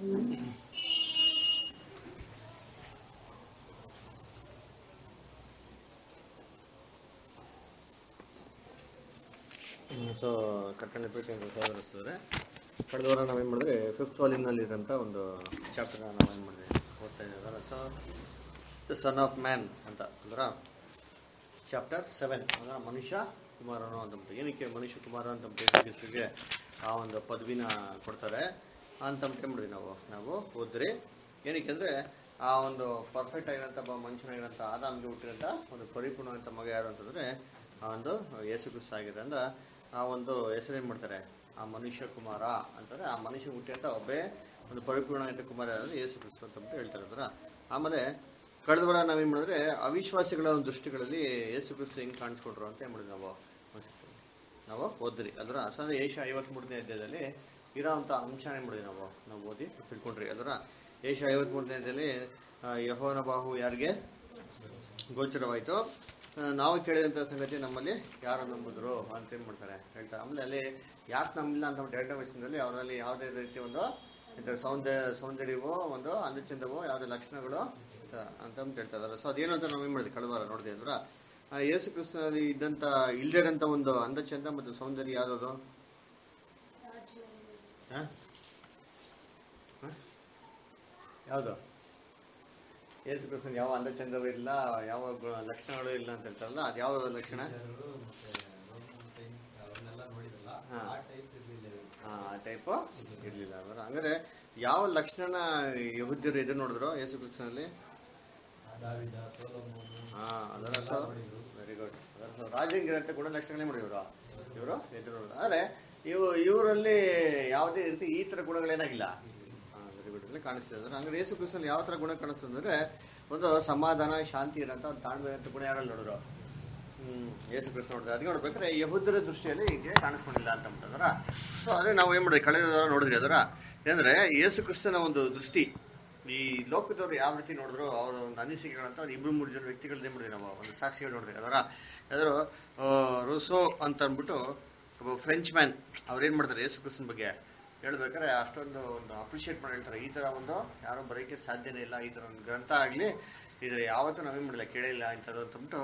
So ಕರ್ತನ ಪ್ರೀತಿ ಅಂತ ಸಹೋದರಿಸಿದ್ರೆ ಕಳೆದ ವಾರ ನಾವೇನು ಮಾಡಿದ್ರೆ ಫಿಫ್ತ್ ವಾಲ್ಯೂಮ್ನಲ್ಲಿರೋಂಥ ಒಂದು ಚಾಪ್ಟರ್ನ ನಾವೇನು ಮಾಡಿದ್ವಿ ಓದ್ತಾ ಇದ್ದೀವಿ so the son of man ಅಂತ ಅಂದ್ರೆ ಚಾಪ್ಟರ್ ಸೆವೆನ್ ಅಂದ್ರೆ ಮನುಷ್ಯ ಕುಮಾರನು ಅಂತಂದ್ಬಿಟ್ಟು ಏನಕ್ಕೆ ಮನುಷ್ಯ ಕುಮಾರ ಅಂತ ಹೆಸರಿಗೆ ಆ ಒಂದು ಪದವಿನ ಕೊಡ್ತಾರೆ ಅಂತ ಮಾಡಿದ್ವಿ ನಾವು ನಾವು ಓದ್ರಿ ಏನಕ್ಕೆ ಅಂದರೆ ಆ ಒಂದು ಪರ್ಫೆಕ್ಟ್ ಆಗಿರೋಂಥ ಒಬ್ಬ ಮನುಷ್ಯನಾಗಿರೋಂಥ ಆದಾಮ್ಗೆ ಹುಟ್ಟಿರೋಂಥ ಒಂದು ಪರಿಪೂರ್ಣವಂತ ಮಗ ಯಾರು ಅಂತಂದರೆ ಆ ಒಂದು ಯೇಸು ಕ್ರಿಸ್ತ ಆಗಿರೋದ್ರಿಂದ ಆ ಒಂದು ಹೆಸರೇನು ಮಾಡ್ತಾರೆ ಆ ಮನುಷ್ಯ ಕುಮಾರ ಅಂತಂದರೆ ಆ ಮನುಷ್ಯ ಹುಟ್ಟಿದಂಥ ಒಬ್ಬೇ ಒಂದು ಪರಿಪೂರ್ಣವಂತ ಕುಮಾರ ಯಾರು ಯೇಸು ಕ್ರಿಸ್ತ ಅಂತ ಹೇಳ್ತಾರೆ ಅದರ ಆಮೇಲೆ ಕಳೆದ ವಾರ ನಾವೇನು ಮಾಡಿದ್ರೆ ಅವಿಶ್ವಾಸಿಗಳ ಒಂದು ದೃಷ್ಟಿಗಳಲ್ಲಿ ಯೇಸು ಕ್ರಿಸ್ತ ಹೆಂಗೆ ಕಾಣಿಸ್ಕೊಟ್ರು ಅಂತ ಏನು ಮಾಡಿದ್ವಿ ನಾವು ನಾವು ಓದ್ರಿ ಅದರ ಅಸಂದ್ರೆ ಏಷ ಐವತ್ಮೂರನೇ ಅಧ್ಯಾಯದಲ್ಲಿ ಇರೋವಂಥ ಅಂಶನ ಏನು ಮಾಡಿದ್ವಿ ನಾವು ನಾವು ಓದಿ ತಿಳ್ಕೊಂಡ್ರಿ ಅದರ ಏಷ ಐವತ್ಮೂರನೇ ಅಧ್ಯಾಯದಲ್ಲಿ ಆ, ಯೆಹೋವನ ಬಾಹು ಯಾರಿಗೆ ಗೋಚರವಾಯಿತು ಆ, ನಾವು ಕೇಳಿದಂಥ ಸಂಗತಿ ನಮ್ಮಲ್ಲಿ ಯಾರು ನಂಬಿದ್ರು ಅಂತ ಏನು ಮಾಡ್ತಾರೆ ಹೇಳ್ತಾರೆ ಆಮೇಲೆ ಅಲ್ಲಿ ಯಾಕೆ ನಂಬಿಲ್ಲ ಅಂತ ಎರಡನೇ ವಯಸ್ಸಿನಲ್ಲಿ ಅವರಲ್ಲಿ ಯಾವುದೇ ರೀತಿ ಒಂದು ಇಂಥ ಸೌಂದರ್ಯ ಸೌಂದರ್ಯವೋ ಒಂದು ಅಂದಚಂದವೋ ಯಾವುದೇ ಲಕ್ಷಣಗಳು ಅಂತ ಅಂತ ಅಂದ್ ಹೇಳ್ತಾ ಇದಾರೆ ಸೊ ಅದೇನು ಅಂತ ನಾವು ಏನು ಮಾಡಿದ್ವಿ ಕಳೆದ ವಾರ ನೋಡಿದೆ ಅಂದ್ರ ಆ ಯೇಸು ಕ್ರಿಸ್ತನಲ್ಲಿ ಇದ್ದಂಥ ಇಲ್ದಿರಂಥ ಒಂದು ಅಂದಚಂದ ಮತ್ತು ಸೌಂದರ್ಯ ಯಾವುದದು ಹಾಂ ಯಾವುದು ಯೇಸು ಕ್ರಿಸ್ತನ್ ಯಾವ ಅಂದಚಂದವೂ ಇಲ್ಲ ಯಾವ ಗು- ಲಕ್ಷಣಗಳು ಇಲ್ಲ ಅಂತ ಹೇಳ್ತಾರಲ್ಲ ಅದು ಯಾವ ಲಕ್ಷಣ ಅವನ್ನೆಲ್ಲ ನೋಡಿದಲ್ಲ ಹಾ. ಆ ಟೈಪ್ ಇರ್ಲಿಲ್ಲ ಇವ್ರು. ಆ ಟೈಪು ಇರಲಿಲ್ಲ ಅವರ ಹಂಗಾರೆ ಯಾವ ಲಕ್ಷಣನ ಯಹುದ್ಯರು ಇದು ನೋಡಿದ್ರು ಯೇಸು ಕ್ರಿಸ್ತನಲ್ಲಿ ದಾವಿದ ಸೋಲೊಮೋನು ಹಾ ಅದರ ಎಲ್ಲ ನೋಡಿದ್ರು. ವೆರಿ ಗುಡ್ ಅದರ ರಾಜಂಗಿರಂತ ಗುಣಲಕ್ಷಣಗಳೇ ಮಾಡಿ ಇವರು ಇವರು ಎದುರು ನೋಡಿದ್ರು ಆದರೆ ಇವು ಇವರಲ್ಲಿ ಯಾವುದೇ ರೀತಿ ಈ ಥರ ಗುಣಗಳೇನಾಗಿಲ್ಲ ವೆರಿ ಗುಡ್ ಇಲ್ಲಿ ಕಾಣಿಸ್ತಿದೆ ಅಂದ್ರೆ ಹಂಗಾರೆ ಯೇಸು ಕ್ರಿಸ್ತನಲ್ಲಿ ಯಾವ ಥರ ಗುಣ ಕಾಣಿಸ್ತದೆ ಅಂದ್ರೆ ಒಂದು ಸಮಾಧಾನ ಶಾಂತಿ ಇರೋಂಥ ಒಂದು ತಾಳ್ಮೆ ಅಂತ ಗುಣ ಯಾರಲ್ಲಿ ನೋಡಿದ್ರು ಹ್ಮ್ ಯೇಸು ಕ್ರಿಸ್ತ ನೋಡಿದ್ರೆ ಅದಕ್ಕೆ ನೋಡ್ಬೇಕಾದ್ರೆ ಯಹುದರ ದೃಷ್ಟಿಯಲ್ಲಿ ಹೀಗೆ ಕಾಣಿಸ್ಕೊಂಡಿಲ್ಲ ಅಂತ ಅಂತಾರ ಸೊ ಅದೇ ನಾವು ಏನ್ ಮಾಡಿದ್ವಿ ಕಳೆದ ವಾರ ನೋಡಿದ್ರಿ ಅದರ ಏನಂದ್ರೆ ಯೇಸು ಕ್ರಿಸ್ತನ ಒಂದು ದೃಷ್ಟಿ ಈ ಲೋಕದವ್ರು ಯಾವ ರೀತಿ ನೋಡಿದ್ರು ಅವರ ಒಂದು ಅನಿಸಿಕೆಗಳಂತ ಒಂದು ಇಬ್ರು ಮೂರು ಜನ ವ್ಯಕ್ತಿಗಳದ್ದು ಏನ್ ಮಾಡಿದ್ವಿ ನಾವು ಒಂದು ಸಾಕ್ಷಿಗಳು ನೋಡಿದ್ವಿ ಅದರ ಯಾವ್ದಾರು ರುಸೋ ಅಂತ ಅಂದ್ಬಿಟ್ಟು ಒಬ್ಬ ಫ್ರೆಂಚ್ ಮ್ಯಾನ್ ಅವ್ರು ಏನ್ ಮಾಡ್ತಾರೆ ಯೇಸು ಕ್ರಿಸ್ತನ ಬಗ್ಗೆ ಹೇಳ್ಬೇಕಾದ್ರೆ ಅಷ್ಟೊಂದು ಒಂದು ಅಪ್ರಿಷಿಯೇಟ್ ಮಾಡಿ ಹೇಳ್ತಾರೆ ಈ ತರ ಒಂದು ಯಾರೋ ಬರೋಕ್ಕೆ ಸಾಧ್ಯನೇ ಇಲ್ಲ ಈ ತರ ಒಂದು ಗ್ರಂಥ ಆಗ್ಲಿ ಇದ್ರ ಯಾವತ್ತೂ ನಾವೇನ್ ಮಾಡಿಲ್ಲ ಕೇಳಿಲ್ಲ ಇಂಥದ್ದು ಅಂತಂದ್ಬಿಟ್ಟು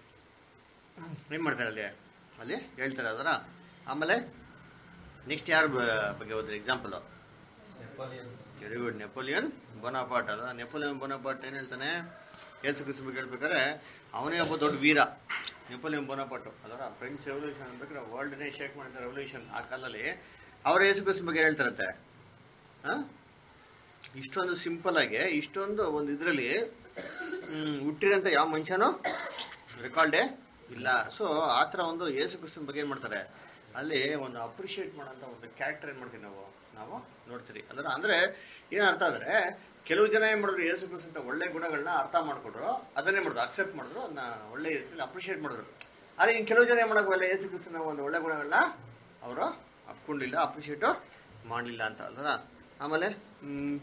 ಏನ್ ಮಾಡ್ತಾರೆ ಅಲ್ಲಿ ಅಲ್ಲಿ ಹೇಳ್ತಾರೆ ಅದರ ಆಮೇಲೆ ನೆಕ್ಸ್ಟ್ ಯಾರ ಬಗ್ಗೆ ಹೋದ್ರಿ example Napoleon very good Napoleon Bonaparte ಅದ ನೆಪೋಲಿಯನ್ ಬೋನಾಪಾಟ್ ಏನ್ ಹೇಳ್ತಾನೆ ಯೇಸು ಕ್ರಿಸ್ತ ಬಗ್ಗೆ ಹೇಳ್ಬೇಕಾದ್ರೆ ಅವನೇ ಒಬ್ಬ ದೊಡ್ಡ ವೀರ ನೆಪೋಲಿಯನ್ ಬೋನಾಪಾಟ್ ಅದರ ಫ್ರೆಂಚ್ ರೆವಲ್ಯೂಷನ್ ಅನ್ಬೇಕಾದ್ರೆ ವರ್ಲ್ಡ್ನೇ ಶೇಕ್ ಮಾಡಿದ ರೆವಲ್ಯೂಷನ್ ಆ ಕಾಲದಲ್ಲಿ ಅವ್ರ ಯೇಸು ಕ್ರಿಸ್ತ ಬಗ್ಗೆ ಹೇಳ್ತಾರಂತೆ ಹಾ ಇಷ್ಟೊಂದು ಸಿಂಪಲ್ ಆಗಿ ಇಷ್ಟೊಂದು ಒಂದು ಇದರಲ್ಲಿ ಹುಟ್ಟಿರೋಂಥ ಯಾವ ಮನುಷ್ಯನೂ ರೆಕಾರ್ಡೇ ಇಲ್ಲ ಸೊ ಆ ಥರ ಒಂದು ಯೇಸು ಕ್ರಿಸ್ತನ ಬಗ್ಗೆ ಏನು ಮಾಡ್ತಾರೆ ಅಲ್ಲಿ ಒಂದು ಅಪ್ರಿಷಿಯೇಟ್ ಮಾಡೋಂಥ ಒಂದು ಕ್ಯಾರೆಕ್ಟರ್ ಏನು ಮಾಡ್ತೀವಿ ನಾವು ನಾವು ನೋಡ್ತೀರಿ ಅದರ ಅಂದರೆ ಏನು ಅರ್ಥ ಅಂದರೆ ಕೆಲವು ಜನ ಏನು ಮಾಡಿದ್ರು ಯೇಸು ಕ್ರಿಸ್ತಂತ ಒಳ್ಳೆ ಗುಣಗಳನ್ನ ಅರ್ಥ ಮಾಡ್ಕೊಂಡ್ರು ಅದನ್ನೇ ಮಾಡಿದ್ರು ಅಕ್ಸೆಪ್ಟ್ ಮಾಡಿದ್ರು ಅದನ್ನ ಒಳ್ಳೆ ರೀತಿಯಲ್ಲಿ ಅಪ್ರಿಷಿಯೇಟ್ ಮಾಡಿದ್ರು ಆದರೆ ಇನ್ನು ಕೆಲವು ಜನ ಏನು ಮಾಡೋಕ್ಕಲ್ಲ ಯೇಸು ಕ್ರಿಸ್ತನ ಒಂದು ಒಳ್ಳೆ ಗುಣಗಳನ್ನ ಅವರು ಅಪ್ಕೊಂಡಿಲ್ಲ ಅಪ್ರಿಷಿಯೇಟು ಮಾಡಲಿಲ್ಲ ಅಂತ ಅಲ್ರ ಆಮೇಲೆ ಹ್ಮ್,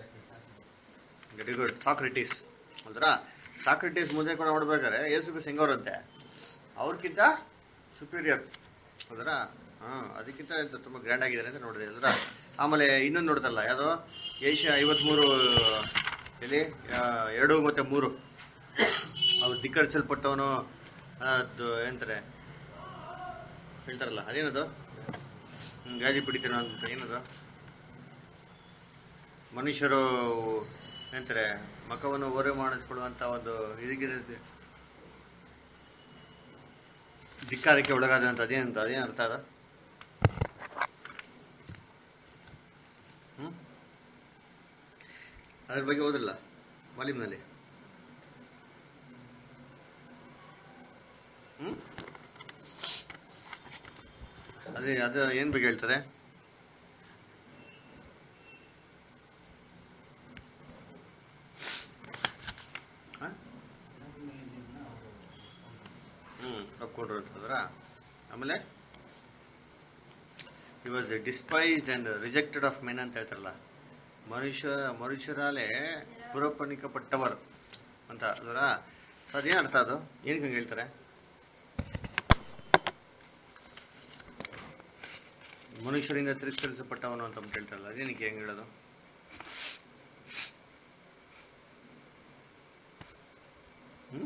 ವೆರಿ ಗುಡ್ ಸಾಕ್ರೆಟಿಸ್ ಅಲ್ದ್ರ ಸಾಕ್ರೆಟಿಸ್ ಮುಂದೆ ಕೂಡ ನೋಡ್ಬೇಕಾದ್ರೆ ಯೇಸು ಕ್ರಿಸ್ತ ಹೆಂಗವ್ರಂತೆ ಅವ್ರಿಗಿಂತ ಸುಪೀರಿಯರ್ ಅಲ್ದ್ರ ಹಾ ಅದಕ್ಕಿಂತ ಎಂತ ತುಂಬಾ ಗ್ರ್ಯಾಂಡ್ ಆಗಿದ್ದಾರೆ ಅಂತ ನೋಡಿದೆ ಅಲ್ದ್ರ ಆಮೇಲೆ ಇನ್ನೊಂದು ನೋಡ್ತಲ್ಲ ಯಾವುದು ಏಷ್ಯಾ ಐವತ್ಮೂರು ಎಲ್ಲಿ ಆ, ಎರಡು ಮತ್ತೆ ಮೂರು ಅವ್ರು ಧಿಕ್ಕರಿಸಲ್ಪಟ್ಟವನು ಅದು ಏನಂತಾರೆ ಹೇಳ್ತಾರಲ್ಲ ಅದೇನದು ಹ್ಮ್, ಗಾಳಿ piಡಿತಾನೋ ಅಂತ ಏನದು ಮನುಷ್ಯರು ಏನಂತಾರೆ ಮಖವನ್ನು ಓರೆ ಮಾಡಿಸ್ಕೊಳ್ಳುವಂತ ಒಂದು ಇದಕ್ಕಿರುತ್ತೆ ಧಿಕ್ಕಾರಕ್ಕೆ ಒಳಗಾದಂತ ಅದೇನಂತ ಅದೇನು ಅರ್ಥ ಅದ ಹ್ಮ್ ಅದ್ರ ಬಗ್ಗೆ ಓದಿಲ್ಲ ವಾಲ್ಯೂಮ್ನಲ್ಲಿ ಹ್ಮ್ ಅದೇ ಅದು ಏನ್ ಬಗ್ಗೆ ಹೇಳ್ತಾರೆ ಹ? ಹ್ಮ್ ಒಪ್ಕೊಂಡ್ರು ಅಂತಂದ್ರ ಆಮೇಲೆ ಈ was despised and rejected of men ಅಂತ ಹೇಳ್ತಾರಲ್ಲ ಮನುಷ್ಯ ಮನುಷ್ಯರಾಲೆ ಪುರಪಣಿಕಪಟ್ಟವರು ಅಂತ ಅದರ ಅದೇನು ಅರ್ಥ ಅದು ಏನಕ್ಕೆ ಹಂಗೆ ಹೇಳ್ತಾರೆ ಮನುಷ್ಯರಿಂದ ತಿರಸ್ಕರಿಸಲ್ಪಟ್ಟವನು ಅಂತ ಅಂದ್ಬಿಟ್ಟು ಹೇಳ್ತಾರಲ್ಲ ಅದೇನಕ್ಕೆ ಹೆಂಗೆ ಹೇಳೋದು ಹ್ಮ್?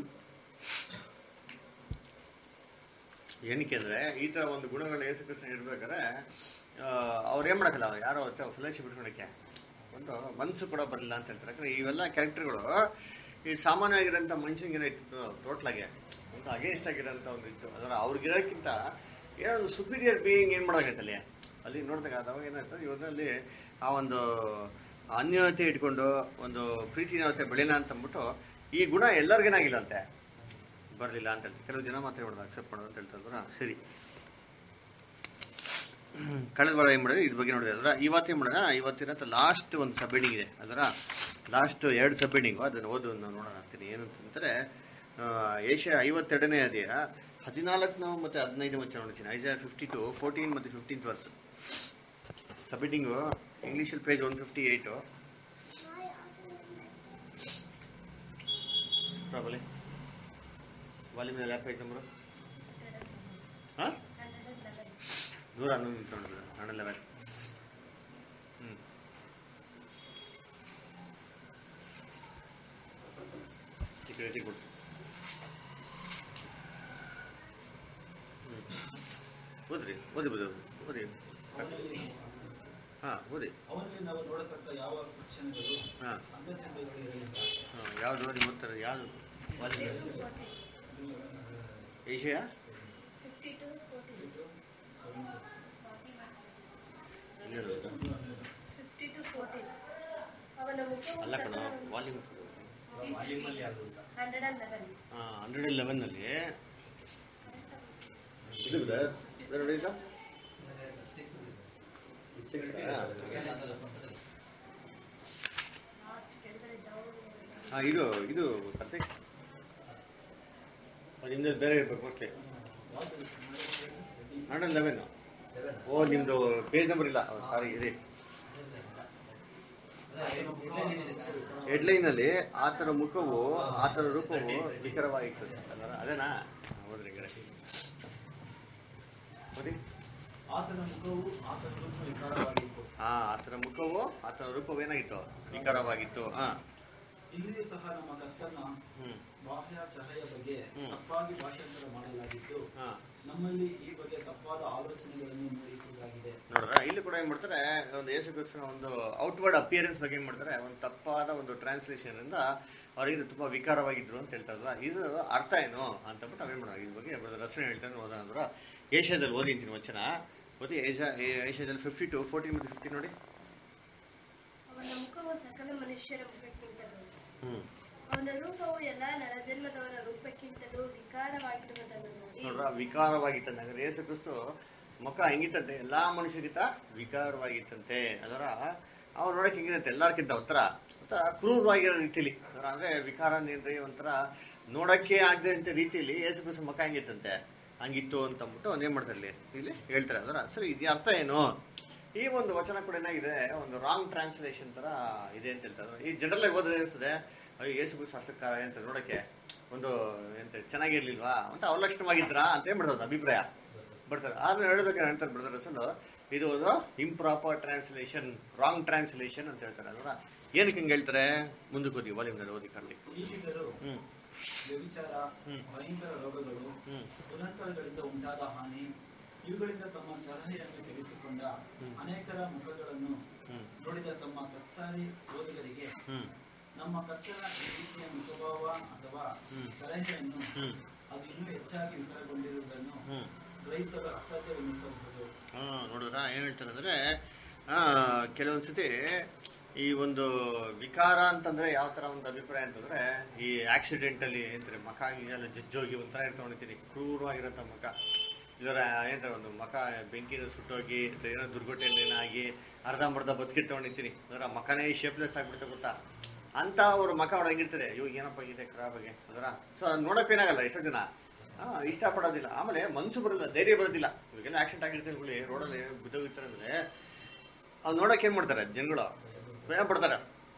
ಏನಕ್ಕೆ ಅಂದ್ರೆ ಈ ತರ ಒಂದು ಗುಣಗಳನ್ನ ಯೇಸು ಕೃಷ್ಣ ಇರ್ಬೇಕಾದ್ರೆ ಅವ್ರು ಏನ್ ಮಾಡಕ್ಕಲ್ಲ ಯಾರೋ ಫೆಲೋಶಿಪ್ ಇಟ್ಕೊಳಕ್ಕೆ ಒಂದು ಮನ್ಸು ಕೂಡ ಬರಲಿಲ್ಲ ಅಂತ ಹೇಳ್ತಾರೆ ಯಾಕಂದ್ರೆ ಇವೆಲ್ಲ ಕ್ಯಾರೆಕ್ಟರ್ಗಳು ಈ ಸಾಮಾನ್ಯವಾಗಿರೋಂಥ ಮನುಷ್ಯನಿಗೆ ಏನಾಯ್ತು ಟೋಟಲ್ ಆಗಿ ಒಂದು ಅಗೇನ್ಸ್ಟ್ ಆಗಿರೋಂಥ ಒಂದು ಇತ್ತು ಅದರ ಅವ್ರಿಗಿರೋಕ್ಕಿಂತ ಏನೋ ಒಂದು ಸುಪೀರಿಯರ್ ಬೀಯಿಂಗ್ ಏನ್ ಮಾಡೋಕೈತೆ ಅಲ್ಲಿ ಅಲ್ಲಿ ನೋಡಿದಾಗ ಅದಾಗ ಏನಾಯ್ತು ಇವರಲ್ಲಿ ಆ ಒಂದು ಅನ್ಯೋನ್ಯತೆ ಇಟ್ಕೊಂಡು ಒಂದು ಪ್ರೀತಿನತೆ ಬೆಳೆಯೋಣ ಅಂತ ಅಂದ್ಬಿಟ್ಟು ಈ ಗುಣ ಎಲ್ಲರಿಗೇನಾಗಿಲ್ಲ ಅಂತೆ ಬರಲಿಲ್ಲ ಅಂತ ಹೇಳ್ತಾರೆ ಕೆಲವು ಜನ ಮಾತ್ರ ಮಾಡೋದು ಅಕ್ಸೆಪ್ಟ್ ಮಾಡೋದು ಅಂತ ಹೇಳ್ತಾ ಇದ್ರು ಸರಿ ಕಳೆದ ವಾರ ಏನು ಮಾಡಿದ್ರೆ ಇದ್ರ ಬಗ್ಗೆ ನೋಡಿದೆ ಅದರ ಇವತ್ತು ಏನು ಮಾಡೋಣ ಇವತ್ತಿನ ಲಾಸ್ಟ್ ಒಂದು ಸಬ್ ಹೆಡಿಂಗ್ ಇದೆ ಅದರ ಲಾಸ್ಟ್ ಎರಡು ಸಬ್ ಹೆಡಿಂಗು ಅದನ್ನು ಓದು ನಾನು ನೋಡೋಣ ಅಂತೀನಿ ಏನು ಅಂತಂದರೆ ಏಷ್ಯಾ ಐವತ್ತೆರಡನೇ ಅಧ್ಯಾಯ ಹದಿನಾಲ್ಕನೇ ಮತ್ತು ಹದಿನೈದು ವಚನ ನೋಡ್ತೀನಿ ಐಜಾ ಫಿಫ್ಟಿ ಟು ಫೋರ್ಟೀನ್ ಮತ್ತು ಫಿಫ್ಟೀನ್ ವರ್ಸ್ ಸಬ್ ಹೆಡಿಂಗು ಇಂಗ್ಲೀಷಲ್ಲಿ page one fifty eight probably volume ಯಾವ ಪೇಜ್ ನಂಬರು ಹಾಂ ದೂರ ಹನ್ನೊಂದು ನಿಂತ್ಕೊಂಡಿದ್ರು ಹಣ್ಣು ಲೆವೆನ್ ಹ್ಞೂ ಸೆಕ್ಯೂರಿಟಿ ಕೊಡ್ತು ಹ್ಞೂ ಓದ್ರಿ ಓದಿ ಓದಿ ಓದಿ ಅವನಲ್ಲಿ ಹಾಂ ಓದಿ ಅವನಲ್ಲಿ ನಾವು ನೋಡತಕ್ಕ ಯಾವ ಲಕ್ಷಣಗಳು ಹಾಂ ಅಂಗಚಂದಗಳು ಇರಲಿಲ್ಲ ಹಾಂ ಯಾವ್ದು ಓದಿ ಓದ್ತಾರೆ ಯಾವುದು ಏಷ್ಯಾ ಅವನ ಮುಖವು ಅಲ್ಲ ಕಣ ಸಕಲ- ವಾಲ್ಯೂಮ್ ವಾಲ್ಯೂಮಲ್ಲಿ ಯಾವುದು ಅಂತ hundred and eleven hundred and ಲೆವೆನ್ನಲ್ಲಿ ಇದು ಬ್ರದರ್ ನೋಡಿ ಈಗ ಲಾಸ್ಟ್ ಕೆಳಗಡೆ ಡೌನ್ ಹಾಂ ಇದು ಇದು ಕತೆ ನಿಮ್ದು ಬೇರೆ ಇರ್ಬೇಕು ಮೋಸ್ಟ್ಲಿ ಹಂಡ್ರೆಡ್ ಲೆವೆನ್ ಓ ನಿಮ್ದು ಪೇಜ್ ನಂಬರ್ ಇಲ್ಲ ಸಾರಿ ಇದೆ ಹೆಡ್ಲೈನ್ ಅಲ್ಲಿ ಆತನ ಮುಖವು ಆತನ ರೂಪವು ವಿಕರವಾಗಿರ್ತದೆ ಅಲ್ವಾ ಅದೇನಾ ಹೋದ್ರಿ ಕಡೆ ಓದಿ ಆತನ ಮುಖವು ಆತನ ರೂಪ ವಿಕಾರವಾಗಿತ್ತು ಹಾ ಆತನ ಮುಖವು ಆತನ ರೂಪವು ಏನಾಗಿತ್ತು ವಿಕಾರವಾಗಿತ್ತು ಹಾ ಇಲ್ಲಿಯೂ ಸಹ ನಮ್ಮ ಕರ್ತನ ಹ್ಮ್ ಬಾಹ್ಯ ಚಹರೆಯ ಬಗ್ಗೆ ಹ್ಮ್. ತಪ್ಪಾಗಿ ಭಾಷಾಂತರ ಮಾಡಲಾಗಿದ್ದು ಹಾ ನಮ್ಮಲ್ಲಿ ಈ ಬಗ್ಗೆ ತಪ್ಪಾದ ಆಲೋಚನೆಗಳನ್ನು ಮೂಡಿಸುವುದಾಗಿದೆ ನೋಡ್ರ ಇಲ್ಲಿ ಕೂಡ ಏನ್ ಮಾಡ್ತಾರೆ ಒಂದು ಯೇಸು ಕ್ರಿಸ್ತನ ಒಂದು ಔಟ್ವರ್ಡ್ ಅಪಿಯರೆನ್ಸ್ ಬಗ್ಗೆ ಏನ್ ಮಾಡ್ತಾರೆ ಒಂದು ತಪ್ಪಾದ ಒಂದು ಟ್ರಾನ್ಸ್ಲೇಷನ್ ಇಂದ ಅವರಿಗೆ ತುಂಬಾ ವಿಕಾರವಾಗಿದ್ರು ಅಂತ ಹೇಳ್ತಾ ಇದ್ರ ಇದು ಅರ್ಥ ಏನು ಅಂತ ಬಿಟ್ಟು ಅವೇನ್ ಮಾಡೋದು ಇದ್ರ ಬಗ್ಗೆ ರಸನೆ ಹೇಳ್ತಾನೆ ಓದೋಣ ಅಂದ್ರ ಏಷ್ಯಾದಲ್ಲಿ ಓದಿ ಅಂತೀನಿ ವಚನ ಓದಿ ಏಷ್ಯಾ ಏಷ್ಯಾದಲ್ಲಿ ಫಿಫ್ಟಿ ಟು ಫೋರ್ಟೀನ್ ಮತ್ತು ಫಿಫ್ಟಿ ನೋಡಿ ಅವನ ಮುಖವು ಸಕಲ ಮನುಷ್ಯರ ಮುಖಕ್ಕಿಂತಲೂ ಹ್ಮ್ ಅವನ ರೂಪವು ಎಲ್ಲಾ ನರಜನ್ಮದವರ ರೂಪಕ್ಕಿಂತಲೂ ವಿಕಾರವಾಗಿರುವುದನ್ನು ನೋಡಿ ನೋಡ್ರ ವಿಕಾರವಾಗಿತ್ತಂತೆ ಅಂದ್ರೆ ಯೇಸು ಕ್ರಿಸ್ತು ಮುಖ ಹೆಂಗಿತ್ತಂತೆ ಎಲ್ಲಾ ಮನುಷ್ಯರಿಗಿಂತ ವಿಕಾರವಾಗಿತ್ತಂತೆ ಅದರ ಅವ್ರು ನೋಡಕ್ ಹೆಂಗಿರುತ್ತೆ ಎಲ್ಲಾರ್ಕಿಂತ ಒಂಥರ ಒಂಥರ ಕ್ರೂರವಾಗಿರೋ ರೀತಿಲಿ ಅದರ ಅಂದ್ರೆ ವಿಕಾರ ಏನ್ರಿ ಒಂಥರ ನೋಡಕ್ಕೆ ಆಗದಂತ ರೀತಿಯಲ್ಲಿ ಯೇಸು ಕ್ರಿಸ್ತು ಮುಖ ಹೆಂಗಿತ್ತಂತೆ ಹಂಗಿತ್ತು ಅಂತ ಅಂದ್ಬಿಟ್ಟು ಅವ್ನು ಏನ್ ಮಾಡ್ತಾರೆ ಇಲ್ಲಿ ಇಲ್ಲಿ ಹೇಳ್ತಾರೆ ಅದರ ಸರಿ ಇದು ಅರ್ಥ ಏನು ಈ ಒಂದು ವಚನ ಕೂಡ ಏನಾಗಿದೆ ಒಂದು ರಾಂಗ್ ಟ್ರಾನ್ಸ್ಲೇಷನ್ ತರ ಇದೆ ಅಂತ ಹೇಳ್ತಾರೆ ಈ ಜನರಲ್ ಆಗಿ ಓದಿದ್ರೆ ಏನಿಸ್ತದೆ ಅಯ್ಯೋ ಯೇಸು ಕ್ರಿಸ್ತು ಅಷ್ಟಕ್ಕ ಅಂತ ನೋಡಕ್ಕೆ ಒಂದು ಎಂತ ಚೆನ್ನಾಗಿರ್ಲಿಲ್ವಾ ಅಂತ ಅವಲಕ್ಷಣವಾಗಿದ್ರಾ ಅಂತ ಏನ್ ಮಾಡ್ತಾರೆ ಅಭಿಪ್ರಾಯ ಬರ್ತಾರೆ ಆದ್ರೆ ಹೇಳ್ಬೇಕು ಹೇಳ್ತಾರೆ ಬ್ರದರ್ ಅಸಲು ಇದು ಒಂದು ಇಂಪ್ರಾಪರ್ ಟ್ರಾನ್ಸ್ಲೇಷನ್ ರಾಂಗ್ ಟ್ರಾನ್ಸ್ಲೇಷನ್ ಅಂತ ಹೇಳ್ತಾರೆ ಅಲ್ವಾ ಏನಕ್ಕೆ ಹಿಂಗೆ ಹೇಳ್ತಾರೆ ಮುಂದಕ್ಕೆ ಓದಿ ವಾಲ್ಯೂಮ್ನಲ್ಲಿ ಓದಿ ಕರ್ಲಿ ಈಗಿದ್ದರೂ ಹ್ಮ್ ವ್ಯಭಿಚಾರ ಹ್ಮ್. ಭಯಂಕರ ರೋಗಗಳು ಹ್ಮ್ ದುರಂತಗಳಿಂದ ಉಂಟಾದ ಹಾನಿ ಇವುಗಳಿಂದ ತಮ್ಮ ಚಲನೆಯನ್ನು ಕೆಡಿಸಿಕೊಂಡ ಹ್ಮ್. ಅನೇಕರ ಮುಖಗಳನ್ನು ಹ್ಮ್ ನೋಡಿದ ತಮ್ಮ ತತ್ಸಾರಿ ಓದುಗರಿಗೆ ಹ್ಮ್ ನಮ್ಮ ಕರ್ತನ ಈ ರೀತಿಯ ಮುಖಭಾವ ಅಥವಾ ಹ್ಮ್. ಸಲಹೆಯನ್ನು ಹ್ಮ್ ಅದು ಇನ್ನೂ ಹೆಚ್ಚಾಗಿ ವಿಫಲಗೊಂಡಿರುವುದನ್ನು ಹ್ಮ್ ಗ್ರಹಿಸಲು ಅಸಾಧ್ಯವೆನಿಸಬಹುದು ಹಾ ನೋಡಿದ್ರ ಏನ್ ಹೇಳ್ತಾರೆ ಅಂದ್ರೆ ಆ ಕೆಲವೊಂದ್ಸತಿ ಈ ಒಂದು ವಿಕಾರ ಅಂತಂದ್ರೆ ಯಾವ ತರ ಒಂದು ಅಭಿಪ್ರಾಯ ಅಂತಂದ್ರೆ ಈ ಆಕ್ಸಿಡೆಂಟಲ್ಲಿ ಏನಂತಾರೆ ಮಖ ಎಲ್ಲ ಜಜ್ಜೋಗಿ ಒಂಥರ ಇರ್ಕೊಂಡಿರ್ತೀನಿ ಕ್ರೂರವಾಗಿರೋಂಥ ಮಖ ಇದರ ಏನಂತಾರೆ ಒಂದು ಮಖ ಬೆಂಕಿನ ಸುಟ್ಟೋಗಿ ಅಥವಾ ಏನೋ ದುರ್ಘಟನೆ ಆಗಿ ಅರ್ಧಂಬರ್ಧ ಬದುಕಿಟ್ಕೊಂಡಿರ್ತೀನಿ ಅದರ ಮಖನೇ ಶೇಪ್ಲೆಸ್ ಆಗ್ಬಿಡುತ್ತೆ ಗೊತ್ತಾ ಅಂತ ಅವ್ರ ಮಖ ಅವ್ರ ಹೆಂಗಿರ್ತದೆ ಅಯ್ಯೋ ಏನಪ್ಪ ಇದೆ ಖರಾಬ್ ಆಗಿ ಅದರ ಸೊ ನೋಡಕ್ ಏನಾಗಲ್ಲ ಎಷ್ಟೋ ಜನ ಆ, ಇಷ್ಟಪಡೋದಿಲ್ಲ ಆಮೇಲೆ ಮನ್ಸು ಬರೋದಿಲ್ಲ ಧೈರ್ಯ ಬರೋದಿಲ್ಲ ಇವಾಗೆಲ್ಲ ಆಕ್ಸಿಡೆಂಟ್ ಆಗಿರ್ತಾರೆ ಹುಳಿ ರೋಡಲ್ಲಿ ಬಿದ್ದೋಗಿರ್ತಾರೆ ಅಂದ್ರೆ ಅವ್ರು ನೋಡಕ್ ಏನ್ ಮಾಡ್ತಾರೆ ಜನಗಳು ಭಯ ಪಡ್ತಾರೆ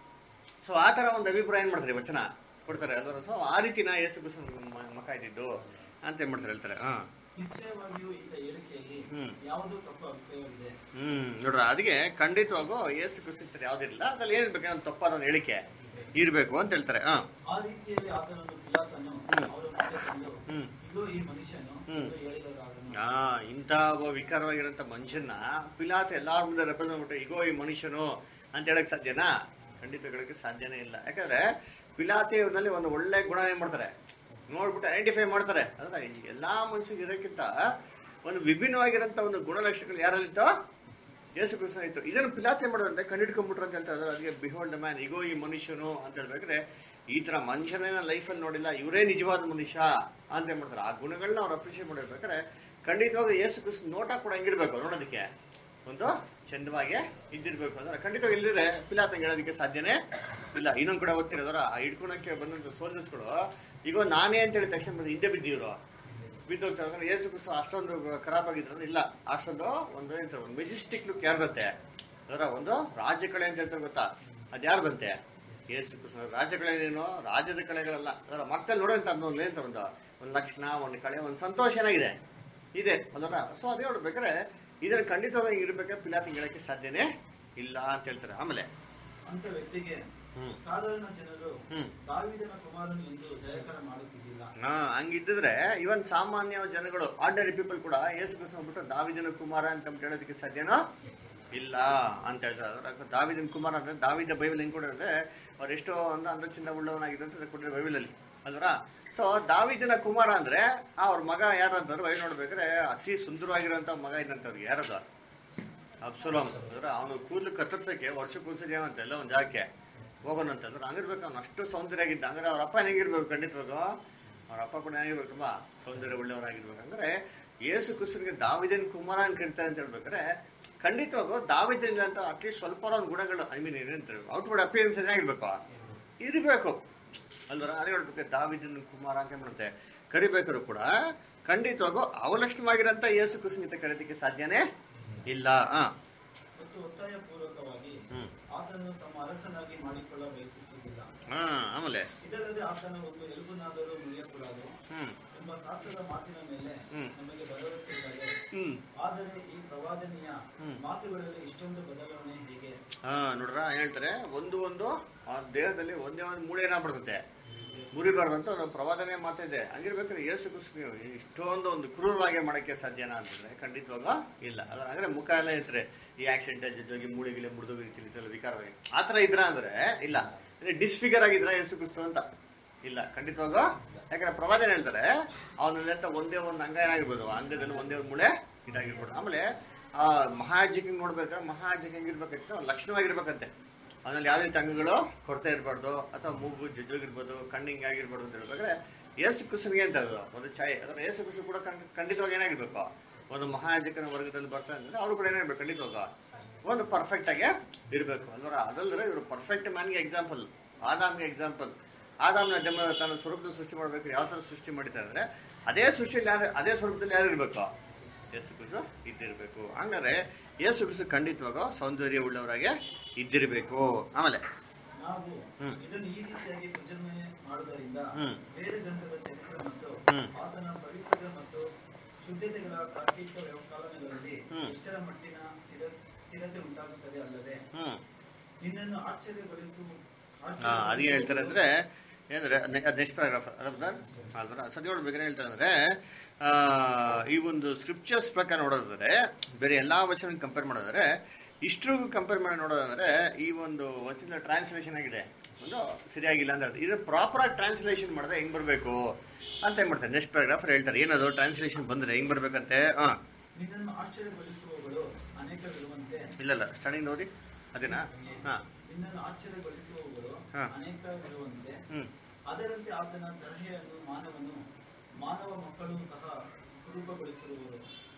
ಸೊ ಆ ತರ ಒಂದು ಅಭಿಪ್ರಾಯ ಏನ್ ಮಾಡ್ತಾರೆ ವಚನ ಕೊಡ್ತಾರೆ ಅಲ್ವ ಸೊ ಆ ರೀತಿನ ಯೇಸು ಕ್ರಿಸ್ತನ ಮ- ಮಖ ಇದ್ದಿದ್ದು ಅಂತ ಏನ್ ಮಾಡ್ತಾರೆ ಹೇಳ್ತಾರೆ ಹಾ ನಿಶ್ಚಯವಾಗಿಯೂ ಈತ ಹೇಳಿಕೆಯಲ್ಲಿ ಹ್ಮ್. ಯಾವುದೋ ತಪ್ಪು ಅಭಿಪ್ರಾಯವಿದೆ ಹ್ಮ್ ನೋಡ್ರ ಅದಕ್ಕೆ ಖಂಡಿತವಾಗೂ ಯೇಸು ಕ್ರಿಸ್ತ ಯಾವ್ದಿಲ್ಲ ಅದ್ರಲ್ಲಿ ಏನಿರ್ಬೇಕು ಒಂದು ತಪ್ಪಾದ ಒಂದು ಹೇಳಿಕೆ ಇರ್ಬೇಕು ಅಂತ ಹೇಳ್ತಾರೆ ಹಾ ಆ ರೀತಿಯಲ್ಲಿ ಆತನನ್ನು ಪಿಲಾತನು ಎಂದು ಹೇಳಿದರಾದನು ಆ ಇಂಥ ಒಬ್ಬ ವಿಕಾರವಾಗಿರೋಂಥ ಮನುಷ್ಯನ ಪಿಲಾತ್ ಎಲ್ಲಾರ ಮುಂದೆ ರೆಪ್ರೆಸೆಂಟ್ ಮಾಡ್ಬಿಟ್ಟು ಇಗೋ ಈ ಮನುಷ್ಯನು ಅಂತ ಹೇಳಕ್ ಸಾಧ್ಯನಾ ಖಂಡಿತ ಹೇಳಕ್ಕೆ ಸಾಧ್ಯನೇ ಇಲ್ಲ ಯಾಕಂದ್ರೆ ಪಿಲಾತಿ ಇವ್ರಲ್ಲಿ ಒಂದು ಒಳ್ಳೆ ಗುಣ ಏನ್ ಮಾಡ್ತಾರೆ ನೋಡ್ಬಿಟ್ಟು ಐಡೆಂಟಿಫೈ ಮಾಡ್ತಾರೆ ಅಂದ್ರೆ ಈ ಎಲ್ಲಾ ಮನುಷ್ಯರಿಗೆ ಇರೋಕ್ಕಿಂತ ಒಂದು ವಿಭಿನ್ನವಾಗಿರೋಂಥ ಒಂದು ಗುಣಲಕ್ಷಣಗಳು ಯಾರಲ್ಲಿತ್ತೋ ಯೇಸು ಕ್ರಿಸ್ತನ ಇತ್ತು ಇದನ್ನು ಪಿಲಾತ್ ಏನ್ ಮಾಡೋದಂತೆ ಕಂಡಿಡ್ಕೊಂಡ್ಬಿಟ್ರು ಅಂತ ಹೇಳ್ತಾರೆ ಅದಕ್ಕೆ ಬಿಹೋಲ್ಡ್ ಮ್ಯಾನ್ ಇಗೋ ಈ ಮನುಷ್ಯನು ಅಂತ ಹೇಳ್ಬೇಕಾದ್ರೆ ಈ ತರ ಮನುಷ್ಯನೇನ ಲೈಫಲ್ಲಿ ನೋಡಿಲ್ಲ ಇವರೇ ನಿಜವಾದ ಮನುಷ್ಯ ಅಂತ ಏನ್ ಮಾಡ್ತಾರೆ ಆ ಗುಣಗಳನ್ನ ಅವ್ರು ಅಪ್ರಿಷಿಯೇಟ್ ಮಾಡಿರ್ಬೇಕಾದ್ರೆ ಖಂಡಿತವಾಗಿ ಯೇಸು ಕ್ರಿಸ್ತ ನೋಟ ಕೂಡ ಹೆಂಗಿರ್ಬೇಕು ನೋಡೋದಕ್ಕೆ ಒಂದು ಚಂದವಾಗಿ ಇದ್ದಿರ್ಬೇಕು ಅಂದ್ರೆ ಖಂಡಿತವಾಗಿ ಇಲ್ದಿದ್ರೆ ಪಿಲಾತ್ ಹಂಗೆ ಹೇಳೋದಕ್ಕೆ ಸಾಧ್ಯನೇ ಇಲ್ಲ ಇನ್ನೊಂದ್ ಕಡೆ ಓದ್ತಿರೋದ್ರ ಆ ಹಿಡ್ಕೊಳಕ್ಕೆ ಬಂದಂತ ಸೋಲ್ಜರ್ಸ್ಗಳು ಈಗ ನಾನೇ ಅಂತ ಹೇಳಿ ತಕ್ಷಣ ಬಂದು ಹಿಂದೆ ಬಿದ್ದಿವ್ರು ಬಿದ್ದೋಗ್ತಾರೆ ಅಂದ್ರೆ ಯೇಸು ಕ್ರಿಸ್ತ ಅಷ್ಟೊಂದು ಖರಾಬ್ ಆಗಿದ್ರು ಇಲ್ಲ ಅಷ್ಟೊಂದು ಒಂದು ಎಂತ ಒಂದು ಮೆಜೆಸ್ಟಿಕ್ ಲುಕ್ ಯಾರ್ದಂತೆ ಅದರ ಒಂದು ರಾಜ್ಯ ಕಳೆ ಅಂತ ಹೇಳ್ತಾರೆ ಗೊತ್ತಾ ಅದ್ ಯಾರ್ದಂತೆ ಯೇಸು ಕ್ರಿಸ್ತ ರಾಜ್ಯ ಕಳೆ ಏನೇನು ರಾಜ್ಯದ ಕಳೆಗಳಲ್ಲ ಅದರ ಮಕ್ಕಳು ನೋಡೋಂತ ಒಂದು ಎಂತ ಒಂದು ಒಂದು ಲಕ್ಷಣ ಒಂದು ಕಳೆ ಒಂದು ಸಂತೋಷ ಏನಾಗಿದೆ ಇದೆ ಅಲ್ವರ ಸೊ ಅದೇ ನೋಡ್ಬೇಕಾದ್ರೆ ಇದನ್ನ ಖಂಡಿತವಾಗಿ ಇರ್ಬೇಕಾದ್ರೆ ಪಿಲಾತ್ ಹೇಳಕ್ಕೆ ಸಾಧ್ಯನೇ ಇಲ್ಲ ಅಂತ ಹೇಳ್ತಾರೆ ಆಮೇಲೆ ಅಂತ ವ್ಯಕ್ತಿಗೆ ಹ್ಮ್ ಸಾಧಾರಣ ಜನರು ಹ್ಮ್ ದಾವಿದನ ಕುಮಾರನು ಎಂದು ಜಯಕರ ಮಾಡುತ್ತಿದ್ದಿಲ್ಲ ಹಾ ಹಂಗಿದ್ದಿದ್ರೆ ಇವನ್ ಸಾಮಾನ್ಯ ಜನಗಳು ಆರ್ಡಿನರಿ ಪೀಪಲ್ ಕೂಡ ಯೇಸು ಕ್ರಿಸ್ತ ಬಿಟ್ಟು ದಾವಿದನ ಕುಮಾರ ಅಂತ ಅಂದ್ಬಿಟ್ಟು ಹೇಳೋದಕ್ಕೆ ಸಾಧ್ಯನೋ ಇಲ್ಲ ಅಂತ ಹೇಳ್ತಾರೆ ಅದ್ರ ದಾವಿದನ ಕುಮಾರ ಅಂದ್ರೆ ದಾವಿದ ಬೈಬಲ್ ಹೆಂಗ್ ಕೊಡಿದ್ರೆ ಅವ್ರು ಎಷ್ಟೋ ಒಂದು ಅಂದಚಿಂದ ಉಳ್ಳವನಾಗಿದೆ ಅಂತ ಕೊಟ್ಟಿರೋ ಬೈಬಲ್ ಅಲ್ಲಿ ಅಲ್ವರ ಸೊ ದಾವಿದನ ಕುಮಾರ ಅಂದ್ರೆ ಆ ಅವ್ರ ಮಗ ಯಾರು ಅಂತಂದ್ರೆ ವೈ ನೋಡ್ಬೇಕಾದ್ರೆ ಅತಿ ಸುಂದರವಾಗಿರುವಂತ ಮಗ ಇದ್ದಂತವ್ರಿಗೆ ಯಾರದು ಅಬ್ಸುಲಮ್ ಅಂದ್ರೆ ಅವನು ಕೂದಲು ಕತ್ತರ್ಸಕ್ಕೆ ವರ್ಷಕ್ಕೆ ಒಂದ್ಸರಿ ಏನಂತ ಎಲ್ಲ ಒಂದ್ ಜಾಗಕ್ಕೆ ಹೋಗೋಣಂತಂದ್ರೆ ಹಂಗಿರ್ಬೇಕು ಅವ್ನು ಅಷ್ಟು ಸೌಂದರ್ಯ ಆಗಿದ್ದ ಹಂಗಾರೆ ಅವ್ರ ಅಪ್ಪ ಹೆಂಗಿರ್ಬೇಕು ಖಂಡಿತವಾಗ ಅವ್ರ ಅಪ್ಪ ಕೂಡ ಹೆಂಗಿರ್ಬೇಕು ತುಂಬಾ ಸೌಂದರ್ಯ ಉಳ್ಳವರಾಗಿರ್ಬೇಕು ಅಂದ್ರೆ ಯೇಸು ಕ್ರಿಸ್ತನಿಗೆ ದಾವಿದನ್ ಕುಮಾರ ಅಂತ ಕರಿತಾರೆ ಅಂತ ಹೇಳ್ಬೇಕಾದ್ರೆ ಖಂಡಿತವಾಗೂ ದಾವಿದನ್ ಅಂತ ಅಟ್ಲೀಸ್ಟ್ ಸ್ವಲ್ಪ ಒಂದು ಗುಣಗಳು ಐ ಮೀನ್ ಏನಂತಾರೆ ಔಟ್ವರ್ಡ್ ಅಪಿಯರೆನ್ಸ್ ಏನಾಗಿರ್ಬೇಕು ಇರಬೇಕು ಅಲ್ವರ ಅದೇ ಹೇಳ್ಬೇಕು ದಾವಿದನ್ ಕುಮಾರ ಅಂತ ಏನ್ ಮಾಡುತ್ತೆ ಕರಿಬೇಕಾದ್ರು ಕೂಡ ಖಂಡಿತವಾಗೂ ಅವಲಕ್ಷಣವಾಗಿರಂತ ಯೇಸು ಕ್ರಿಸ್ತನಿಗೆ ಕರೆಯೋದಕ್ಕೆ ಸಾಧ್ಯನೇ ಇಲ್ಲ ಹಾ ಮತ್ತು ಒತ್ತಾಯ ಪೂರ್ವಕವಾಗಿ ಹ್ಮ್ ಆತನನ್ನು ತಮ್ಮ ಅರಸನಾಗಿ ಮಾಡಿಕೊಳ್ಳ ಬಯಸುತ್ತಿದ್ದಿಲ್ಲ ಹಾ ಆಮೇಲೆ ಇದಲ್ಲದೆ ಆತನ ಒಂದು ಎಲುಬುನಾದರೂ ಮುರಿಯಕೂಡದು ಹ್ಮ್ ಎಂಬ ಶಾಸ್ತ್ರದ ಮಾತಿನ ಮೇಲೆ ಹ್ಮ್. ನಮಗೆ ಭರವಸೆ ಇಲ್ಲದೆ ಹ್ಮ್ ಆದರೆ ಈ ಪ್ರವಾದನೆಯ ಹ್ಮ್. ಮಾತುಗಳಲ್ಲಿ ಇಷ್ಟೊಂದು ಬದಲಾವಣೆ ಹೇಗೆ ಹಾ ನೋಡ್ರ ಹೇಳ್ತಾರೆ ಒಂದು ಒಂದು ಆ ದೇಹದಲ್ಲಿ ಒಂದೇ ಒಂದು ಮೂಳೆ ಏನಾಗ್ಬಿಡ್ತತೆ ಮುರಿಬಾರ್ದು ಅಂತ ಒಂದು ಪ್ರವಾದನೆ ಮಾತಿದೆ ಹಂಗಿರ್ಬೇಕಾದ್ರೆ ಯೇಸು ಕ್ರಿಸ್ತ ಇಷ್ಟೊಂದು ಒಂದು ಕ್ರೂರವಾಗಿ ಮಾಡಕ್ಕೆ ಸಾಧ್ಯನಾ ಅಂತಂದ್ರೆ ಖಂಡಿತವಾಗ ಇಲ್ಲ ಅದ್ರ ಅಂದ್ರೆ ಮುಖ ಎಲ್ಲ ಇರ್ತಾರೆ ಈ ಆಕ್ಸಿಡೆಂಟ್ ಜೊತೆಗೆ ಮೂಳೆ ಗಿಳೆ ಮುರಿದೋಗಿ ರೀತಿಲಿ ವಿಕಾರವಾಗಿ ಆತರ ಇದ್ರ ಅಂದ್ರೆ ಇಲ್ಲ ಡಿಸ್ಫಿಗರ್ ಆಗಿದ್ರ ಯೇಸು ಕ್ರಿಸ್ತ ಅಂತ ಇಲ್ಲ ಖಂಡಿತವಾಗ ಯಾಕಂದ್ರೆ ಪ್ರವಾದನೆ ಹೇಳ್ತಾರೆ ಅವನಲ್ಲಿಂತ ಒಂದೇ ಒಂದು ಅಂಗ ಏನಾಗಿರ್ಬೋದು ಆ ಅಂಗದಲ್ಲಿ ಒಂದೇ ಒಂದು ಮೂಳೆ ಇದಾಗಿರ್ಬೋದು ಆಮೇಲೆ ಆ ಮಹಾಜಿಕಿಂಗ್ ನೋಡ್ಬೇಕಾದ್ರೆ ಮಹಾಜಿಕಿಂಗ್ ಇರ್ಬೇಕಂತ ಒಂದು ಲಕ್ಷಣವಾಗಿರ್ಬೇಕಂತೆ ಅವನಲ್ಲಿ ಯಾವುದೇ ರೀತಿ ಅಂಗಗಳು ಕೊರತೆ ಇರಬಾರ್ದು ಅಥವಾ ಮೂಗು ಜಜ್ಜೋಗಿರ್ಬೋದು ಕಣ್ಣಿಂಗ್ ಆಗಿರ್ಬಾರ್ದು ಅಂತ ಹೇಳ್ಬೇಕಾದ್ರೆ ಏಸು ಕುಸುನಿಗೆ ಅಂತ ಅದು ಒಂದು ಛಾಯೆ ಅಂದ್ರೆ ಏಸು ಕುಸು ಕೂಡ ಖಂಡ್- ಖಂಡಿತವಾಗಿ ಏನಾಗಿರ್ಬೇಕು ಒಂದು ಮಹಾಜಕನ ವರ್ಗದಲ್ಲಿ ಬರ್ತಾರೆ ಅಂದ್ರೆ ಅವರು ಕೂಡ ಏನಾಗಿರ್ಬೇಕು ಖಂಡಿತವಾಗ ಒಂದು ಪರ್ಫೆಕ್ಟ್ ಆಗಿ ಇರಬೇಕು ಅಂದ್ರೆ ಅದಲ್ಲದ್ರೆ ಇವರು ಪರ್ಫೆಕ್ಟ್ ಮ್ಯಾನ್ಗೆ ಎಕ್ಸಾಂಪಲ್ ಆದಾಮ್ಗೆ ಎಕ್ಸಾಂಪಲ್ ಆದಾಮ್ನ ಜನ್ಮ ತಾನು ಸ್ವರೂಪದ ಸೃಷ್ಟಿ ಮಾಡ್ಬೇಕು ಯಾವ ತರ ಸೃಷ್ಟಿ ಮಾಡಿದ್ದಾರೆ ಅಂದ್ರೆ ಅದೇ ಸೃಷ್ಟಿಯಲ್ಲಿ ಯಾರು ಅದೇ ಸ್ವರೂಪದಲ್ಲಿ ಯಾರು ಇರ್ಬೇಕು ಯೇಸು ಕ್ರಿಸ್ತು ಇದ್ದಿರ್ಬೇಕು ಹಂಗಾರೆ ಯೇಸು ಕ್ರಿಸ್ತು ಖಂಡಿತವಾಗ ಸೌಂದರ್ಯ ಉಳ್ಳವರಾಗೆ ಇದ್ದಿರ್ಬೇಕು ಆಮೇಲೆ ನಾವು ಹ್ಮ್. ಇದನ್ನು ಈ ರೀತಿಯಾಗಿ ಪ್ರಚರಣೆ ಮಾಡುವುದರಿಂದ ಹ್ಮ್. ಬೇರೆ ಗ್ರಂಥದ ಚರಿತ್ರೆ ಮತ್ತು ಹ್ಮ್. ಆತನ ಪವಿತ್ರ ಮತ್ತು ಶುದ್ಧತೆಗಳ ತಾರ್ಕಿಕ ವ್ಯವಕಾಲಗಳಲ್ಲಿ ಹ್ಮ್. ಎಷ್ಟರ ಮಟ್ಟಿನ ಸ್ಥಿರ ಸ್ಥಿರತೆ ಉಂಟಾಗುತ್ತದೆ ಅಲ್ಲದೆ ಹ್ಮ್ ನಿನ್ನನ್ನು ಆಶ್ಚರ್ಯಗೊಳಿಸು ಹಾ ಅದೇ ಹೇಳ್ತಾರೆ ಅಂದ್ರೆ ಏನಂದ್ರೆ ನೆಕ್ಸ್ಟ್ ಪ್ಯಾರಾಗ್ರಾಫ್ ಅಲ್ವಾ ಸದ್ಯ ನೋಡ್ಬೇಕಾದ್ರೆ ಹೇಳ್ತಾರೆ ಅಂದ್ರೆ ಆ, ಈ ಒಂದು ಸ್ಕ್ರಿಪ್ಚರ್ಸ್ ಪ್ರಕಾರ ನೋಡೋದಾದ್ರೆ ಬೇರೆ ಎಲ್ಲಾ ವಚನ ಕಂಪೇರ್ ಮಾಡೋದಾದ್ರೆ ಇಷ್ಟ್ರಿಗೂ ಕಂಪೇರ್ ಮಾಡಿ ನೋಡೋದಂದ್ರೆ ಈ ಒಂದು ವಚನ ಟ್ರಾನ್ಸ್ಲೇಷನ್ ಆಗಿದೆ ಒಂದು ಸರಿಯಾಗಿಲ್ಲ ಅಂತ ಇದು ಪ್ರಾಪರ್ ಆಗಿ ಟ್ರಾನ್ಸ್ಲೇಷನ್ ಮಾಡಿದ್ರೆ ಹೆಂಗ್ ಬರ್ಬೇಕು ಅಂತ ಏನ್ ಮಾಡ್ತಾರೆ ನೆಕ್ಸ್ಟ್ ಪ್ಯಾರಾಗ್ರಾಫ್ ಹೇಳ್ತಾರೆ ಏನದು ಟ್ರಾನ್ಸ್ಲೇಷನ್ ಬಂದ್ರೆ ಹೆಂಗ್ ಬರ್ಬೇಕಂತೆ ಹಾ ನಿನ್ನನ್ನು ಆಶ್ಚರ್ಯಗೊಳಿಸುವವಗಳು ಅನೇಕರಿರುವಂತೆ ಇಲ್ಲ ಇಲ್ಲ ಸ್ಟಾರ್ಟಿಂಗ್ ನೋಡಿ ಅದೇನಾ ಹಾ ನಿನ್ನನ್ನು ಆಶ್ಚರ್ಯಗೊಳಿಸುವವಗಳು ಹಾ. ಅನೇಕರಿರುವಂತೆ ಹ್ಮ್ ಅದರಂತೆ ಆತನ ಸಲಹೆಯನ್ನು ಮಾನವನು ಮಾನವ ಮಕ್ಕಳು ಸಹ ರೂಪಗೊಳಿಸುವವರು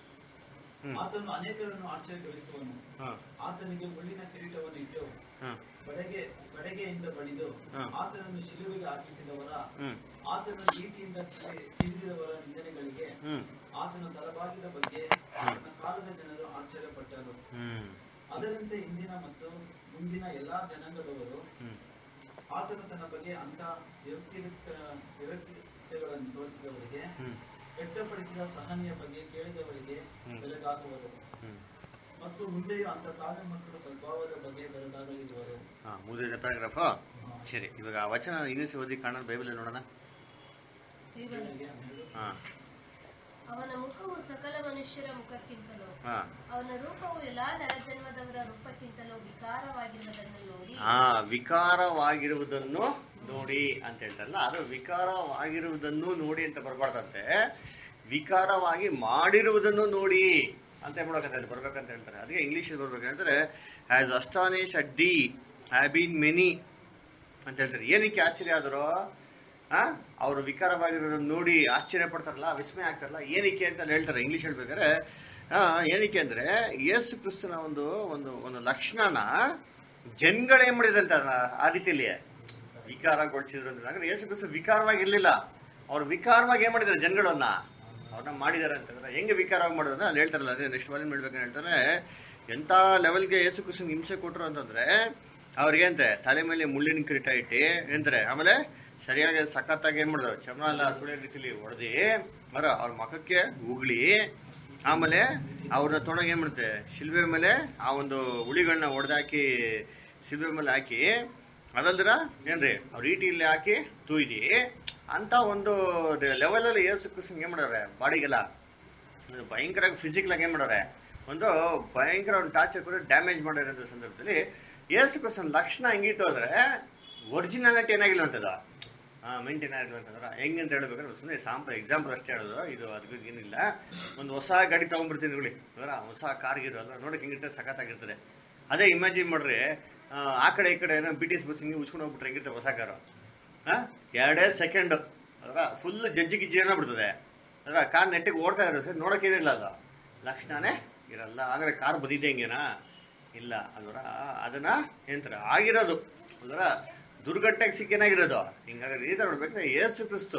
ಹ್ಮ್ ಆತನು ಅನೇಕರನ್ನು ಆಶ್ಚರ್ಯಗೊಳಿಸುವನು ಹಾ ಆತನಿಗೆ ಮುಳ್ಳಿನ ಕಿರೀಟವನ್ನು ಇಟ್ಟು ಹಾ ಬಡಗೆ ಬಡಗೆಯಿಂದ ಬಡಿದು ಹಾ. ಆತನನ್ನು ಶಿಲುವೆಗೆ ಹಾಕಿಸಿದವರ ಹ್ಮ್ ಆತನ ಈಟಿಯಿಂದ ಚಿ- ತಿವಿದಿದವರ ನಿಂದನೆಗಳಿಗೆ ಹ್ಮ್ ಆತನ ತಲಬಾಗಿದ ಬಗ್ಗೆ ಆತನ ಕಾಲದ ಜನರು ಆಶ್ಚರ್ಯಪಟ್ಟರು ಹ್ಮ್ ಅದರಂತೆ ಇಂದಿನ ಮತ್ತು ಮುಂದಿನ ಎಲ್ಲಾ ಜನಾಂಗದವರು ಹ್ಮ್ ಆತನು ತನ್ನ ಬಗ್ಗೆ ಅಂತ ವ್ಯಕ್ತಿಗತ- ವ್ಯಕ್ತಿಗತಗಳನ್ನು ತೋರಿಸಿದವರಿಗೆ ಹ್ಮ್ ವ್ಯಕ್ತಪಡಿಸಿದ ಸಹನೆಯ ಬಗ್ಗೆ ಕೇಳಿದವರಿಗೆ ಹ್ಮ್. ಬೆಳಗಾಗುವರು ಹ್ಮ್ ಮತ್ತು ಮುಂದೆಯೂ ಅಂತ ತಾಳ್ಮೆ ಮತ್ತು ಸ್ವಭಾವದ ಬಗ್ಗೆ ಬೆಳಗಾಗಲಿರುವರು ಹಾ ಮುಗಿದ ಪ್ಯಾರಾಗ್ರಾಫ್ ಸರಿ ಇವಾಗ ಆ ವಚನ ಇಂಗ್ಲಿಷ್ ಓದಿ ಕಾಣೋದು ಬೈಬಲ್ ನೋಡೋಣ ಹೀಗಾಗಿ ಹನ್ನೆರಡು. ಹಾ ಅವನ ಮುಖವು ಸಕಲ ಮನುಷ್ಯರ ಮುಖಕ್ಕಿಂತಲೂ ಹಾ ಅವನ ರೂಪವು ಎಲ್ಲಾ ನರಜನ್ಮದವರ ರೂಪಕ್ಕಿಂತಲೂ ವಿಕಾರವಾಗಿರುವುದನ್ನು ನೋಡಿ ಆ ವಿಕಾರವಾಗಿರುವುದನ್ನು ನೋಡಿ ಅಂತ ಹೇಳ್ತಾರಲ್ಲ ಅದು ವಿಕಾರವಾಗಿರುವುದನ್ನು ನೋಡಿ ಅಂತ ಬರ್ಬಾರ್ದಂತೆ ವಿಕಾರವಾಗಿ ಮಾಡಿರುವುದನ್ನು ನೋಡಿ ಅಂತ ಮಾಡ್ಬೇಕಂತ ಬರ್ಬೇಕಂತ ಹೇಳ್ತಾರೆ ಅದಕ್ಕೆ ಇಂಗ್ಲಿಷ್ ಬರ್ಬೇಕು ಹೇಳ್ತಾರೆ has astonish at the have been many ಅಂತ ಹೇಳ್ತಾರೆ ಏನಕ್ಕೆ ಆಶ್ಚರ್ಯ ಆದರೂ ಆ ಅವರು ವಿಕಾರವಾಗಿರೋದನ್ನ ನೋಡಿ ಆಶ್ಚರ್ಯ ಪಡ್ತಾರಲ್ಲ ವಿಸ್ಮಯ ಆಗ್ತಾರಲ್ಲ ಏನಕ್ಕೆ ಅಂತ ಹೇಳ್ತಾರೆ ಇಂಗ್ಲಿಷ್ ಹೇಳ್ಬೇಕಾದ್ರೆ ಆ, ಏನಕ್ಕೆ ಅಂದ್ರೆ ಯೇಸು ಕ್ರಿಸ್ತನ ಒಂದು ಒಂದು ಒಂದು ಲಕ್ಷಣನ ಜನಗಳು ಏನ್ ಮಾಡಿದ್ರಂತ ಆ ರೀತಿಯಲ್ಲಿ ವಿಕಾರಗೊಳಿಸಿದ್ರು ಅಂತ ಅಂದ್ರೆ ಯೇಸು ಕ್ರಿಸ್ತ ವಿಕಾರವಾಗಿರ್ಲಿಲ್ಲ ಅವ್ರು ವಿಕಾರವಾಗಿ ಏನ್ ಮಾಡಿದ್ದಾರೆ ಜನಗಳನ್ನ ಅವ್ರನ್ನ ಮಾಡಿದಾರೆ ಅಂತಂದ್ರೆ ಹೆಂಗೆ ವಿಕಾರವಾಗಿ ಮಾಡಿದ್ರೆ ಅಲ್ಲಿ ಹೇಳ್ತಾರಲ್ಲ ಅದೇ ನೆಕ್ಸ್ಟ್ ವಾಲ್ಯೂಮ್ ಹೇಳ್ಬೇಕಂತ ಹೇಳ್ತಾರೆ ಎಂತ ಲೆವೆಲ್ಗೆ ಯೇಸು ಕ್ರಿಸ್ತನ್ ಹಿಂಸೆ ಕೊಟ್ರು ಅಂತಂದ್ರೆ ಅವ್ರಿಗೆ ಅಂತೆ ತಲೆ ಮೇಲೆ ಮುಳ್ಳಿನ ಕಿರೀಟ ಇಟ್ಟು ಎಂತಾರೆ ಆಮೇಲೆ ಸರಿಯಾಗಿ ಸಖತ್ತಾಗಿ ಏನ್ ಮಾಡಿದ್ರು ಚರ್ಮ ಎಲ್ಲ ಸುಳಿಯೋ ರೀತಿಲಿ ಹೊಡೆದಿ ಅವರ ಅವ್ರ ಮುಖಕ್ಕೆ ಉಗ್ಳಿ ಆಮೇಲೆ ಅವ್ರನ್ನ ತೊಡಗಿ ಏನ್ ಮಾಡುತ್ತೆ ಶಿಲ್ಬೆ ಮೇಲೆ ಆ ಒಂದು ಉಳಿಗಳನ್ನ ಹೊಡೆದಾಕಿ ಶಿಲ್ಬೆ ಮೇಲೆ ಹಾಕಿ ಅದಲ್ದಿರ ಏನ್ರಿ ಅವ್ರ ಈಟಿಯಲ್ಲಿ ಹಾಕಿ ತೂಯ್ದಿ ಅಂತ ಒಂದು ಲೆವೆಲ್ ಅಲ್ಲಿ ಏಸು ಕೃಷ್ಣ ಏನ್ ಮಾಡವ್ರೆ ಬಾಡಿಗೆಲ್ಲ ಒಂದು ಭಯಂಕರ ಫಿಸಿಕಲ್ ಆಗಿ ಏನ್ ಮಾಡವ್ರೆ ಒಂದು ಭಯಂಕರ ಒಂದು ಟಾರ್ಚರ್ ಕೂಡ ಡ್ಯಾಮೇಜ್ ಮಾಡಿರೋಂಥ ಸಂದರ್ಭದಲ್ಲಿ ಏಸು ಕೃಷ್ಣನ ಲಕ್ಷಣ ಹೆಂಗಿತ್ತು ಅಂದ್ರೆ ಒರಿಜಿನಾಲಿಟಿ ಏನಾಗಿಲ್ಲ ಅಂತದ ಮೇಂಟೈನ್ ಆಗಿಲ್ಲ ಅಂತಂದ್ರೆ ಹೆಂಗೆ ಅಂತ ಹೇಳ್ಬೇಕಾದ್ರೆ ಸುಮ್ಮನೆ ಸಾಂಪ್ರ ಎಕ್ಸಾಂಪಲ್ ಅಷ್ಟೇ ಹೇಳೋದು ಇದು ಅದಕ್ಕೆ ಏನಿಲ್ಲ ಒಂದು ಹೊಸ ಗಾಡಿ ತಗೊಂಡ್ಬಿಡ್ತೀನಿ ನೋಡಿ ಅದರ ಹೊಸ ಕಾರ್ಗಿರೋ ಅಲ್ಲ ನೋಡಕ್ಕೆ ಹೆಂಗಿರ್ತದೆ ಸಖತ್ತಾಗಿರ್ತದೆ ಅದೇ ಇಮ್ಯಾಜಿನ್ ಮಾಡ್ರಿ ಆ, ಆ ಕಡೆ ಈ ಕಡೆ ಏನೋ ಬಿ ಟಿ ಎಸ್ ಬಸ್ ಹಿಂಗೆ ಉಚ್ಕೊಂಡು ಹೋಗ್ಬಿಟ್ರೆ ಹೆಂಗಿರ್ತದೆ ಹೊಸ ಕಾರು ಆ? ಎರಡೇ ಸೆಕೆಂಡ್ ಅದರ ಫುಲ್ ಜಜ್ಜಿ ಗಿಜ್ಜಿ ಏನೋ ಬಿಡ್ತದೆ ಅದರ ಕಾರ್ ನೆಟ್ಟಿಗೆ ಓಡ್ತಾ ಇರುತ್ತೆ ನೋಡಕ್ಕೆ ಏನಿಲ್ಲ ಅದು ಲಕ್ಷಣನೇ ಇರಲ್ಲ ಹಾಗಾದ್ರೆ ಕಾರ್ ಬದಿದೆ ಹೆಂಗೇನಾ ಇಲ್ಲ ಅಲ್ವರ ಅದನ್ನ ಏನಂತಾರೆ ಆಗಿರೋದು ಅಲ್ವರ ದುರ್ಘಟನೆಗೆ ಸಿಕ್ಕೇನಾಗಿರೋದು ಹಿಂಗಾದ್ರೆ ಈ ತರ ನೋಡ್ಬೇಕು ಯೇಸು ಕ್ರಿಸ್ತು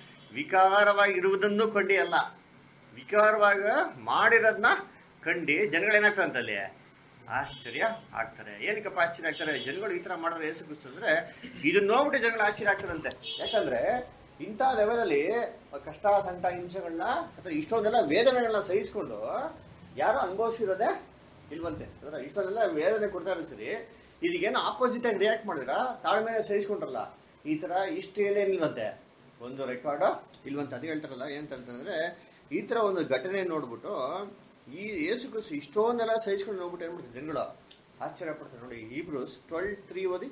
ವಿಕಾರವಾಗಿರುವುದನ್ನು ಕಂಡಿ ಅಲ್ಲ ವಿಕಾರವಾಗ ಮಾಡಿರೋದನ್ನ ಕಂಡು ಜನಗಳೇನಾಗ್ತದೆ ಅಲ್ಲಿ ಆಶ್ಚರ್ಯ ಆಗ್ತಾರೆ ಏನಕ್ಕಪ್ಪ ಆಶ್ಚರ್ಯ ಆಗ್ತಾರೆ ಜನಗಳು ಈ ತರ ಮಾಡಿದ್ರೆ ಯೇಸು ಕ್ರಿಸ್ತು ಅಂದ್ರೆ ಇದನ್ನ ನೋಡ್ಬಿಟ್ಟು ಜನಗಳು ಆಶ್ಚರ್ಯ ಆಗ್ತಾರಂತೆ ಯಾಕಂದ್ರೆ ಇಂಥ ಲೆವೆಲಲ್ಲಿ ಕಷ್ಟ ಸಂಕಟ ಹಿಂಸೆಗಳನ್ನ ಅಥವಾ ಇಷ್ಟೊಂದೆಲ್ಲ ವೇದನೆಗಳನ್ನ ಸಹಿಸ್ಕೊಂಡು ಯಾರು ಅನುಭವಿಸಿರೋದೇ ಇಲ್ವಂತೆ ಅಂದ್ರೆ ಇಷ್ಟೊಂದೆಲ್ಲ ವೇದನೆ ಕೊಡ್ತಾ ಇರೋ ಸರಿ ಇದಕ್ಕೇನು ಆಪೋಸಿಟ್ ಆಗಿ ರಿಯಾಕ್ಟ್ ಮಾಡಿದ್ರ ತಾಳ್ಮೆ ಸಹಿಸ್ಕೊಂಡ್ರಲ್ಲ ಈ ತರ ಇಷ್ಟು ಏನೇನಿಲ್ವಂತೆ ಒಂದು ರೆಕಾರ್ಡ್ ಇಲ್ವಂತ ಅದು ಹೇಳ್ತಾರಲ್ಲ ಏನಂತ ಹೇಳ್ತಾರೆ ಈ ತರ ಒಂದು ಘಟನೆ ನೋಡ್ಬಿಟ್ಟು ಈ ಯೇಸು ಕ್ರಿಸ್ತು ಇಷ್ಟೊಂದೆಲ್ಲ ಸಹಿಸ್ಕೊಂಡು ನೋಡ್ಬಿಟ್ಟು ಏನ್ ಮಾಡ್ತಾರೆ ಜನಗಳು ಆಶ್ಚರ್ಯ ಪಡ್ತಾರೆ ನೋಡಿ ಈಬ್ರೂಸ್ ಟ್ವೆಲ್ ತ್ರೀ ಓದಿ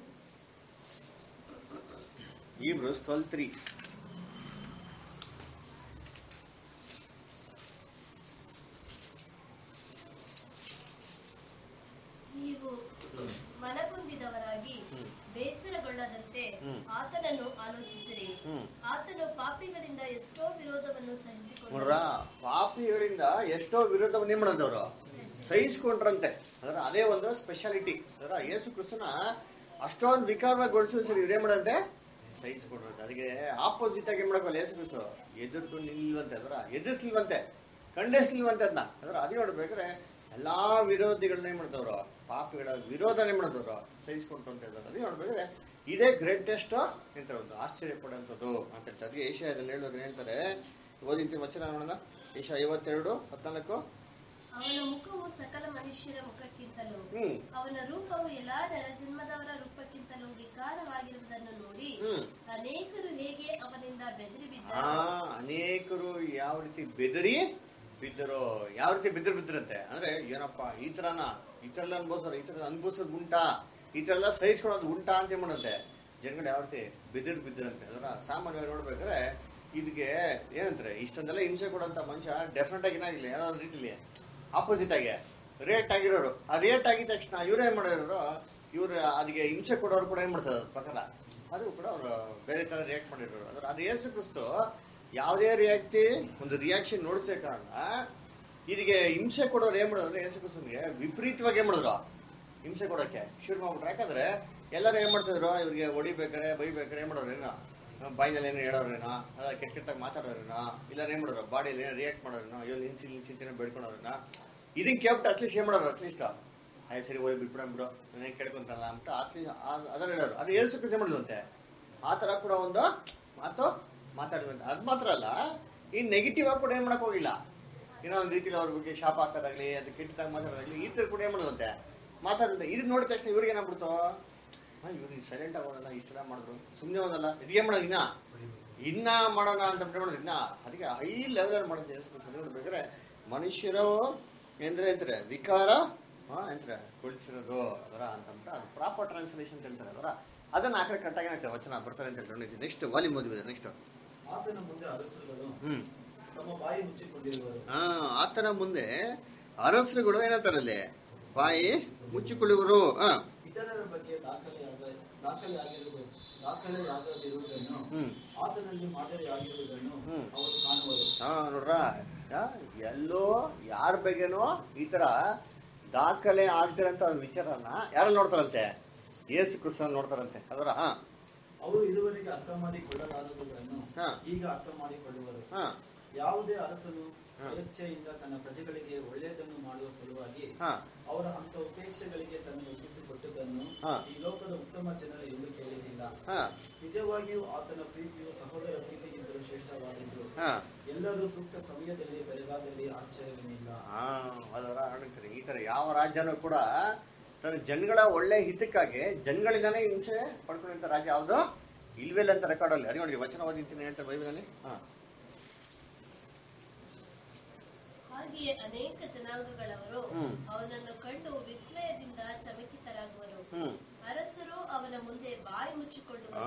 ಈಬ್ರೂಸ್ ಟ್ವೆಲ್ ತ್ರೀ ನೀವು ಮನಗುಂದಿದವರಾಗಿ ಹ್ಮ್. ಬೇಸರಗೊಳ್ಳದಂತೆ ಹ್ಮ್. ಆತನನ್ನು ಆಲೋಚಿಸಿರಿ ಹ್ಮ್ ಆತನು ಪಾಪಿಗಳಿಂದ ಎಷ್ಟೋ ವಿರೋಧವನ್ನು ಸಹಿಸಿಕೊಂಡು ನೋಡ್ರ ಪಾಪಿಗಳಿಂದ ಎಷ್ಟೋ ವಿರೋಧವನ್ನೇ ಮಾಡೋದವ್ರು ಸಹಿಸ್ಕೊಂಡ್ರಂತೆ ಅದರ ಅದೇ ಒಂದು ಸ್ಪೆಷಾಲಿಟಿ ಅದರ ಯೇಸು ಕ್ರಿಸ್ತನ ಅಷ್ಟೊಂದು ವಿಕಾರಗೊಳಿಸೋ ಸರಿ ಇವ್ರೇ ಮಾಡಂತೆ ಸಹಿಸ್ಕೊಂಡ್ರಂತೆ ಅದಕ್ಕೆ ಆಪೋಸಿಟ್ ಆಗಿ ಏನ್ ಮಾಡಕ್ಕಲ್ಲ ಯೇಸು ಕ್ರಿಸ್ತು ಎದುರ್ಕೊಂಡು ನಿಲ್ವಂತೆ ಅದರ ಎದುರಿಸ್ಲಿಲ್ವಂತೆ ಖಂಡಿಸ್ಲಿಲ್ವಂತೆ ಅದನ್ನ ಅದರ ಅದೇ ನೋಡ್ಬೇಕಾದ್ರೆ ಎಲ್ಲಾ ವಿರೋಧಿಗಳನ್ನ ಏನ್ ಮಾಡ್ತವ್ರು ಪಾಪಿಗಳ ವಿರೋಧನೆ ಮಾಡಿದವರು ಸಹಿಸ್ಕೊಂಡ್ರು ಅಂತ ಹೇಳ್ತಾರೆ ಅದೇ ನೋಡ್ಬೇಕಾದ್ರೆ ಇದೇ ಗ್ರೇಟೆಸ್ಟ್ ಎಂತ ಒಂದು ಆಶ್ಚರ್ಯ ಪಡುವಂಥದ್ದು ಅಂತ ಹೇಳ್ತಾರೆ ಅದಕ್ಕೆ ಏಷ್ಯಾದಲ್ಲಿ ಹೇಳುವಾಗ ಹೇಳ್ತಾರೆ ಓದಿಂತೀನಿ ವಚನ ನೋಡೋಣ ಏಷ್ಯಾ ಐವತ್ತೆರಡು ಹದಿನಾಲ್ಕು ಅವನ ಮುಖವು ಸಕಲ ಮನುಷ್ಯರ ಮುಖಕ್ಕಿಂತಲೂ ಹ್ಮ್ ಅವನ ರೂಪವು ಎಲ್ಲಾ ನರಜನ್ಮದವರ ರೂಪಕ್ಕಿಂತಲೂ ವಿಕಾರವಾಗಿರುವುದನ್ನು ನೋಡಿ ಹ್ಮ್ ಅನೇಕರು ಹೇಗೆ ಅವನಿಂದ ಬೆದರಿ ಆ ಬಿದ್ದರು ಅನೇಕರು ಯಾವ ರೀತಿ ಬೆದರಿ ಬಿದ್ದರೋ ಯಾವ ರೀತಿ ಬೆದರಿ ಬಿದ್ದರಂತೆ ಅಂದ್ರೆ ಏನಪ್ಪ ಈ ತರನ ಈ ತರ ಎಲ್ಲ ಅನ್ಭವಿಸೋರು ಈ ತರ ಅನ್ಭವಿಸೋದು ಉಂಟಾ ಈ ತರ ಎಲ್ಲ ಸಹಿಸ್ಕೊಳ್ಳೋದು ಉಂಟಾ ಅಂತ ಏನ್ ಮಾಡಂತೆ ಜನಗಳು ಯಾವ ರೀತಿ ಬೆದರಿ ಬಿದ್ದರಂತೆ ಅದರ ಸಾಮಾನ್ಯವಾಗಿ ನೋಡ್ಬೇಕಾದ್ರೆ ಇದಕ್ಕೆ ಏನಂತಾರೆ ಇಷ್ಟೊಂದೆಲ್ಲ ಹಿಂಸೆ ಕೊಡೋಂತ ಮನುಷ್ಯ ಡೆಫಿನೆಟ್ ಆಗಿ ಏನಾಗಿಲ್ಲ ಏನೋ ಒಂದು ರೀತಿಲಿ ಆಪೋಸಿಟ್ ಆಗಿ ರೇಟ್ ಆಗಿರೋರು ಆ ರೇಟ್ ಆಗಿದ ತಕ್ಷಣ ಇವ್ರು ಏನ್ ಮಾಡಿರೋರು ಇವ್ರು ಅದಕ್ಕೆ ಹಿಂಸೆ ಕೊಡೋರು ಕೂಡ ಏನ್ ಮಾಡ್ತಾರೆ ಅದ್ರ ಪ್ರಕಾರ ಅದು ಕೂಡ ಅವರು ಬೇರೆ ತರ ರಿಯಾಕ್ಟ್ ಮಾಡಿರೋರು ಅದ್ರ ಅದು ಏಸು ಕ್ರಿಸ್ತು ಯಾವುದೇ ರಿಯಾಕ್ಟಿ ಒಂದು ರಿಯಾಕ್ಷನ್ ನೋಡಿಸೋ ಕಾರಣ ಇದಕ್ಕೆ ಹಿಂಸೆ ಕೊಡೋರು ಏನ್ ಮಾಡೋರು ಏಸು ಕ್ರಿಸ್ತನ್ಗೆ ವಿಪರೀತವಾಗಿ ಏನ್ ಮಾಡಿದ್ರು ಹಿಂಸೆ ಕೊಡೋಕೆ ಶುರು ಮಾಡ್ಬಿಟ್ರು ಯಾಕಂದ್ರೆ ಎಲ್ಲರೂ ಏನ್ ಮಾಡ್ತಿದ್ರು ಇವ್ರಿಗೆ ಹೊಡಿಬೇಕಾರೆ ಬೈಬೇಕಾರೆ ಏನ್ ಮಾಡೋರು ಏನೋ ಬಾಯಿನಲ್ಲಿ ಏನೋ ಹೇಳೋರೇನೋ ಅದ ಕೆಟ್ಟ ಕೆಟ್ಟಾಗಿ ಮಾತಾಡೋರೇನೋ ಇಲ್ಲ ಏನ್ ಮಾಡೋರು ಬಾಡಿಯಲ್ಲಿ ಏನೋ ರಿಯಾಕ್ಟ್ ಮಾಡೋರೇನೋ ಇವ್ ನಿನ್ಸಿ ನಿನ್ಸಿ ಅಂತ ಬೇಡ್ಕೊಳೋರೇನೋ ಇದನ್ನ ಕೇಳ್ಬಿಟ್ಟು ಅಟ್ಲೀಸ್ಟ್ ಏನ್ ಮಾಡೋರು ಅಟ್ಲೀಸ್ಟ್ ಆಯ್ತು ಸರಿ ಹೋಗಿ ಬಿಟ್ಬಿಡ ಬಿಡು ನಾನೇನು ಕೇಳ್ಕೊಂತಲ್ಲ ಅಂದ್ಬಿಟ್ಟು ಅಟ್ಲೀಸ್ಟ್ ಅದನ್ನ ಹೇಳೋರು ಅದು ಏಸು ಕ್ರಿಸ್ತ ಮಾಡಿದ್ವಂತೆ ಆ ತರ ಕೂಡ ಒಂದು ಮಾತು ಮಾತಾಡಿದಂತೆ ಅದ್ ಮಾತ್ರ ಅಲ್ಲ ಈ ನೆಗೆಟಿವ್ ಆಗಿ ಕೂಡ ಏನ್ ಮಾಡಕ್ ಹೋಗಿಲ್ಲ ಏನೋ ಒಂದ್ ರೀತಿಲಿ ಅವ್ರ ಬಗ್ಗೆ ಶಾಪ ಹಾಕೋದಾಗ್ಲಿ ಅದು ಕೆಟ್ಟದಾಗ ಮಾತಾಡೋದಾಗ್ಲಿ ಈ ತರ ಕೂಡ ಏನ್ ಮಾಡೋದಂತೆ ಮಾತಾಡಿದ ಇದು ನೋಡಿದ ತಕ್ಷಣ ಇವ್ರಿಗೆ ಏನಾಗ್ಬಿಡ್ತು ಇವ್ರು ಸೈಲೆಂಟ್ ಆಗೋದಲ್ಲ ಇಷ್ಟೆಲ್ಲ ಮಾಡಿದ್ರು ಸುಮ್ಮನೆ ಹೋದಲ್ಲ ಇದು ಏನ್ ಮಾಡೋದು ಇನ್ನ ಇನ್ನ ಮಾಡೋಣ ಅಂತ ಬಿಟ್ಟು ಮಾಡೋದು ಇನ್ನ ಅದಕ್ಕೆ ಹೈ ಲೆವೆಲ್ ಮಾಡೋದು ಯೇಸು ಕ್ರಿಸ್ತ ನೋಡ್ಬೇಕಾದ್ರೆ ಮನುಷ್ಯರು ಎಂದ್ರೆ ಅಂತಾರೆ ವಿಕಾರ ಹಾ ಎಂದ್ರೆ ಕುಳಿಸಿರೋದು ಅದರ ಅಂತಂದ್ರೆ ಅದು ಪ್ರಾಪರ್ ಟ್ರಾನ್ಸ್ಲೇಷನ್ ಅಂತ ಹೇಳ್ತಾರೆ ಅದರ ಅದನ್ನ ಆ ಕಡೆ ಕಟ್ಟಾಗಿ ಹೇಳ್ತಾರೆ ವಚನ ಬರ್ತಾರೆ ಅಂತ ಹೇಳ್ಕೊಂಡಿದ್ದೀವಿ ನೆಕ್ಸ್ಟ್ ವಾಲ್ಯೂಮ್ ಓದಿದೆ ನೆಕ್ಸ್ಟ್ ಆತನ ಮುಂದೆ ಅರಸರುಗಳು ಹ್ಮ್ ತಮ್ಮ ಬಾಯಿ ಮುಚ್ಚಿಕೊಂಡಿರುವರು ಆ ಆತನ ಮುಂದೆ ಅರಸರುಗಳು ಏನಂತಾರೆ ಅಲ್ಲಿ ಬಾಯಿ ಮುಚ್ಚಿಕೊಳ್ಳುವರು ಹಾ ಇತರರ ಬಗ್ಗೆ ದಾಖಲೆಯಾದ ದಾಖಲೆಯಾಗಿರುವುದು ದಾಖಲೆಯಾಗದಿರುವುದನ್ನು ಹ್ಮ್ ಆತನಲ್ಲಿ ಮಾದರಿಯಾಗಿರುವುದನ್ನು ಹ್ಮ್. ಅವರು ಕಾಣುವರು ಹಾ ನೋಡ್ರ ಆ, ಎಲ್ಲೋ ಯಾರ ಬಗ್ಗೆನೋ ಈ ತರ ದಾಖಲೆ ಆಗ್ತಿರಂತ ಒಂದು ವಿಚಾರನ ಯಾರು ನೋಡ್ತಾರಂತೆ ಯೇಸು ಕ್ರಿಸ್ತನ ನೋಡ್ತಾರಂತೆ ಅದರ ಹಾ ಅವರು ಇದುವರೆಗೆ ಅರ್ಥ ಮಾಡಿಕೊಳ್ಳಲಾರದುದನ್ನು ಹಾ. ಈಗ ಅರ್ಥ ಮಾಡಿಕೊಳ್ಳುವರು ಹಾ ಯಾವುದೇ ಅರಸನು ಸ್ವೇಚ್ಛೆಯಿಂದ ತನ್ನ ಪ್ರಜೆಗಳಿಗೆ ಒಳ್ಳೆಯದನ್ನು ಮಾಡುವ ಸಲುವಾಗಿ ಹಾ ಅವರ ಅಂತ ಉಪೇಕ್ಷೆಗಳಿಗೆ ತನ್ನನ್ನು ಒಪ್ಪಿಸಿಕೊಟ್ಟದನ್ನು ಹಾ. ಈ ಲೋಕದ ಉತ್ತಮ ಜನರು ಎಂದು ಕೇಳಿದಿಲ್ಲ ಹಾ ನಿಜವಾಗಿಯೂ ಆತನ ಪ್ರೀತಿಯು ಸಹೋದರ ಪ್ರೀತಿಗಿಂತಲೂ ಶ್ರೇಷ್ಠವಾದದ್ದು ಹಾ ಎಲ್ಲರೂ ಸೂಕ್ತ ಸಮಯದಲ್ಲಿ ಬೆಳಗಾದಲ್ಲಿ ಆಶ್ಚರ್ಯವೇನಿಲ್ಲ ಹಾ ಅದರ ಹೇಳ್ತಾರೆ ಈ ತರ ಯಾವ ರಾಜ್ಯನೂ ಕೂಡ ತನ್ನ ಜನಗಳ ಒಳ್ಳೆ ಹಿತಕ್ಕಾಗಿ ಜನಗಳಿಂದಾನೇ ಹಿಂಸೆ ಪಡ್ಕೊಂಡಂತ ರಾಜ್ಯ ಯಾವುದು ಇಲ್ವೆಲ್ಲ ಅಂತ ರೆಕಾರ್ಡ್ ಅಲ್ಲಿ ಅದೇ ನೋಡಿ ವಚನ ಓದಿದ್ದೀನಿ ಹೇಳ್ತಾರೆ ಬೈಬಲಲ್ಲಿ ಹಾ ಹಾಗೆಯೇ ಅನೇಕ ಜನಾಂಗಗಳವರು ಹ್ಮ್. ಅವನನ್ನು ಕಂಡು ವಿಸ್ಮಯದಿಂದ ಚಮಕಿತರಾಗುವರು ಹ್ಮ್ ಅರಸರು ಅವನ ಮುಂದೆ ಬಾಯಿ ಆ, ಮುಚ್ಚಿಕೊಳ್ಳುವರು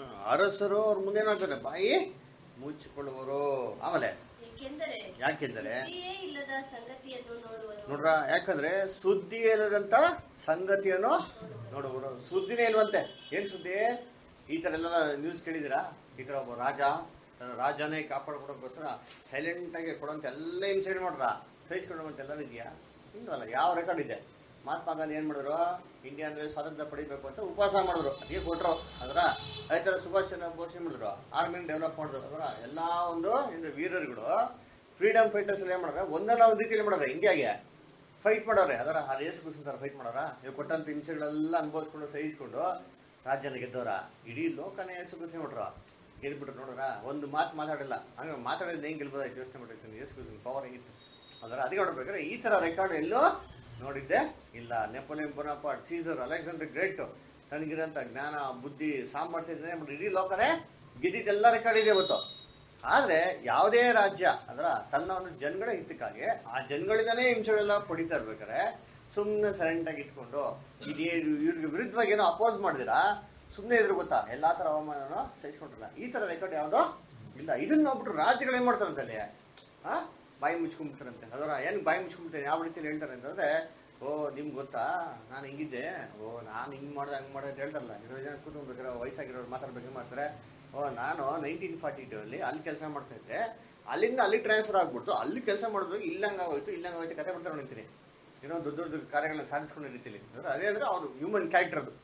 ಅರಸರು ಅವ್ರ ಮುಂದೆ ಏನಾಗ್ತಾರೆ ಬಾಯಿ ಮುಚ್ಚಿಕೊಳ್ಳುವರು ಆಮೇಲೆ ಏಕೆಂದರೆ ಯಾಕೆಂದರೆ? ಸುದ್ದಿಯೇ ಇಲ್ಲದ ಸಂಗತಿಯನ್ನು ನೋಡುವರು ನೋಡ್ರ ಯಾಕಂದ್ರೆ ಸುದ್ದಿ ಇಲ್ಲದಂತ ಸಂಗತಿಯನ್ನು ನೋಡುವರು ಸುದ್ದಿನೇ ಇಲ್ವಂತೆ ಏನ್ ಸುದ್ದಿ ಈ ತರ ಎಲ್ಲ ನ್ಯೂಸ್ ಕೇಳಿದಿರಾ ಈ ತರ ಒಬ್ಬ ರಾಜ ತನ್ನ ರಾಜನೇ ಕಾಪಾಡ್ಕೊಡೋಕ್ಕೋಸ್ಕರ ಸೈಲೆಂಟ್ ಆಗಿ ಕೊಡೋಂತ ಎಲ್ಲ ಇನ್ಸೈಡ್ ಮಾಡ್ರ ಸಹಿಸ್ಕೊಳ್ಳುವಂತ ಎಲ್ಲ ಇದೆಯಾ ಇಲ್ವಲ್ಲ ಯಾವ ರೆಕಾರ್ಡ್ ಇದೆ ಮಹಾತ್ಮ ಗಾಂಧಿ ಏನ್ ಮಾಡಿದ್ರು ಇಂಡಿಯಾ ಅಂದ್ರೆ ಸ್ವಾತಂತ್ರ್ಯ ಪಡಿಬೇಕು ಅಂತ ಉಪವಾಸ ಮಾಡಿದ್ರು ಅದಕ್ಕೆ ಕೊಟ್ರು ಅದರ ಅದೇ ತರ ಸುಭಾಷ್ ಚಂದ್ರ ಬೋಸ್ ಏನ್ ಮಾಡಿದ್ರು ಆರ್ಮಿನ ಡೆವಲಪ್ ಮಾಡಿದ್ರು ಅದರ ಎಲ್ಲಾ ಒಂದು ಇದು ವೀರರುಗಳು ಫ್ರೀಡಮ್ ಫೈಟರ್ಸ್ ಏನ್ ಮಾಡಿದ್ರೆ ಒಂದಲ್ಲ ಒಂದು ರೀತಿಯಲ್ಲಿ ಮಾಡಿದ್ರೆ ಇಂಡಿಯಾಗೆ ಫೈಟ್ ಮಾಡೋರೆ ಅದರ ಆ ರೇಸ್ ಕುಸಿಂತಾರ ಫೈಟ್ ಮಾಡೋರ ನೀವು ಕೊಟ್ಟಂತ ಹಿಂಸೆಗಳೆಲ್ಲ ಅನುಭವಿಸ್ಕೊಂಡು ಸಹಿಸ್ಕೊಂಡು ರಾಜ್ಯನ ಗೆದ್ದವರ ಇಡೀ ಲೋಕನೇ ಸುಖಸಿ ನೋಡ್ರ ಗೆದ್ಬಿಟ್ರು ನೋಡ್ರ ಒಂದು ಮಾತು ಮಾತಾಡಿಲ್ಲ ಹಂಗ ಮಾತಾಡಿದ್ರೆ ಹೆಂಗ್ ಗೆಲ್ಬೋದಾಯ್ತು ಯೋಚನೆ ಮಾಡಿರ್ತೀನಿ ಯೇಸು ಕುಸಿನ ಪವರ್ ಹೆಂಗಿತ್ತು ಅದರ ಅದಕ್ಕೆ ನೋಡ್ಬೇಕಾದ್ರೆ ಈ ತರ ರೆಕಾರ್ಡ್ ಎಲ್ಲೋ ನೋಡಿದ್ದೆ ಇಲ್ಲ Napoleon Bonaparte Caesar Alexander great ತನಗಿರಂತ ಜ್ಞಾನ ಬುದ್ಧಿ ಸಾಮರ್ಥ್ಯ ಇದ್ರೆ ಬಿಟ್ಟು ಇಡೀ ಲೋಕನೇ ಗೆದ್ದಿದ್ದೆಲ್ಲ ರೆಕಾರ್ಡ್ ಇದೆ ಇವತ್ತು ಆದ್ರೆ ಯಾವುದೇ ರಾಜ್ಯ ಅಂದ್ರ ತನ್ನ ಒಂದು ಜನಗಳ ಹಿತಕ್ಕಾಗಿ ಆ ಜನಗಳಿಂದಾನೇ ಹಿಂಸೆಗಳೆಲ್ಲ ಪಡಿತಾ ಇರ್ಬೇಕಾರೆ ಸುಮ್ಮನೆ ಸೈಲೆಂಟ್ ಆಗಿ ಇಟ್ಕೊಂಡು ಇದೇ ಇವ್ರಿಗೆ ವಿರುದ್ಧವಾಗಿ ಏನೋ ಅಪೋಸ್ ಮಾಡಿದಿರಾ ಸುಮ್ಮನೆ ಇದ್ರು ಗೊತ್ತಾ ಎಲ್ಲಾ ತರ ಅವಮಾನ ಸಹಿಸ್ಕೊಂಡಿರಲ್ಲ ಈ ತರ ರೆಕಾರ್ಡ್ ಯಾವ್ದು ಇಲ್ಲ ಇದನ್ನ ನೋಡ್ಬಿಟ್ಟು ರಾಜ್ಯಗಳು ಏನ್ ಮಾಡ್ತಾರಂತೆ ಅಲ್ಲಿ ಆ ಬಾಯಿ ಮುಚ್ಕೊಂಡ್ಬಿಡ್ತಾರಂತೆ ಅದರ ಏನ್ ಬಾಯಿ ಮುಚ್ಕೊಂಡ್ಬಿಡ್ತಾರೆ ಯಾವ ರೀತಿಯಲ್ಲಿ ಹೇಳ್ತಾರೆ ಅಂತಂದ್ರೆ ಓ ನಿಮ್ಗೆ ಗೊತ್ತಾ ನಾನು ಹಿಂಗಿದ್ದೆ ಓ ನಾನು ಹಿಂಗ್ ಮಾಡ್ದೆ ಹಂಗ್ ಮಾಡ್ದೆ ಅಂತ ಹೇಳ್ತಾರಲ್ಲ ಇರೋ ಜನ ಕೂತ್ಕೊಂಡ್ಬೇಕಾರೆ ವಯಸ್ಸಾಗಿರೋರು ಮಾತಾಡ್ಬೇಕು ಮಾಡ್ತಾರೆ ಓ ನಾನು ನೈನ್ಟೀನ್ ಫಾರ್ಟಿ ಟೂ ಅಲ್ಲಿ ಅಲ್ಲಿ ಕೆಲಸ ಮಾಡ್ತಾ ಇದ್ದೆ ಅಲ್ಲಿಂದ ಅಲ್ಲಿ ಟ್ರಾನ್ಸ್ಫರ್ ಆಗ್ಬಿಡ್ತು ಅಲ್ಲಿ ಕೆಲಸ ಮಾಡಿದ್ರು ಇಲ್ಲಂಗ ಹೋಯ್ತು ಇಲ್ಲಂಗ ಹೋಯ್ತು ಕತೆ ಬರ್ತಾರೆ ನಿಂತೀನಿ ಏನೋ ದೊಡ್ಡ ದೊಡ್ಡ ಕಾರ್ಯಗಳನ್ನ ಸಾಧಿಸ್ಕೊಂಡು ರೀತಿಲಿ ಅದೇ ಅಂದ್ರೆ ಅವ್ರು ಹ್ಯೂಮನ್ ಕ್ಯಾರೆಕ್ಟರ್ ಅದು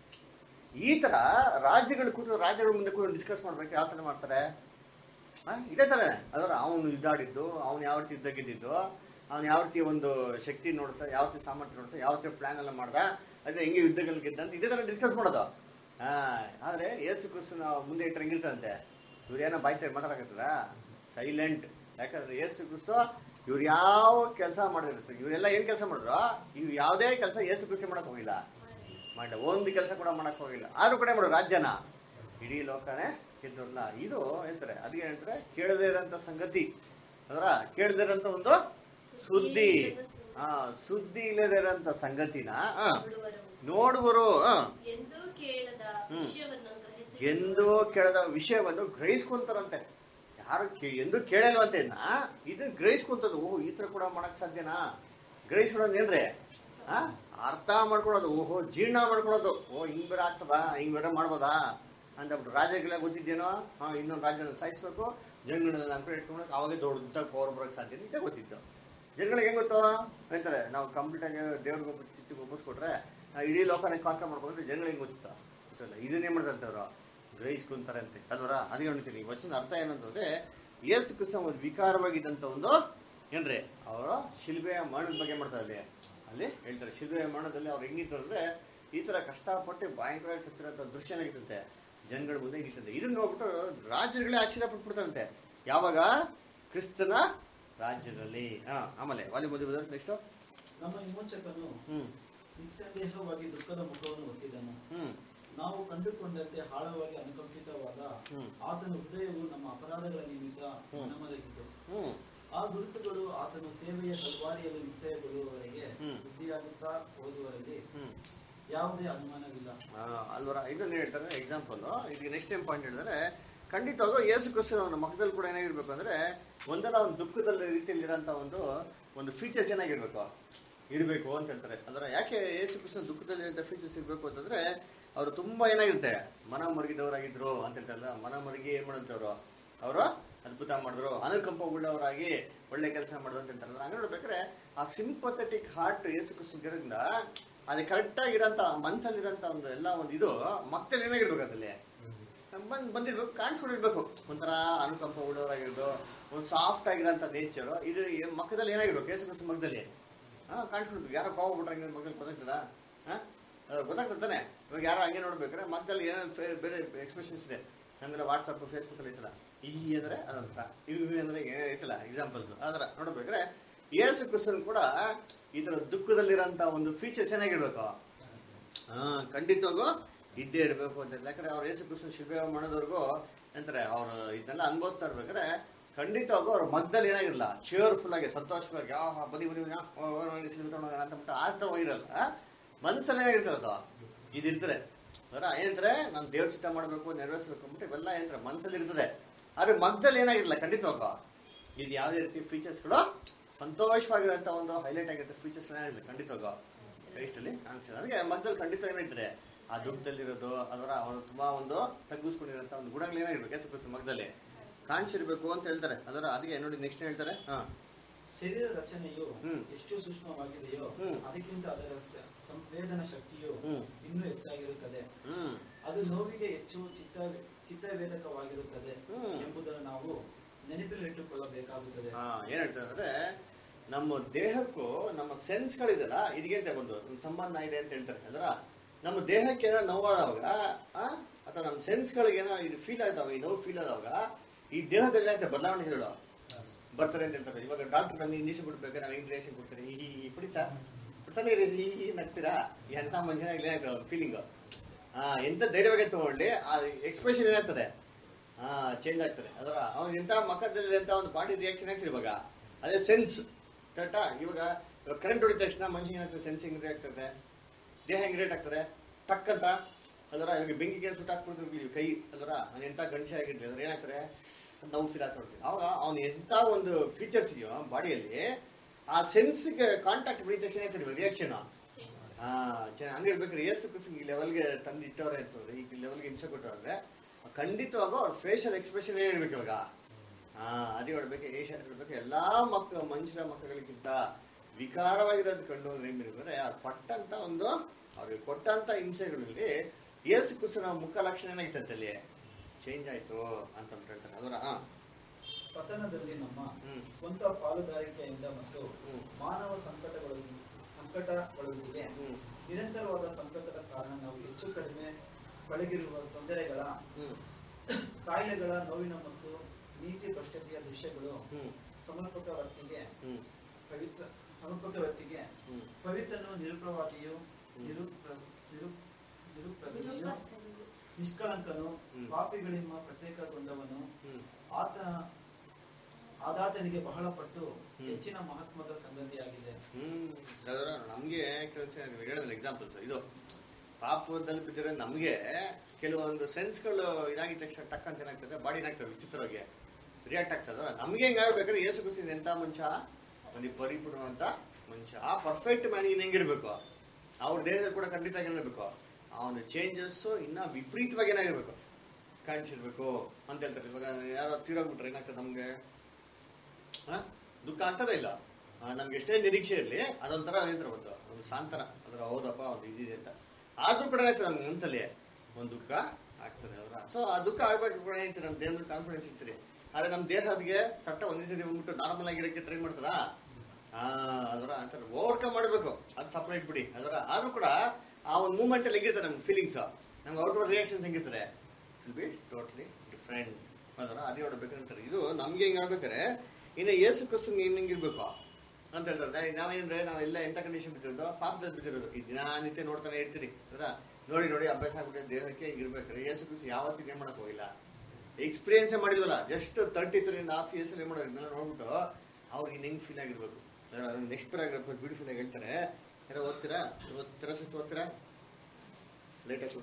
ಈ ತರ ರಾಜ್ಯಗಳು ಕೂತು ರಾಜ್ಯಗಳ ಮುಂದೆ ಕೂತು ಡಿಸ್ಕಸ್ ಮಾಡ್ಬೇಕು ಯಾವ ತರ ಮಾಡ್ತಾರೆ ಆ, ಇದೇ ತಾನೆ ಅದರ ಅವನು ಇದ್ದಾಡಿದ್ದು ಅವನು ಯಾವ ರೀತಿ ಯುದ್ಧ ಗೆದ್ದಿದ್ದು ಅವನು ಯಾವ ರೀತಿ ಒಂದು ಶಕ್ತಿ ನೋಡ್ತಾ ಯಾವ ರೀತಿ ಸಾಮರ್ಥ್ಯ ನೋಡ್ತಾ ಯಾವ ರೀತಿ ಪ್ಲಾನ್ ಎಲ್ಲ ಮಾಡ್ದ ಅದೇ ಹೆಂಗೆ ಯುದ್ಧಗಳು ಗೆದ್ದ ಅಂತ ಇದೇ ತರ ಡಿಸ್ಕಸ್ ಮಾಡೋದು ಹಾ ಆದ್ರೆ ಏಸು ಕ್ರಿಸ್ತನ ಮುಂದೆ ಇಟ್ಟರೆ ಹೆಂಗಿರ್ತಂತೆ ಇವ್ರು ಏನೋ ಬಾಯ್ತಾ ಮಾತಾಡಕತ್ತದ ಸೈಲೆಂಟ್ ಯಾಕಂದ್ರೆ ಏಸು ಕ್ರಿಸ್ತ ಇವ್ರು ಯಾವ ಕೆಲಸ ಮಾಡಿರುತ್ತೆ ಇವರೆಲ್ಲ ಏನ್ ಕೆಲಸ ಮಾಡಿದ್ರು ಇವ್ ಯಾವುದೇ ಕೆಲಸ ಏಸು ಕ್ರಿಸ್ತ ಮಾಡಕ್ ಹೋಗಿಲ್ಲ ಮಾಡಿಲ್ಲ ಒಂದು ಕೆಲಸ ಕೂಡ ಮಾಡಕ್ ಹೋಗಿಲ್ಲ ಆದ್ರೂ ಕೂಡ ಮಾಡೋದು ರಾಜ್ಯನ ಇಡೀ ಲೋಕನೇ ಗೆದ್ದಲ್ಲ ಇದು ಹೇಳ್ತಾರೆ ಅದಕ್ಕೆ ಹೇಳ್ತಾರೆ ಕೇಳದೇ ಇರೋಂಥ ಸಂಗತಿ ಅದರ ಕೇಳದೇ ಇರೋಂಥ ಒಂದು ಸುದ್ದಿ ಆ ಸುದ್ದಿ ಇಲ್ಲದೇ ಇರೋಂಥ ಸಂಗತಿನ ಆ, ನೋಡುವರು ನೋಡುವರು ಆ, ಎಂದೂ ಕೇಳದ ಹ್ಮ್. ವಿಷಯವನ್ನು ಗ್ರಹಿಸಿ ಎಂದೂ ಕೇಳದ ವಿಷಯವನ್ನು ಗ್ರಹಿಸ್ಕೊಂತಾರಂತೆ ಯಾರು ಕೇ- ಎಂದೂ ಕೇಳಲ್ವಂತೆ ಇದ್ನ ಇದನ್ನ ಗ್ರಹಿಸ್ಕೊಂತದ್ದು ಓಹೋ ಈ ತರ ಕೂಡ ಮಾಡಕ್ ಸಾಧ್ಯನಾ ಗ್ರಹಿಸ್ಕೊಳೋದು ಏನ್ರಿ ಆ ಅರ್ಥ ಮಾಡ್ಕೊಳೋದು ಓಹೋ ಜೀರ್ಣ ಮಾಡ್ಕೊಳೋದು ಓ ಹಿಂಗ್ ಬೇರೆ ಆಗ್ತದಾ ಹಿಂಗ್ ಬೇರೆ ಮಾಡ್ಬೋದಾ ಅಂತಬಿಟ್ಟು ರಾಜ್ಯಗೆಲ್ಲ ಗೊತ್ತಿದ್ದೇನೋ ಹಾ ಇನ್ನೊಂದು ರಾಜ್ಯನ ಸಾಯಿಸ್ಬೇಕು ಜನಗಳನ್ನ ನಮ್ಮ ಕಡೆ ಇಟ್ಕೊಂಡು ಅವಾಗೆ ದೊಡ್ಡ ಪವರ್ ಬರೋಕ್ ಸಾಧ್ಯ ಇದೆ ಗೊತ್ತಿತ್ತು ಜನಗಳಿಗೆ ಹೆಂಗ್ ಗೊತ್ತು ಹೇಳ್ತಾರೆ ನಾವು ಕಂಪ್ಲೀಟ್ ಆಗಿ ದೇವ್ರಿಗೆ ಒಬ್ಬ ಚಿತ್ತಿಗೆ ಒಪ್ಪಿಸ್ಕೊಟ್ರೆ ಆ ಇಡೀ ಲೋಕನ ಕಾಂಟ್ರಾ ಮಾಡ್ಕೊಂಡ್ರೆ ಜನಗಳಿಗೆ ಗೊತ್ತಿತ್ತ ಗೊತ್ತಲ್ಲ ಇದನ್ನೇ ಮಾಡ್ತಾರೆ ಅವರು ಗ್ರಹಿಸ್ಕೊಂತಾರೆ ಅಂತೆ ಅಲ್ವರ ಅದೇ ಹೇಳ್ತೀನಿ ಈ ವಚನ ಅರ್ಥ ಏನಂತಂದ್ರೆ ಏಸು ಕ್ರಿಸ್ತ ಒಂದು ವಿಕಾರವಾಗಿದ್ದಂತ ಒಂದು ಏನ್ರಿ ಅವರು ಶಿಲ್ಬೆಯ ಮರಣದ ಬಗ್ಗೆ ಮಾಡ್ತಾರೆ ಅಲ್ಲಿ ಅಲ್ಲಿ ಹೇಳ್ತಾರೆ ಶಿಲ್ಬೆಯ ಮರಣದಲ್ಲಿ ಅವ್ರು ಹೆಂಗಿತ್ತು ಅಂದ್ರೆ ಈ ತರ ಕಷ್ಟಪಟ್ಟು ಭಯಂಕರವಾಗಿ ಸತ್ತಿರೋಂಥ ದೃಶ್ಯ ಏನಾಗಿತ್ತಂತೆ ಜನಗಳ ಮುಂದೆ ಇರ್ತದೆ ಇದನ್ನ ನೋಡ್ಬಿಟ್ಟು ರಾಜ್ಯಗಳೇ ಆಶ್ಚರ್ಯ ಪಟ್ಬಿಡ್ತಾರಂತೆ ಯಾವಾಗ ಕ್ರಿಸ್ತನ ರಾಜ್ಯದಲ್ಲಿ ಹಾ ಆಮೇಲೆ ವಾಲಿ ಮದುವೆ ನೆಕ್ಸ್ಟ್ ನಮ್ಮ ವಿಮೋಚಕನು ಹ್ಮ್ ನಿಸ್ಸಂದೇಹವಾಗಿ ದುಃಖದ ಮುಖವನ್ನು ಒತ್ತಿದನು ಹ್ಮ್ ನಾವು ಕಂಡುಕೊಂಡಂತೆ ಆಳವಾಗಿ ಅನುಕಂಪಿತವಾದ ಹ್ಮ್. ಆತನ ಹೃದಯವು ನಮ್ಮ ಅಪರಾಧಗಳ ನಿಮಿತ್ತ ಹ್ಮ್. ಮನಮಲಗಿತು ಹ್ಮ್ ಆ ಗುರುತುಗಳು ಆತನು ಸೇವೆಯ ಕಲ್ವಾರಿಯಲ್ಲಿ ಮುಕ್ತಾಯಗೊಳ್ಳುವವರೆಗೆ ಹ್ಮ್. ವೃದ್ಧಿಯಾಗುತ್ತಾ ಹೋದುವರಲ್ಲಿ ಹ್ಮ್ ಯಾವುದೇ ಅನುಮಾನವಿಲ್ಲ ಆ, ಅಲ್ವರ ಇದನ್ನ ಹೇಳ್ತಾರೆ ಎಕ್ಸಾಂಪಲ್ ಈಗ ನೆಕ್ಸ್ಟ್ ಟೈಮ್ ಪಾಯಿಂಟ್ ಹೇಳಿದ್ರೆ ಖಂಡಿತವಾಗೂ ಯೇಸು ಕ್ರಿಸ್ತು ಅವನ ಮಕ್ಕದಲ್ಲಿ ಕೂಡ ಏನಾಗಿರ್ಬೇಕು ಅಂದ್ರೆ ಒಂದಲ್ಲ ಒಂದು ದುಃಖದ ರೀತಿಯಲ್ಲಿರೋಂಥ ಒಂದು ಒಂದು ಫೀಚರ್ಸ್ ಏನಾಗಿರ್ಬೇಕು ಇರಬೇಕು ಅಂತ ಹೇಳ್ತಾರೆ ಅದರ ಯಾಕೆ ಯೇಸು ಕ್ರಿಸ್ತನ ದುಃಖದಲ್ಲಿ ಫೀಚರ್ಸ್ ಇರಬೇಕು ಅಂತಂದ್ರೆ ಅವರು ತುಂಬಾ ಏನಾಗಿರುತ್ತೆ ಮನ ಮರುಗಿದವರಾಗಿದ್ರು ಅಂತ ಹೇಳ್ತಾರಲ್ಲ ಮನ ಮರುಗಿ ಏನ್ ಮಾಡಂತವ್ರು ಅವರು ಅದ್ಭುತ ಮಾಡಿದ್ರು ಅನುಕಂಪ ಉಳ್ಳವರಾಗಿ ಒಳ್ಳೆ ಕೆಲಸ ಮಾಡಿದ್ರು ಅಂತ ಹೇಳ್ತಾರಲ್ಲ ಹಂಗೆ ನೋಡ್ಬೇಕಾದ್ರೆ ಆ ಸಿಂಪಥೆಟಿಕ್ ಹಾರ್ಟ್ ಯೇಸು ಕ್ರಿಸ್ತಗಿರೋದ್ರಿಂದ ಅದು ಕರೆಕ್ಟ್ ಆಗಿರೋಂಥ ಮನ್ಸಲ್ಲಿರೋಂಥ ಒಂದು ಎಲ್ಲ ಒಂದು ಇದು ಮಕ್ಕಳು ಏನಾಗಿರ್ಬೇಕು ಅದಲ್ಲಿ ಬಂದ್ ಬಂದಿರ್ಬೇಕು ಕಾಣಿಸ್ಕೊಂಡಿರ್ಬೇಕು ಒಂಥರ ಅನುಕಂಪ ಉಳ್ಳವರಾಗಿರೋದು ಒಂದು ಸಾಫ್ಟ್ ಆಗಿರೋಂಥ ನೇಚರು ಇದು ಏ- ಮಕ್ಕದಲ್ಲಿ ಏನಾಗಿರ್ಬೇಕು ಯೇಸು ಕ್ರಿಸ್ತ ಮಕ್ಕದಲ್ಲಿ ಹಾ ಕಾಣಿಸ್ಕೊಳ್ಬೇಕು ಯಾರೋ ಕೋವ ಬಿಟ್ರೆ ಹಂಗೆ ಮಕ್ಕಳಿಗೆ ಗೊತ್ತಾಗ್ತದ ಹಾ ಅದ್ ಗೊತ್ತಾಗ್ತದೆ ತಾನೆ ಇವಾಗ ಯಾರೋ ಹಂಗೆ ನೋಡ್ಬೇಕಾದ್ರೆ ಮಕ್ಕದಲ್ಲಿ ಏನೋ ಫೇ- ಬೇರೆ ಎಕ್ಸ್ಪ್ರೆಷನ್ಸ್ ಇದೆ ಅಂದ್ರೆ ವಾಟ್ಸಪ್ ಫೇಸ್ಬುಕ್ ಅಲ್ಲಿ ಐತಲ್ಲ ಈ ಅಂದ್ರೆ ಅದಂತ ಇವು ಅಂದ್ರೆ ಏನ್ ಐತಲ್ಲ ಎಕ್ಸಾಂಪಲ್ಸ್ ಅದರ ನೋಡ್ಬೇಕಾದ್ರೆ ಯೇಸು ಕ್ರಿಸ್ತನ್ ಕೂಡ ಈ ತರ ದುಃಖದಲ್ಲಿರೋಂಥ ಒಂದು ಫೀಚರ್ಸ್ ಏನಾಗಿರ್ಬೇಕು ಹಾ ಖಂಡಿತವಾಗೂ ಇದ್ದೇ ಇರಬೇಕು ಅಂತ ಹೇಳಿ. ಯಾಕಂದ್ರೆ ಅವ್ರು ಯೇಸು ಕ್ರಿಸ್ತನ ಶಿಲ್ಪೆ ಮಾಡೋದವ್ರಿಗೂ ಅಂತಾರೆ ಅವ್ರು ಇದನ್ನೆಲ್ಲ ಅನುಭವಿಸ್ತಾ ಇರ್ಬೇಕಾದ್ರೆ ಖಂಡಿತವಾಗೂ ಅವ್ರ ಮಗ್ದಲ್ಲಿ ಏನಾಗಿರಲ್ಲ ಚೇರ್ಫುಲ್ ಆಗಿ ಸಂತೋಷವಾಗಿ ಯಾವ ಬನ್ನಿ ಬನ್ನಿ ಬನ್ನಿ, ಆ, ಆ, ಆ, ಸಿನಿಮಾ ತಗೊಂಡ್ ಹೋಗೋಣ ಅಂತ ಬಿಟ್ಟು ಆ ಥರ ಹೋಗಿರಲ್ಲ ಮನಸ್ಸಲ್ಲಿ ಏನಾಗಿರ್ತದೆ ಅದು ಇದಿರ್ತದೆ ಅದರ ಏನಂತಾರೆ ನಾನು ದೇವ್ರ ಚಿತ್ತ ಮಾಡಬೇಕು ನೆರವೇರಿಸಬೇಕು ಅಂದ್ಬಿಟ್ಟು ಇವೆಲ್ಲ ಏನಂತಾರೆ ಮನಸ್ಸಲ್ಲಿ ಇರ್ತದೆ ಆದ್ರೆ ಮಗ್ದಲ್ಲಿ ಏನಾಗಿರಲ್ಲ ಖಂಡಿತವಾಗ ಇದು ಯಾವುದೇ ರೀತಿ ಫೀಚರ್ಸ್ಗಳು ಸಂತೋಷವಾಗಿರೋಂಥ ಒಂದು ಹೈಲೈಟ್ ಆಗಿರೋ ಫೀಚರ್ಸ್ ಏನಾಗಿರಲ್ಲ ಖಂಡಿತವಾಗ ಕ್ರೈಸ್ಟಲ್ಲಿ ಕಾಣಿಸಿಲ್ಲ ಅದಕ್ಕೆ ಮಗ್ದಲ್ಲಿ ಖಂಡಿತ ಏನೈತ್ರೆ ಆ ದುಃಖದಲ್ಲಿರೋದು ಅದರ ಅವರು ತುಂಬಾ ಒಂದು ತಗ್ಗಿಸ್ಕೊಂಡಿರೋಂಥ ಒಂದು ಗುಣಗಳು ಏನಾಗಿರ್ಬೇಕು ಯೇಸು ಕ್ರಿಸ್ತ ಮಗ್ದಲ್ಲಿ ಕಾಣಿಸಿರ್ಬೇಕು ಅಂತ ಹೇಳ್ತಾರೆ ಅದರ ಅದಕ್ಕೆ ನೋಡಿ ನೆಕ್ಸ್ಟ್ ಹೇಳ್ತಾರೆ ಹಾ ಶರೀರ ರಚನೆಯು ಹ್ಮ್. ಎಷ್ಟು ಸೂಕ್ಷ್ಮವಾಗಿದೆಯೋ ಹ್ಮ್. ಅದಕ್ಕಿಂತ ಅದರ ಸ- ಸಂವೇದನ ಶಕ್ತಿಯು ಹ್ಮ್. ಇನ್ನೂ ಹೆಚ್ಚಾಗಿರುತ್ತದೆ ಹ್ಮ್ ಅದು ನೋವಿಗೆ ಹೆಚ್ಚು ಚಿತ್ತ ಚಿತ್ತವೇದಕವಾಗಿರುತ್ತದೆ ಹ್ಮ್. ಎಂಬುದನ್ನು ನಾವು ನೆನಪಿನಲ್ಲಿಟ್ಟುಕೊಳ್ಳಬೇಕಾಗುತ್ತದೆ ಹಾ ಏನ್ ಹೇಳ್ತಾರೆ ಅಂದ್ರೆ ನಮ್ಮ ದೇಹಕ್ಕೂ ನಮ್ಮ ಸೆನ್ಸ್ಗಳಿದೆಲ್ಲ ಇದಕ್ಕೆ ಒಂದು ಒಂದು ಸಂಬಂಧ ಇದೆ ಅಂತ ಹೇಳ್ತಾರೆ ಅಲ್ರ ನಮ್ಮ ದೇಹಕ್ಕೆ ಏನೋ ನೋವಾದಾಗ ಆ, ಅಥವಾ ನಮ್ಮ ಸೆನ್ಸ್ಗಳಿಗೆ ಏನೋ ಇದು ಫೀಲ್ ಆದಾಗ ಈ ನೋವು ಫೀಲ್ ಆದಾಗ ಈ ದೇಹದಲ್ಲಿ ಏನಾಗ್ತದೆ ಬದಲಾವಣೆಗಳು ಬರ್ತಾರೆ ಅಂತ ಹೇಳ್ತಾರೆ ಇವಾಗ ಡಾಕ್ಟರ್ ನಮಗೆ ಇಂಜೆಕ್ಷನ್ ಕೊಡ್ಬೇಕು ನಾನು ಇಂಜೆಕ್ಷನ್ ಕೊಡ್ತಾರೆ ಈ ಈ ಕೊಡಿ ಸರ್ ಕೊಡ್ತಾನೆ ಇರಿ, ಈ ಈ ನಗ್ತೀರಾ ಎಂತ ಮನುಷ್ಯನಾಗ್ಲಿ ಏನಾಗ್ತದೆ ಒಂದು ಫೀಲಿಂಗ್ ಹಾ ಎಂತ ಧೈರ್ಯವಾಗಿ ತಗೊಳ್ಳಿ ಆ ಎಕ್ಸ್ಪ್ರೆಷನ್ ಏನಾಗ್ತದೆ ಹಾ ಚೇಂಜ್ ಆಗ್ತದೆ ಅದರ ಅವ್ನು ಎಂತ ಮಕ್ಕದಲ್ಲಿ ಎಂತ ಒಂದು ಬಾಡಿ ರಿಯಾಕ್ಷನ್ ಆಗ್ತದೆ ಇವಾಗ ಅದೇ ಸೆನ್ಸ್ ಕರೆಕ್ಟಾ ಇವಾಗ ಕರೆಂಟ್ ಹೊಡಿದ ತಕ್ಷಣ ಮನುಷ್ಯ ಏನಾಗ್ತದೆ ಸೆನ್ಸ್ ಹೆಂಗ್ ರಿಯಾಕ್ಟ್ ಆಗ್ತದೆ ದೇಹ ಹೆಂಗ್ ರಿಯಾಕ್ಟ್ ಆಗ್ತದೆ ಟಕ್ಕಂತ ಅದರ ಇವಾಗ ಬೆಂಕಿಗೆ ಸುಟ್ಟು ಹಾಕ್ಬಿಟ್ಟು ಕೈ ಅದರ ಅವ್ನು ಎಂತ ಗಂಟೆ ಆಗಿರ್ಲಿ ಅದ್ರ ಏನಾಗ್ತದೆ ನೋವು ಫೀಲ್ ಆಗ್ತಿರ್ತೀವಿ ಅವಾಗ ಅವ್ನು ಎಂತ ಒಂದು ಫೀಚರ್ಸ್ ಇದೆಯೋ ಬಾಡಿಯಲ್ಲಿ ಆ ಸೆನ್ಸ್ಗೆ ಕಾಂಟ್ಯಾಕ್ಟ್ ಬಿಡಿದ ತಕ್ಷಣ ಆಗ್ತದೆ ರಿಯಾಕ್ಷನ್ ಹಾ ಚೆನ್ನಾಗಿ ಹಂಗಿರ್ಬೇಕಾದ್ರೆ ಏಸು ಕುಸು ಈ ಲೆವೆಲ್ಗೆ ತಂದು ಇಟ್ಟವ್ರೆ ಅಂತಂದ್ರೆ ಈ ಲೆವೆಲ್ಗೆ ಹಿಂಸೆ ಕೊಟ್ಟವ್ರೆ ಖಂಡಿತವಾಗೂ ಅವ್ರ ಫೇಶಿಯಲ್ ಎಕ್ಸ್ಪ್ರೆಷನ್ ಏನ್ ಇರ್ಬೇಕು ಇವಾಗ ಹಾ ಅದೇ ಹೇಳ್ಬೇಕು ಏಷ ಹೇಳ್ಬೇಕು ಎಲ್ಲಾ ಮಕ್ಕಳು ಮನುಷ್ಯರ ಮಕ್ಕಳಿಗಿಂತ ವಿಕಾರವಾಗಿರೋದು ಕಂಡು ಏನಿರ್ತಾರೆ ಅವ್ರು ಪಟ್ಟಂತ ಒಂದು ಅವ್ರಿಗೆ ಕೊಟ್ಟಂತ ಹಿಂಸೆಗಳಲ್ಲಿ ಏಸು ಕುಸುನ ಮುಖ ಲಕ್ಷಣ ಏನಾಯ್ತಂತೆ ಅಲ್ಲಿ ಚೇಂಜ್ ಆಯ್ತು ಅಂತ ಹೇಳ್ತಾರೆ ಅದರ ಹಾ ಪತನದಲ್ಲಿ ನಮ್ಮ ಹ್ಮ್. ಸ್ವಂತ ಪಾಲುದಾರಿಕೆಯಿಂದ ಮತ್ತು ಹ್ಮ್. ಮಾನವ ಸಂಕಟಗಳು ಸಂಕಟಗಳೊಂದಿಗೆ ಹ್ಮ್ ನಿರಂತರವಾದ ಸಂಕಟದ ಕಾರಣ ನಾವು ಹೆಚ್ಚು ಕಡಿಮೆ ಪಳಗಿರುವ ತೊಂದರೆಗಳ ಹ್ಮ್ ಕಾಯಿಲೆಗಳ ನೋವಿನ ಮತ್ತು ನೀತಿ ಭ್ರಷ್ಟತೆಯ ದೃಶ್ಯಗಳು ಹ್ಮ್ ಸಮರ್ಪಕ ವರ್ತಿಗೆ ಹ್ಮ್ ಪವಿತ್ರ ಸಮರ್ಪಕ ವರ್ತಿಗೆ ಹ್ಮ್ ಪವಿತ್ರನು ನಿರುಪ್ರವಾದಿಯು ನಿರುಪ್ರ ನಿರು ನಿರುಪ್ರದಿಯು ನಿಷ್ಕಳಂಕನು ಹ್ಮ್. ಪಾಪಿಗಳಿಂದ ಪ್ರತ್ಯೇಕಗೊಂಡವನು ಹ್ಮ್ ಆತ ಆದಾತನಿಗೆ ಬಹಳ ಪಟ್ಟು ಹ್ಮ್. ಹೆಚ್ಚಿನ ಮಹತ್ವದ ಸಂಗತಿಯಾಗಿದೆ ಹ್ಮ್ ಅದರ ನಮ್ಗೆ ಕೆಲವು ಹೇಳಿದ್ರೆ ಎಕ್ಸಾಂಪಲ್ಸ್ ಇದು ಪಾಪದಲ್ಲಿ ಬಿದ್ದಿರೋ ನಮ್ಗೆ ಕೆಲವೊಂದು ಸೆನ್ಸ್ಗಳು ಇದಾಗಿದ ತಕ್ಷಣ ಟಕ್ ಅಂತ ಏನಾಗ್ತದೆ ಬಾಡಿ ಏನಾಗ್ತದೆ ವಿಚಿತ್ರವಾಗಿ ರಿಯಾಕ್ಟ್ ಆಗ್ತದ ನಮ್ಗೆ ಹೆಂಗಾಗ್ಬೇಕಾದ್ರೆ ಏಸು ಕುಸಿದ ಎಂತ ಮನುಷ್ಯ ಒಂದು ಪರಿಪೂರ್ಣವಂತ ಮನುಷ್ಯ ಆ ಪರ್ಫೆಕ್ಟ್ ಮ್ಯಾನ್ ಹೆಂಗಿರ್ಬೇಕು ಅವ್ರ ದೇಹದಲ್ಲಿ ಕೂಡ ಖಂಡಿತ ಏನಿರ್ಬೇಕು ಆ ಒಂದು ಚೇಂಜಸ್ ಇನ್ನ ವಿಪರೀತವಾಗಿ ಏನಾಗಿರ್ಬೇಕು ಕಾಣಿಸಿರ್ಬೇಕು ಅಂತ ಹೇಳ್ತಾರೆ ಇವಾಗ ಯಾರೋ ತೀರೋಗ್ಬಿಟ್ರೆ ಏನಾಗ್ತದೆ ನಮ್ಗೆ ಹ? ದುಃಖ ಆಗ್ತದೆ ಇಲ್ಲ ಆ, ನಮ್ಗೆ ಎಷ್ಟೇ ನಿರೀಕ್ಷೆ ಇರಲಿ ಅದೊಂಥರ ಏನಂತಾರೆ ಒಂದು ಒಂದು ಸಾಂತನ ಅದರ ಹೌದಪ್ಪ ಒಂದು ಇದಿದೆ ಅಂತ ಆದ್ರೂ ಕೂಡ ಏನಾಗ್ತದೆ ನಮ್ಗೆ ಮನ್ಸಲ್ಲಿ ಒಂದು ದುಃಖ ಆಗ್ತದೆ ಅದರ ಸೊ ಆ ದುಃಖ ಆಗ್ಬೇಕು ಕೂಡ ಏನಂತೀರಿ ನಮ್ಮ ದೇಹದ ಕಾನ್ಫಿಡೆನ್ಸ್ ಇರ್ತೀರಿ ಆದ್ರೆ ನಮ್ಮ ದೇಹದಿಗೆ ಕರೆಕ್ಟ್ ಒಂದೇ ಸತಿ ಬಂದ್ಬಿಟ್ಟು ನಾರ್ಮಲ್ ಆಗಿರೋಕ್ಕೆ ಟ್ರೈ ಮಾಡ್ತದಾ ಆ ಅದರ ಅಂತಾರೆ ಓವರ್ಕಮ್ ಮಾಡಬೇಕು ಅದು ಸಪ್ರೇಟ್ ಬಿಡಿ ಅದರ ಆದ್ರೂ ಕೂಡ ಆ ಒಂದು ಮೂಮೆಂಟ್ ಅಲ್ಲಿ ಹೆಂಗಿರ್ತದೆ ನಮ್ಗೆ ಫೀಲಿಂಗ್ಸ್ ನಮ್ಗೆ ಔಟ್ವರ್ಡ್ ರಿಯಾಕ್ಷನ್ಸ್ ಹೆಂಗಿರ್ತದೆ ವಿಲ್ ಬಿ ಟೋಟ್ಲಿ ಡಿಫ್ರೆಂಟ್ ಅದರ ಅದೇ ಹೊಡ್ಬೇಕಂತಾರೆ ಇದು ನಮ್ಗೆ ಹೆಂಗ್ ಆಗ್ಬೇಕಾರೆ ಇನ್ನು ಏಸು ಕ್ರಿಸ್ತು ನೀನ್ ಹೆಂಗಿರ್ಬೇಕು ಅಂತ ಹೇಳ್ತಾರೆ ನಾವೇನ್ರೆ ನಾವೆಲ್ಲ ಎಂತ ಕಂಡೀಷನ್ ಬಿಟ್ಟಿರೋದು ಪಾಪದಲ್ಲಿ ಬಿದ್ದಿರೋದು ಈ ದಿನನಿತ್ಯ ನೋಡ್ತಾನೆ ಇರ್ತೀರಿ ಅದರ ನೋಡಿ ನೋಡಿ ಅಭ್ಯಾಸ ಆಗ್ಬಿಟ್ಟು ದೇಹಕ್ಕೆ ಹಿಂಗಿರ್ಬೇಕಾರೆ ಯೇಸು ಕ್ರಿಸ್ತು ಯಾವತ್ತಿಗೆ ಏನ್ ಮಾಡಕ್ ಹೋಗಿಲ್ಲ ಎಕ್ಸ್ಪೀರಿಯನ್ಸ್ ಮಾಡಿದ್ವಲ್ಲ just thirty three and half years ಏನ್ ಮಾಡೋದು ಇದನ್ನೆಲ್ಲ ನೋಡ್ಬಿಟ್ಟು ಅವ್ರಿಗೆ ಹೆಂಗ್ ಫೀಲ್ ಆಗಿರ್ಬೇಕು ನೆಕ್ಸ್ಟ್ ಪ್ಯಾರಾಗ್ರಾಫ್ ಬ್ಯೂಟಿಫುಲ್ ಆಗಿ ಹೇಳ್ತಾರೆ ಯಾರೋ ಓದ್ತೀರಾ ಓದ್ತೀರಾ ಸುತ್ತ ಓದ್ತೀರಾ ಲೇಟೆಸ್ಟ್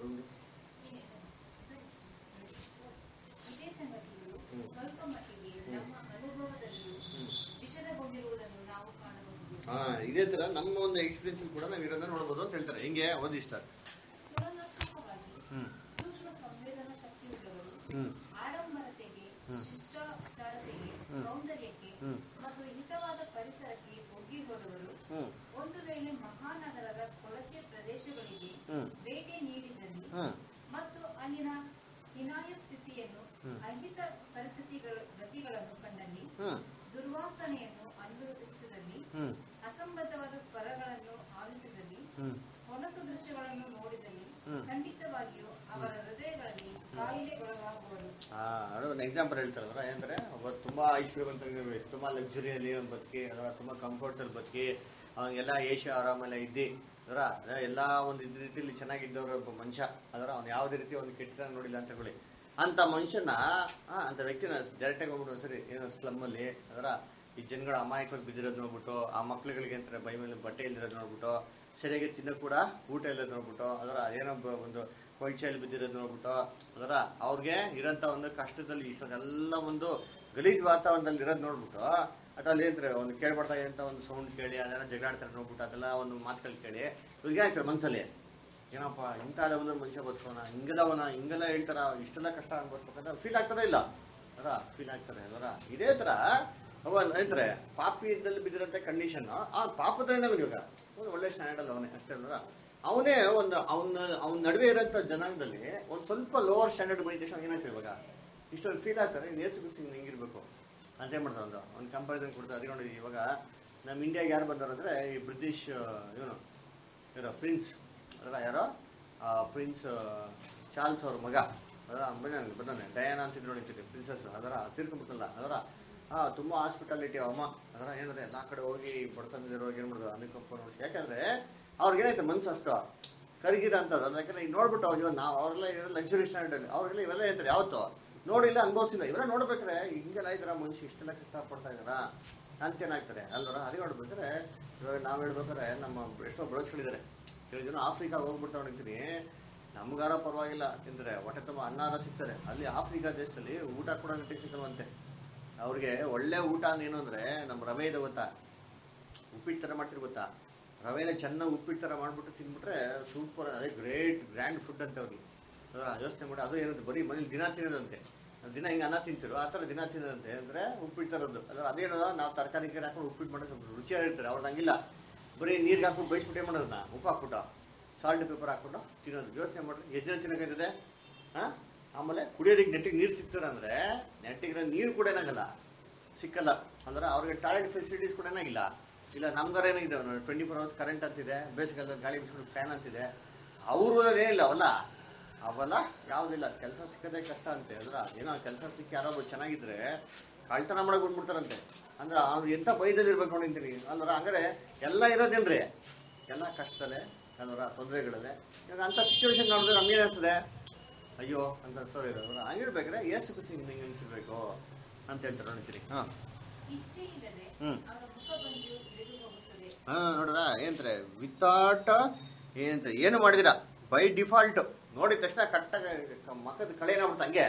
ಇದೇ ಸಂಗತಿಗಳು ಹ್ಮ್. ಸ್ವಲ್ಪ ಮಟ್ಟಿಗೆ ಹ್ಮ್. ನಮ್ಮ ಅನುಭವದಲ್ಲಿಯೂ ಹ್ಮ್ ವಿಷದಗೊಂಡಿರುವುದನ್ನು ನಾವು ಕಾಣಬಹುದು ಹಾ ಇದೇ ತರ ನಮ್ಮ ಒಂದು ಎಕ್ಸ್ಪೀರಿಯನ್ಸ್ ಕೂಡ ನಾವು ಇರೋದನ್ನ ನೋಡ್ಬೋದು ಅಂತ ಹೇಳ್ತಾರೆ ಹಿಂಗೆ ಓದಿಸ್ತಾರೆ ತುಲನಾತ್ಮಕವಾಗಿ ಹ್ಮ್ ಸೂಕ್ಷ್ಮ ಸಂವೇದನಾ ಶಕ್ತಿಯುಳ್ಳವರು ಹ್ಮ್ ಆಡಂಬರತೆಗೆ ಹ್ಮ್. ಶಿಷ್ಟಾಚಾರತೆಗೆ ಹ್ಮ್. ಸೌಂದರ್ಯಕ್ಕೆ ಹ್ಮ್. ಮತ್ತು ಹಿತವಾದ ಪರಿಸರಕ್ಕೆ ಒಗ್ಗಿ ಹೋದವರು ಹ್ಮ್ ಒಂದು ವೇಳೆ ಮಹಾನಗರದ ಕೊಳಚೆ ಪ್ರದೇಶಗಳಿಗೆ ಹ್ಮ್ ಭೇಟಿ ನೀಡಿದಲ್ಲಿ ಹ್ಮ್ ಮತ್ತು ಅಲ್ಲಿನ ಹೀನಾಯ ಸ್ಥಿತಿಯನ್ನು ಹ್ಮ್. ಅಹಿತ ಪರಿಸ್ಥಿತಿಗಳ ಗತಿಗಳನ್ನು ಕಂಡಲ್ಲಿ ಹ್ಮ್ ದುರ್ವಾಸನೆಯನ್ನು ಅನುಭವಿಸಿದಲ್ಲಿ ಹ್ಮ್ ಅಸಂಬದ್ಧವಾದ ಸ್ವರಗಳನ್ನು ಆಲಿಸಿದಲ್ಲಿ ಹ್ಮ್ ಹೊಲಸು ದೃಶ್ಯಗಳನ್ನು ನೋಡಿದಲ್ಲಿ ಹ್ಮ್. ಖಂಡಿತವಾಗಿಯೂ ಅವರ ಹೃದಯಗಳಲ್ಲಿ ಕಾಯಿಲೆಗೊಳಗಾಗುವರು ಆ ಅದು ಒಂದು ಎಕ್ಸಾಂಪಲ್ ಹೇಳ್ತಾರಲ್ಲ ಏನಂದ್ರೆ ಒಬ್ಬ ತುಂಬಾ ಐಶ್ವರ್ಯವಂತ ತುಂಬಾ ಲಕ್ಸುರಿಯಲ್ಲಿ ಒಂದು ಬದುಕಿ ಅದರ ತುಂಬಾ ಕಂಫರ್ಟ್ಸ್ ಅಲ್ಲಿ ಬದುಕಿ ಅವನಿಗೆಲ್ಲ ಏಷ್ಯ ಆರಾಮೆಲ್ಲ ಇದ್ದಿ ಅದರ ಎಲ್ಲಾ ಒಂದು ಇದ್ ರೀತಿಯಲ್ಲಿ ಚೆನ್ನಾಗಿದ್ದವ್ರ ಒಬ್ಬ ಮನುಷ್ಯ ಅದರ ಅವ್ನು ಯಾವುದೇ ರೀತಿ ಒಂದು ಕೆಟ್ಟತನ ನೋಡಿಲ್ಲ ಅಂತ ಹೇಳಿ ಅಂತ ಮನುಷ್ಯನ ಆ, ಅಂತ ವ್ಯಕ್ತಿನ ಡೈರೆಕ್ಟ್ ಆಗಿ ಹೋಗ್ಬಿಟ್ಟು ಸರಿ ಏನೋ ಸ್ಲಮ್ ಅಲ್ಲಿ ಅದರ ಈ ಜನಗಳ ಅಮಾಯಕವಾಗಿ ಬಿದ್ದಿರೋದು ನೋಡ್ಬಿಟ್ಟು ಆ ಮಕ್ಳುಗಳಿಗೆ ಅಂತಾರೆ ಬೈ ಮೇಲೆ ಬಟ್ಟೆ ಇಲ್ದಿರೋದು ನೋಡ್ಬಿಟ್ಟು ಸರಿಯಾಗಿ ತಿನ್ನಕ್ ಕೂಡ ಊಟ ಇಲ್ಲದ ನೋಡ್ಬಿಟ್ಟು ಅದರ ಏನೋ ಬ- ಒಂದು ಕೊಯ್ಚೆಯಲ್ಲಿ ಬಿದ್ದಿರೋದು ನೋಡ್ಬಿಟ್ಟು ಅದರ ಅವ್ರಿಗೆ ಇರೋಂಥ ಒಂದು ಕಷ್ಟದಲ್ಲಿ ಇಷ್ಟೊಂದೆಲ್ಲ ಒಂದು ಗಲೀಜ್ ವಾತಾವರಣದಲ್ಲಿ ಇರೋದು ನೋಡ್ಬಿಟ್ಟು ಅಥವಾ ಅಲ್ಲಿ ಏನ್ರೆ ಒಂದು ಕೇಳ್ಬರ್ತಾ ಅಂತ ಒಂದು ಸೌಂಡ್ ಕೇಳಿ ಅದೆಲ್ಲ ಜಗಳಾಡ್ತಾರೆ ನೋಡ್ಬಿಟ್ಟು ಅದೆಲ್ಲ ಒಂದು ಮಾತುಗಳು ಕೇಳಿ ಇವ್ರಿಗೆ ಆಗ್ತಾರೆ ಮನ್ಸಲ್ಲಿ ಏನಪ್ಪ ಇಂಥ ಲೆವೆಲ್ ಮನುಷ್ಯ ಬದುಕೋಣ ಹಿಂಗೆಲ್ಲವನ ಹಿಂಗೆಲ್ಲ ಹೇಳ್ತಾರ ಇಷ್ಟೆಲ್ಲ ಕಷ್ಟ ಅನ್ಬೋಸ್ಬೇಕಂತ ಫೀಲ್ ಆಗ್ತಾರ ಇಲ್ಲ ಅದರ ಫೀಲ್ ಆಗ್ತಾರೆ ಅದರ ಇದೇ ತರ ಅವ ಹೇಳ್ತಾರೆ ಪಾಪಿ ಇದ್ದಲ್ಲಿ ಬಿದ್ದಿರೋಂಥ ಕಂಡೀಷನ್ ಆ ಪಾಪದ ನಮಗೆ ಇವಾಗ ಒಂದು ಒಳ್ಳೆ ಸ್ಟ್ಯಾಂಡರ್ಡ್ ಅವನೇ ಅಷ್ಟೇ ಅಲ್ವರ ಅವನೇ ಒಂದು ಅವನ ಅವನ ನಡುವೆ ಇರೋಂಥ ಜನಾಂಗದಲ್ಲಿ ಒಂದು ಸ್ವಲ್ಪ ಲೋವರ್ ಸ್ಟ್ಯಾಂಡರ್ಡ್ ಮೆಡಿಟೇಷನ್ ಏನಾಗ್ತದೆ ಇವಾಗ ಇಷ್ಟೊಂದು ಫೀಲ್ ಆಗ್ತಾರೆ ನೇಸು ಗುಸ್ಸಿಂಗ್ ಹೆಂಗಿರ್ಬೇಕು ಅಂತ ಏನ್ ಮಾಡ್ತಾರೆ ಒಂದು ಒಂದು ಕಂಪಾರಿಸನ್ ಕೊಡ್ತಾರೆ ಅದಕ್ಕೆ ನೋಡಿ ಇವಾಗ ನಮ್ಮ ಇಂಡಿಯಾಗೆ ಯಾರು ಬಂದವರು ಅಂದ್ರೆ ಈ ಬ್ರಿಟಿಷ್ ಇವನು ಯಾರೋ ಪ್ರಿನ್ಸ್ ಅದರ ಯಾರೋ ಆ, ಪ್ರಿನ್ಸ್ ಚಾರ್ಲ್ಸ್ ಅವ್ರ ಮಗ ಅದರ ಬಂದಾನೆ ಬಂದಾನೆ ಡಯಾನ ಅಂತಿದ್ರು ನೋಡಿರ್ತೀರಿ ಪ್ರಿನ್ಸಸ್ ಅದರ ತೀರ್ಕೊಂಡ್ಬಿಟ್ಟಲ್ಲ ಅದರ ಹಾ ತುಂಬಾ ಹಾಸ್ಪಿಟಾಲಿಟಿ ಅಮ್ಮ ಅದರ ಏನಂದ್ರೆ ಎಲ್ಲಾ ಕಡೆ ಹೋಗಿ ಬಡತನದಿರೋ ಏನ್ ಮಾಡಿದ್ರು ಅನುಕಂಪ ನೋಡಿ ಯಾಕಂದ್ರೆ ಅವ್ರಿಗೆ ಏನಾಯ್ತು ಮನ್ಸು ಅಷ್ಟು ಕರಗಿದ ಅಂತದ್ದು ಅದು ಯಾಕಂದ್ರೆ ಈಗ ನೋಡ್ಬಿಟ್ಟು ಅವ್ರು ಇವಾಗ ನಾವು ಅವರೆಲ್ಲ ಇರೋ ಲಕ್ಸುರಿ ಸ್ಟ್ಯಾಂಡರ್ಡ್ ಅವ್ರಿಗೆಲ್ಲ ಇವೆಲ್ಲ ಹೇಳ್ತಾರೆ ಯಾವತ್ತು ನೋಡಿಲ್ಲ ಅನ್ಭವಿಸಿಲ್ಲ ಇವರ ನೋಡ್ಬೇಕಾರೆ ಹಿಂಗೆಲ್ಲ ಇದಾರ ಮನುಷ್ಯ ಇಷ್ಟೆಲ್ಲ ಕಷ್ಟ ಪಡ್ತಾ ಇದಾರ ಅಂತ ಏನಾಗ್ತಾರೆ ಅಲ್ವರ ಅದೇ ನೋಡ್ಬೇಕಾದ್ರೆ ಇವಾಗ ನಾವ್ ಹೇಳ್ಬೇಕಾದ್ರೆ ನಮ್ಮ ಎಷ್ಟೋ ಬ್ರದರ್ಸ್ಗಳಿದ್ದಾರೆ ಕೆಲವು ಜನ ಆಫ್ರಿಕಾ ಹೋಗ್ಬಿಡ್ತಾ ನೋಡಿರ್ತೀನಿ ನಮ್ಗಾರ ಪರವಾಗಿಲ್ಲ ತಿಂದ್ರೆ ಹೊಟ್ಟೆ ತುಂಬ ಅನ್ನಾರ ಸಿಗ್ತಾರೆ ಅಲ್ಲಿ ಆಫ್ರಿಕಾ ದೇಶದಲ್ಲಿ ಊಟ ಕೂಡ ನೆಟ್ಟಿಗೆ ಸಿಗಲ್ವಂತೆ ಅವ್ರಿಗೆ ಒಳ್ಳೆ ಊಟ ಏನು ಅಂದ್ರೆ ನಮ್ಮ ರವೆ ಇದೆ ಗೊತ್ತಾ ಉಪ್ಪಿಟ್ಟು ಥರ ಮಾಡ್ತೀರಿ ಗೊತ್ತಾ ರವೆನ ಚೆನ್ನಾಗಿ ಉಪ್ಪಿಟ್ಟು ಥರ ಮಾಡ್ಬಿಟ್ಟು ತಿನ್ಬಿಟ್ರೆ ಸೂಪರ್ ಅದೇ ಗ್ರೇಟ್ ಗ್ರ್ಯಾಂಡ್ ಫುಡ್ ಅಂತ ಅವ್ರಿಗೆ ಅದರ ಯೋಚನೆ ಮಾಡಿ ಅದು ಏನಂತ ಬರೀ ಮನೇಲಿ ದಿನ ತಿನ್ನೋದಂತೆ ನಾವ್ ದಿನ ಹಿಂಗೆ ಅನ್ನ ತಿಂತಿರೋ ಆ ಥರ ದಿನ ತಿನ್ನೋದಂತೆ ಅಂದ್ರೆ ಉಪ್ಪಿಟ್ಟು ತರೋದು ಅದ್ರ ಅದೇನೋ ನಾವು ತರಕಾರಿ ಗಿರಿ ಹಾಕೊಂಡು ಉಪ್ಪಿಟ್ಟು ಮಾಡೋದು ಸ್ವಲ್ಪ ರುಚಿಯಾಗಿರ್ತಾರೆ ಅವ್ರದ್ದು ಹಂಗಿಲ್ಲ ಬರೀ ನೀರ್ಗೆ ಹಾಕ್ಬಿಟ್ಟು ಬೈಸ್ಬಿಟ್ಟು ಏನು ಮಾಡೋದನ್ನ ಉಪ್ಪು ಹಾಕ್ಬಿಟ್ಟು ಸಾಲ್ಟ್ ಪೇಪರ್ ಹಾಕ್ಬಿಟ್ಟು ತಿನ್ನೋದು ಯೋಚನೆ ಮಾಡ್ರಿ ಎಷ್ಟು ಜನ ತಿನ್ನೋಕಾಯ್ತದೆ ಹಾ ಆಮೇಲೆ ಕುಡಿಯೋದಕ್ಕೆ ನೆಟ್ಟಿಗೆ ನೀರು ಸಿಗ್ತಾರೆ ಅಂದ್ರೆ ನೆಟ್ಟಿಗೆ ನೀರು ಕೂಡ ಏನಾಗಲ್ಲ ಸಿಕ್ಕಲ್ಲ ಅಂದ್ರೆ ಅವ್ರಿಗೆ ಟಾಯ್ಲೆಟ್ ಫೆಸಿಲಿಟೀಸ್ ಕೂಡ ಏನಾಗಿಲ್ಲ ಇಲ್ಲ ನಮ್ಗಾರ ಏನಿದೆ ಟ್ವೆಂಟಿ ಫೋರ್ ಅವರ್ಸ್ ಕರೆಂಟ್ ಅಂತಿದೆ ಬೇಸಿಗೆಲ್ಲ ಗಾಳಿ ಬಿಸ್ಕೊಂಡು ಫ್ಯಾನ್ ಅಂತಿದೆ ಅವರು ಏನಿಲ್ಲ ಅವಲ್ಲ ಅವಲ್ಲ ಯಾವುದಿಲ್ಲ ಕೆಲಸ ಸಿಕ್ಕದೆ ಕಷ್ಟ ಅಂತೆ ಅದ್ರ ಏನೋ ಕೆಲಸ ಸಿಕ್ಕಿ ಯಾರೋ ಒಬ್ರು ಚೆನ್ನಾಗಿದ್ರೆ ಕಳ್ತನ ಮಾಡಕ್ ಬಂದ್ಬಿಡ್ತಾರಂತೆ ಅಂದ್ರೆ ಅವ್ರು ಎಂತ ಬೈದಲ್ಲಿ ಇರ್ಬೇಕು ನೋಡಿಂತೀನಿ ಅಲ್ವರ ಹಂಗಾರೆ ಎಲ್ಲ ಇರೋದೇನ್ರಿ ಎಲ್ಲ ಕಷ್ಟದಲ್ಲೇ ಅಲ್ವರ ತೊಂದರೆಗಳಲ್ಲೇ ಇವಾಗ ಅಂತ ಸಿಚುವೇಶನ್ ನೋಡಿದ್ರೆ ನಮ್ಗೇನ್ ಅನ್ಸ್ತದೆ ಅಯ್ಯೋ ಅಂತ ಸರ್ ಇರೋರು ಹಂಗಿರ್ಬೇಕಾದ್ರೆ ಏಸು ಖುಷಿ ಹಿಂಗೆ ಅನ್ಸಿರ್ಬೇಕು ಅಂತ ಹೇಳ್ತಾರೆ ನೋಡ್ತೀರಿ ಹಾ ಇಚ್ಛೆ ಇಲ್ಲದೆ ಹ್ಮ್. ಅವರ ಮುಖಬಂದಿಯು ಹಿಡಿದು ಹೋಗುತ್ತದೆ ಹಾ ನೋಡ್ರ ಏನಂತಾರೆ ವಿತೌಟ್ ಏನಂತಾರೆ ಏನು ಮಾಡಿದಿರ ಬೈ ಡಿಫಾಲ್ಟ್ ನೋಡಿದ ತಕ್ಷಣ ಕಟ್ಟಾಗ ಮಕ್ಕದ ಕಳೆ ಏನಾಗ್ಬಿಡ್ತ ಹಂಗೆ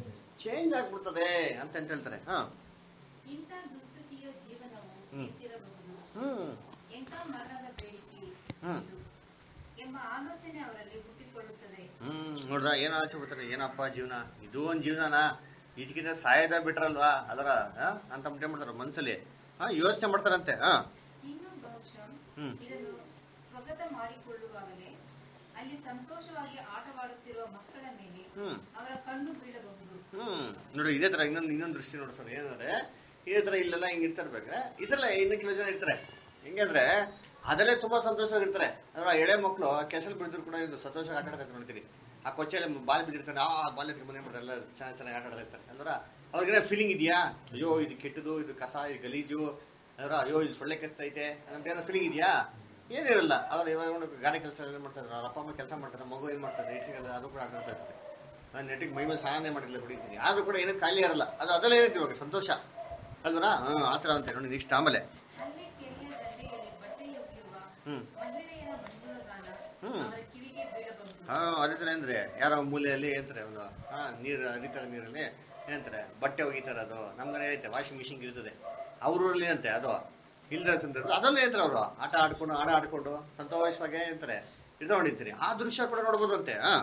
ಚೇಂಜ್ ಆಗ್ಬಿಡ್ತದೆ ಅಂತ ಅಂತ ಹೇಳ್ತಾರೆ ಹಾ ಇಂಥ ದುಸ್ಥಿತಿಯ ಜೀವನವು ಹ್ಮ್. ಎತ್ತಿರಬಹುದು ಹ್ಮ್ ಎಂಥ ಮರಣದ ಬೇಡಿಕೆ ಹ್ಮ್. ಇದು ಎಂಬ ಆಲೋಚನೆ ಅವರಲ್ಲಿ ಹುಟ್ಟಿಕೊಳ್ಳುತ್ತದೆ ಹ್ಮ್ ನೋಡ್ರ ಏನ್ ಆಚೆ ಬಿಡ್ತಾರೆ ಏನಪ್ಪ ಜೀವನ ಇದು ಒಂದ್ ಜೀವನನ ಇದಕ್ಕಿಂತ ಸಾಯದ ಬಿಟ್ರಲ್ವಾ ಅದರ ಹಾ? ಅಂತ ಬಿಟ್ಟೆ ಮಾಡ್ತಾರ ಮನ್ಸಲ್ಲಿ ಹಾ ಯೋಚನೆ ಮಾಡ್ತಾರಂತೆ ಹಾ ಇನ್ನು ಬಹುಶಃ ಹ್ಮ್. ಇದನ್ನು ಸ್ವಗತ ಮಾಡಿಕೊಳ್ಳುವಾಗಲೇ ಅಲ್ಲಿ ಸಂತೋಷವಾಗಿ ಆಟವಾಡುತ್ತಿರುವ ಮಕ್ಕಳ ಮೇಲೆ ಹ್ಮ್ ಅವರ ಕಣ್ಣು ಬೀಳಬಹುದು ಹ್ಮ್ ನೋಡಿ ಇದೇ ತರ ಇನ್ನೊಂದು ಇನ್ನೊಂದು ದೃಷ್ಟಿ ನೋಡಿ ಸರ್ ಏನಂದ್ರೆ ಇದೇ ತರ ಇಲ್ಲೆಲ್ಲ ಹಿಂಗ್ ಇರ್ತಿರ್ಬೇಕಾದ್ರೆ ಇದ್ರಲ್ಲ ಇನ್ನು ಕೆಲವು ಜನ ಇರ್ತಾರೆ ಹೆಂಗಂದ್ರೆ ಅದರಲ್ಲೇ ತುಂಬಾ ಸಂತೋಷವಾಗಿರ್ತಾರೆ ಅಂದ್ರೆ ಆ ಎಳೆ ಮಕ್ಕಳು ಕೆಸಲ್ ಬಿಡಿದ್ರು ಕೂಡ ಇದು ಸಂತೋಷವಾಗಿ ಆಟ ಆಡ್ತಾರೆ ನೋಡ್ತೀರಿ ಆ ಕೊಚ್ಚೆಯಲ್ಲಿ ಬಾಲ್ ಬಿದ್ದಿರ್ತಾರೆ ಆ ಬಾಲ್ ಎತ್ಕೊಂಡು ಬಂದೇ ಬಿಡ್ತಾರೆ ಎಲ್ಲ ಚೆನ್ನಾಗಿ ಚೆನ್ನಾಗಿ ಆಟ ಆಡ್ತಿರ್ತಾರೆ ಅಲ್ವರ ಅವ್ರಿಗೇನ ಫೀಲಿಂಗ್ ಇದೆಯಾ ಅಯ್ಯೋ ಇದು ಕೆಟ್ಟದು ಇದು ಕಸ ಇದು ಗಲೀಜು ಅಲ್ವರ ಅಯ್ಯೋ ಇದು ಸೊಳ್ಳೆ ಕೆಸ್ತ ಐತೆ ಅಂತ ಏನೋ ಫೀಲಿಂಗ್ ಇದೆಯಾ ಏನಿರಲ್ಲ ಅವ್ರು ಇವಾಗ ನೋಡಿ ಗಾಡಿ ಕೆಲಸ ಏನು ಮಾಡ್ತಾರೆ ಅವ್ರ ಅಪ್ಪ ಅಮ್ಮ ಕೆಲಸ ಮಾಡ್ತಾರೆ ಮಗು ಏನು ಮಾಡ್ತಾರೆ ಇಟ್ಟಿಗೆಲ್ಲ ಅದು ಕೂಡ ಆಗ್ತಾ ಇರ್ತದೆ ನಾನು ನೆಟ್ಟಿಗೆ ಮೈ ಮೇಲೆ ಸ್ನಾನ ಮಾಡಿಲ್ಲ ಕುಡಿತೀನಿ ಆದ್ರೂ ಕೂಡ ಏನೂ ಖಾಲಿ ಇರಲ್ಲ ಅದು ಅದೆಲ್ಲ ಏನೈತಿ ಇವಾಗ ಸಂತೋಷ ಅಲ್ವರಾ ಹಾಂ ಆ ಥರ ಅಂತ ನೋಡಿ ನೆಕ್ಸ್ಟ್ ಆಮೇಲೆ ಅಲ್ಲಿ ಕೆರೆಯ ದಂಡೆಯಲ್ಲಿ ಬಟ್ಟೆ ಒಗೆಯುವ ಹ್ಮ್. ಮಹಿಳೆಯರ ಮಂಜುಳಗಾಲ ಹ್ಮ್. ಅವರ ಕಿವಿಗೆ ಬೀಳಬಹುದು ಹಾ ಅದೇ ಥರ ಅಂದ್ರೆ ಯಾರೋ ಮೂಲೆಯಲ್ಲಿ ಏನಂತಾರೆ ಒಂದು ಹಾ ನೀರು ಹರಿತಾರೆ ನೀರಲ್ಲಿ ಏನಂತಾರೆ ಬಟ್ಟೆ ಒಗಿತಾರೆ ಅದು ನಮ್ಗನೆ ಐತೆ ವಾಷಿಂಗ್ ಮಿಷಿನ್ ಇರ್ತದೆ ಅವ್ರಲ್ಲಿ ಅಂತೆ ಅದು ಇಲ್ದ ತಂದ್ರೆ ಅದನ್ನ ಏನಂತಾರೆ ಅವರು ಆಟ ಆಡ್ಕೊಂಡು ಆಡ ಆಡ್ಕೊಂಡು ಸಂತೋಷವಾಗಿ ಏನಂತಾರೆ ಇಟ್ಕೊಂಡಿರ್ತೀರಿ ಆ ದೃಶ್ಯ ಕೂಡ ನೋಡ್ಬೋದಂತೆ ಹಾ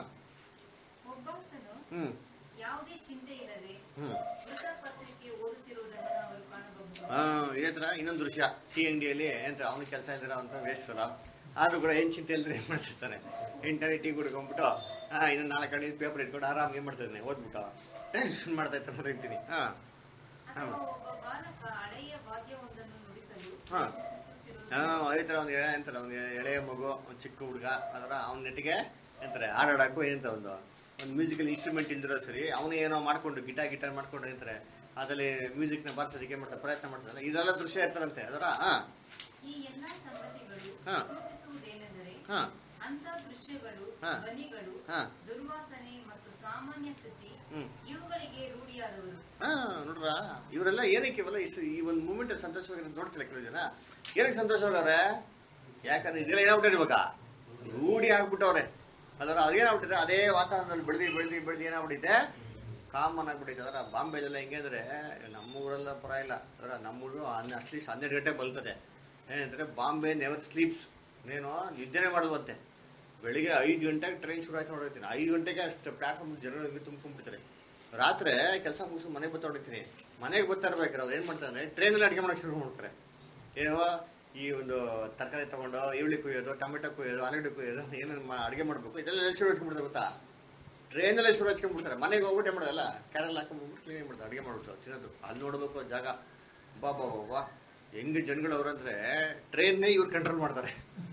ಒಬ್ಬಾತನು ಹ್ಮ್ ಯಾವುದೇ ಚಿಂತೆ ಇರದೆ ಹ್ಮ್ ವೃತ್ತಪತ್ರಿಕೆ ಓದುತ್ತಿರುವುದನ್ನು ಅವರು ಕಾಣಬಹುದು ಹಾ ಇದೇ ತರ ಇನ್ನೊಂದು ದೃಶ್ಯ ಟೀ ಅಂಗಡಿಯಲ್ಲಿ ಎಂತ ಅವ್ನಿಗೆ ಕೆಲಸ ಇಲ್ದಿರ ಅಂತ ವೇಸ್ಟ್ ಅಲ್ಲ ಆದ್ರೂ ಕೂಡ ಏನ್ ಚಿಂತೆ ಇಲ್ದ್ರೆ ಏನ್ ಮಾಡ್ತಿರ್ತಾನೆ ಎಂಟನೇ ಟೀ ಕುಡ್ಕೊಂಡ್ಬಿಟ್ಟು ಹಾ ಇನ್ನು ನಾಲ್ಕು ಕಡೆ ಪೇಪರ್ ಇಟ್ಕೊಂಡು ಆರಾಮ್ ಏನ್ ಮಾಡ್ತಿದ್ದಾನೆ ಓದ್ಬಿಟ್ಟು ಟೆನ್ಷನ್ ಮಾಡ್ತಾ ಇರ್ತಾನೆ ನೋಡಿರ್ತೀನಿ ಹಾ ಅಥವಾ ಒಬ್ಬ ಬಾಲಕ ಹಳೆಯ ವಾದ್ಯವೊಂದನ್ನು ನುಡಿಸಲು ಹಾ. ಪ್ರಯತ್ನಿಸುತ್ತಿರುವುದನ್ನು ಹಾ ಅದೇ ತರ ಒಂದು ಎಳೆ ಅಂತಾರೆ ಒಂದು ಎಳೆಯ ಮಗು ಒಂದು ಚಿಕ್ಕ ಹುಡುಗ ಅದರ ಅವ್ನ ನೆಟ್ಟಿಗೆ ಎಂತಾರೆ ಹಾಡಾಡಕ್ಕೂ ಏನಂತ ಒಂದು ಒಂದು ಮ್ಯೂಸಿಕಲ್ ಇನ್ಸ್ಟ್ರೂಮೆಂಟ್ ಇಲ್ದಿರೋ ಸರಿ ಅವನು ಏನೋ ಮಾಡ್ಕೊಂಡು ಗಿಟಾರ್ ಗಿಟಾರ್ ಮಾಡ್ಕೊಂಡು ಏನಂತಾರೆ ಅದರಲ್ಲಿ ಮ್ಯೂಸಿಕ್ ನ ಬರ್ಸೋದಕ್ಕೆ ಏನ್ ಮಾಡ್ತಾರೆ ಪ್ರಯತ್ನ ಮಾಡ್ತಾರೆ ಇದೆಲ್ಲ ದೃಶ್ಯ ಇರ್ತಾರಂತೆ ಅದರ ಹಾ ಈ ಎಲ್ಲಾ ಸಂಗತಿಗಳು ಹಾ. ಸೂಚಿಸುವುದೇನೆಂದರೆ ಹಾ ಅಂತ ದೃಶ್ಯಗಳು ಹಾ. ಧ್ವನಿಗಳು ಹಾ ದುರ್ವಾಸನೆ ಮತ್ತು ಸಾಮಾನ್ಯ ಸ್ಥಿತಿ ಹ್ಮ್ ಇವುಗಳಿಗೆ ರೂಢಿಯಾದವರು ಹಾ ನೋಡ್ರ ಇವರೆಲ್ಲ ಏನಕ್ಕೆ ಇವೆಲ್ಲ ಇಷ್ಟು ಈ ಒಂದು ಮೂಮೆಂಟ್ ಸಂತೋಷವಾಗಿ ನೋಡ್ತಿಲ್ಲ ಕೆಲವು ಜನ ಏನಕ್ಕೆ ಸಂತೋಷವಾಗವ್ರೆ ಯಾಕಂದ್ರೆ ಇದೆಲ್ಲ ಏನಾಗ್ಬಿಟ್ಟಾರೆ ಇವಾಗ ರೂಢಿ ಆಗ್ಬಿಟ್ಟವ್ರೆ ಅದರ ಅದೇನಾಗ್ಬಿಟ್ಟಿದೆ ಅದೇ ವಾತಾವರಣದಲ್ಲಿ ಬೆಳೆದಿ ಬೆಳೆದಿ ಬೆಳೆದಿ ಏನಾಗ್ಬಿಟ್ಟಿದೆ ಕಾಮನ್ ಆಗ್ಬಿಟ್ಟಿದೆ ಅದರ ಬಾಂಬೆಲೆಲ್ಲ ಹೆಂಗೆ ಅಂದ್ರೆ ನಮ್ಮ ಊರೆಲ್ಲ ಪರ ಇಲ್ಲ ಅದರ ನಮ್ಮೂರು ಅಟ್ಲೀಸ್ಟ್ ಹನ್ನೆರಡು ಗಂಟೆ ಬಲ್ತದೆ ಏನಂದ್ರೆ ಬಾಂಬೆ ನೆವರ್ ಸ್ಲೀಪ್ಸ್ ನೀನು ನಿದ್ದೆನೆ ಮಾಡುವಂತೆ ಬೆಳಿಗ್ಗೆ ಐದು ಗಂಟೆಗೆ ಟ್ರೈನ್ ಶುರು ಆಯ್ತು ನೋಡಿರ್ತೀನಿ ಐದು ಗಂಟೆಗೆ ಅಷ್ಟು ಪ್ಲಾಟ್ಫಾರ್ಮ್ ಜನರು ಹಂಗೆ ತುಂಬ್ಕೊಂಡ್ಬಿಡ್ತಾರೆ ರಾತ್ರಿ ಕೆಲಸ ಮುಗಿಸಿ ಮನೆಗೆ ಬರ್ತಾ ಹೊಡಿತೀನಿ ಮನೆಗೆ ಬರ್ತಾ ಇರ್ಬೇಕಾರೆ ಅವ್ರು ಏನು ಮಾಡ್ತಾರೆ ಟ್ರೈನಲ್ಲಿ ಅಡುಗೆ ಮಾಡೋಕೆ ಶುರು ಮಾಡ್ತಾರೆ ಏನೋ ಈ ಒಂದು ತರಕಾರಿ ತಗೊಂಡು ಈರುಳ್ಳಿ ಕುಯ್ಯೋದು ಟೊಮೆಟೊ ಕುಯ್ಯೋದು ಆಲೂಗಡ್ಡೆ ಕುಯ್ಯೋದು ಏನು ಅಡುಗೆ ಮಾಡಬೇಕು ಇದೆಲ್ಲ ಎಲ್ಲಿ ಶುರು ಹಚ್ಕೊಂಡ್ಬಿಡ್ತಾರೆ ಗೊತ್ತಾ ಟ್ರೈನಲ್ಲೇ ಶುರು ಹಚ್ಕೊಂಡ್ಬಿಡ್ತಾರೆ ಮನೆಗೆ ಹೋಗ್ಬಿಟ್ಟು ಏನ್ ಮಾಡೋದಲ್ಲ ಕ್ಯಾರಲ್ ಹಾಕೊಂಡ್ಬಿಟ್ಟು ಕ್ಲೀನ್ ಮಾಡ್ತಾರೆ ಅಡುಗೆ ಮಾಡ್ಬಿಟ್ಟು ತಿನ್ನೋದು ಅಲ್ಲಿ ನೋಡ್ಬೇಕು ಜಾಗ ಬಾ ಬಾ ಬಾ ಬಾ ಹೆಂಗ್ ಜನಗಳು ಅವ್ರಂದ್ರೆ ಟ್ರೈನ್ನೇ ಇವ್ರು ಕಂಟ್ರೋಲ್ ಮಾಡ್ತಾರೆ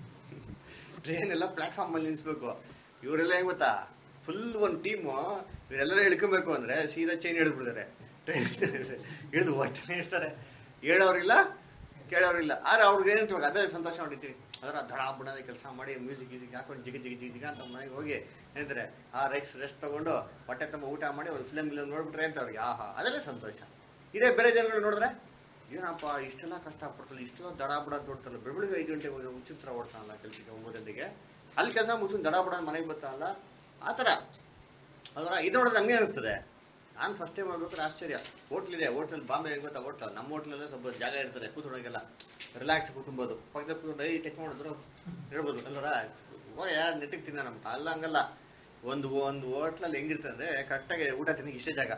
ಟ್ರೈನ್ ಎಲ್ಲ ಪ್ಲಾಟ್ಫಾರ್ಮ್ ಅಲ್ಲಿ ನಿಲ್ಸ್ಬೇಕು ಇವರೆಲ್ಲ ಹೆಂಗ್ ಗೊತ್ತಾ ಫುಲ್ ಒಂದು ಟೀಮು ಇವರೆಲ್ಲ ಇಳ್ಕೊಬೇಕು ಅಂದ್ರೆ ಸೀದಾ ಚೈನ್ ಹಿಡಿದ್ಬಿಡ್ತಾರೆ ಟ್ರೈನ್ ಹಿಡಿದು ಹೋಗ್ತಾನೆ ಇರ್ತಾರೆ ಹೇಳೋರಿಲ್ಲ ಕೇಳೋರಿಲ್ಲ ಆದ್ರೆ ಅವ್ರಿಗೆ ಏನಂತ ಇವಾಗ ಅದೇ ಸಂತೋಷ ಹೊಡಿತೀವಿ ಅದರ ದಡ ಬುಡದ ಕೆಲಸ ಮಾಡಿ ಮ್ಯೂಸಿಕ್ ಗೀಸಿಕ್ ಹಾಕೊಂಡು ಜಿಗಿ ಜಿಗಿ ಜಿಗಿ ಜಿಗ ಅಂತ ಮನೆಗೆ ಹೋಗಿ ಏನಂತಾರೆ ಆ ರೆಕ್ಸ್ ರೆಸ್ಟ್ ತಗೊಂಡು ಹೊಟ್ಟೆ ತುಂಬ ಊಟ ಮಾಡಿ ಒಂದು ಫಿಲಮ್ ಇಲ್ಲ ನೋಡ್ಬಿಟ್ರೆ ಅಂತ ಅವ್ರಿಗೆ ಆಹಾ ಅದೆಲ್ಲ ಸಂತೋಷ ಇದೇ ಬೇರೆ ಜನಗಳು ನೋಡಿದ್ರೆ ಏನಪ್ಪ ಇಷ್ಟೆಲ್ಲ ಕಷ್ಟಪಡ್ತಲ್ಲ ಇಷ್ಟೆಲ್ಲ ದಡ ಬುಡ ನೋಡ್ತಾರಲ್ಲ ಬೆಳಗ್ಗೆ ಐದು ಗಂಟೆಗೆ ಹೋಗಿ ಉಚಿತ್ರ ಓಡ್ತಾನಲ್ಲ ಕೆಲಸಕ್ಕೆ ಒಂಬತ್ತು ಗಂಟೆಗೆ ಅಲ್ಲಿ ಕೆಲಸ ಮುಗಿಸ್ಕೊಂಡು ದಡ ಬುಡ ಮನೆಗೆ ಬರ್ತಾನಲ್ಲ ಆ ಥರ ಅದರ ಇದು ನೋಡಿದ್ರೆ ನಮಗೆ ಅನಿಸ್ತದೆ ನಾನು ಫಸ್ಟ್ ಟೈಮ್ ಮಾಡ್ಬೇಕಾದ್ರೆ ಆಶ್ಚರ್ಯ ಹೋಟ್ಲ್ ಇದೆ ಹೋಟ್ಲ್ ಬಾಂಬೆ ಹೆಂಗ್ ಗೊತ್ತಾ ಹೋಟ್ಲ್ ನಮ್ಮ ಹೋಟ್ಲಲ್ಲೇ ಸ್ವಲ್ಪ ಜಾಗ ಇರ್ತಾರೆ ಕೂತ್ಕೊಳಗೆಲ್ಲ ರಿಲ್ಯಾಕ್ಸ್ ಕೂತ್ಕೊಬೋದು ಪಕ್ಕದ ಕೂತ್ಕೊಂಡು ಐ ಟೆಕ್ ಮಾಡಿದ್ರು ಹೇಳ್ಬೋದು ಅಲ್ವರ ಓ ಯಾರು ನೆಟ್ಟಿಗೆ ತಿನ್ನ ನಮ್ಮ ಅಲ್ಲ ಹಂಗಲ್ಲ ಒಂದು ಒಂದು ಹೋಟ್ಲಲ್ಲಿ ಹೆಂಗಿರ್ತದೆ ಅಂದ್ರೆ ಕರೆಕ್ಟಾಗಿ ಊಟ ತಿನ್ನಕ್ಕೆ ಇಷ್ಟೇ ಜಾಗ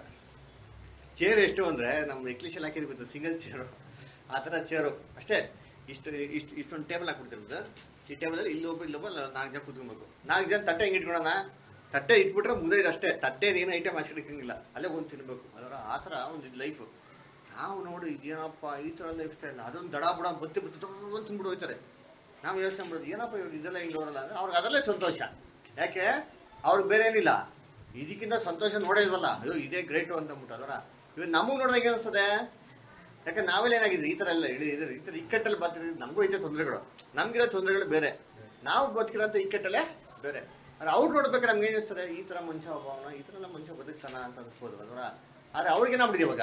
ಚೇರ್ ಎಷ್ಟು ಅಂದ್ರೆ ನಮ್ಮ ಎಕ್ಲಿಷಲ್ಲಿ ಹಾಕಿರ್ಬೋದು ಸಿಂಗಲ್ ಚೇರು ಆ ಥರ ಚೇರು ಅಷ್ಟೇ ಇಷ್ಟು ಇಷ್ಟು ಇಷ್ಟೊಂದು ಟೇಬಲ್ ಹಾಕ್ಬಿಡ್ತಿರ್ಬೋದು ಈ ಟೇಬಲಲ್ಲಿ ಇಲ್ಲೊಬ್ಬ ಇಲ್ಲೊಬ್ಬ ಅಲ್ಲ ನಾಲ್ಕು ಜನ ಕೂತ್ಕೊಬೇಕು ನಾಲ್ಕು ಜನ ತಟ್ಟೆ ಹೆಂಗೆ ಇಟ್ಕೊಳೋಣ ತಟ್ಟೆ ಇಟ್ಬಿಟ್ರೆ ಮುಗಿದೈದು ಅಷ್ಟೇ ತಟ್ಟೆ ಏನು ಐಟಮ್ ಹಾಕಿಡಕ್ಕಿಂಗಿಲ್ಲ ಅಲ್ಲೇ ಒಂದು ತಿನ್ಬೇಕು ಅದರ ಆ ಥರ ಒಂದು ಲೈಫು ನಾವು ನೋಡಿ ಇದೇನಪ್ಪ ಈ ಥರ ಲೈಫ್ ಸ್ಟೈಲ್ ಅದೊಂದು ದಡ ಬುಡ ಬತ್ತಿ ಬತ್ತಿ ತಗೊಂಡು ತಿನ್ಬಿಟ್ಟು ಹೋಗ್ತಾರೆ ನಾವು ಯೋಚನೆ ಮಾಡೋದು ಏನಪ್ಪ ಇವ್ರು ಇದೆಲ್ಲ ಹಿಂಗೆ ಬರಲ್ಲ ಅಂದ್ರೆ ಅವ್ರಿಗೆ ಅದರಲ್ಲೇ ಸಂತೋಷ ಯಾಕೆ ಅವ್ರಿಗೆ ಬೇರೆ ಏನಿಲ್ಲ ಇದಕ್ಕಿಂತ ಸಂತೋಷ ನೋಡೇ ಇಲ್ವಲ್ಲ ಅಯ್ಯೋ ಇದೇ ಗ್ರೇಟು ಅಂತ ಅಂದ್ಬಿಟ್ಟು ಅದರ ಇವಾಗ ನಮಗೆ ನೋಡಿದಾಗ ಏನಿಸ್ತದೆ ಯಾಕೆ ನಾವೆಲ್ಲ ಏನಾಗಿದ್ರಿ ಈ ಥರ ಎಲ್ಲ ಇಳಿ ಇದ್ರೆ ಈ ಥರ ಇಕ್ಕಟ್ಟಲ್ಲಿ ಬರ್ತಿದ್ರಿ ನಮಗೂ ಐತೆ ತೊಂದರೆಗಳು ನಮ್ಗಿರೋ ತೊಂದರೆಗಳು ಬೇರೆ ನಾವು ಬದುಕಿರೋಂಥ ಇಕ್ಕಟ್ಟಲ್ಲೇ ಬೇರೆ ಆದ್ರೆ ಅವ್ರು ನೋಡ್ಬೇಕಾದ್ರೆ ನಮ್ಗೆ ಏನಿಸ್ತಾರೆ ಈ ಥರ ಮನುಷ್ಯ ಒಬ್ಬ ಅವನ ಈ ಥರ ಎಲ್ಲ ಮನುಷ್ಯ ಬದುಕ್ತಾನ ಅಂತ ಅನ್ಸ್ಬೋದು ಅಲ್ವರ ಆದ್ರೆ ಅವ್ರಿಗೆ ಏನಾಗ್ಬಿಡಿದೆ ಇವಾಗ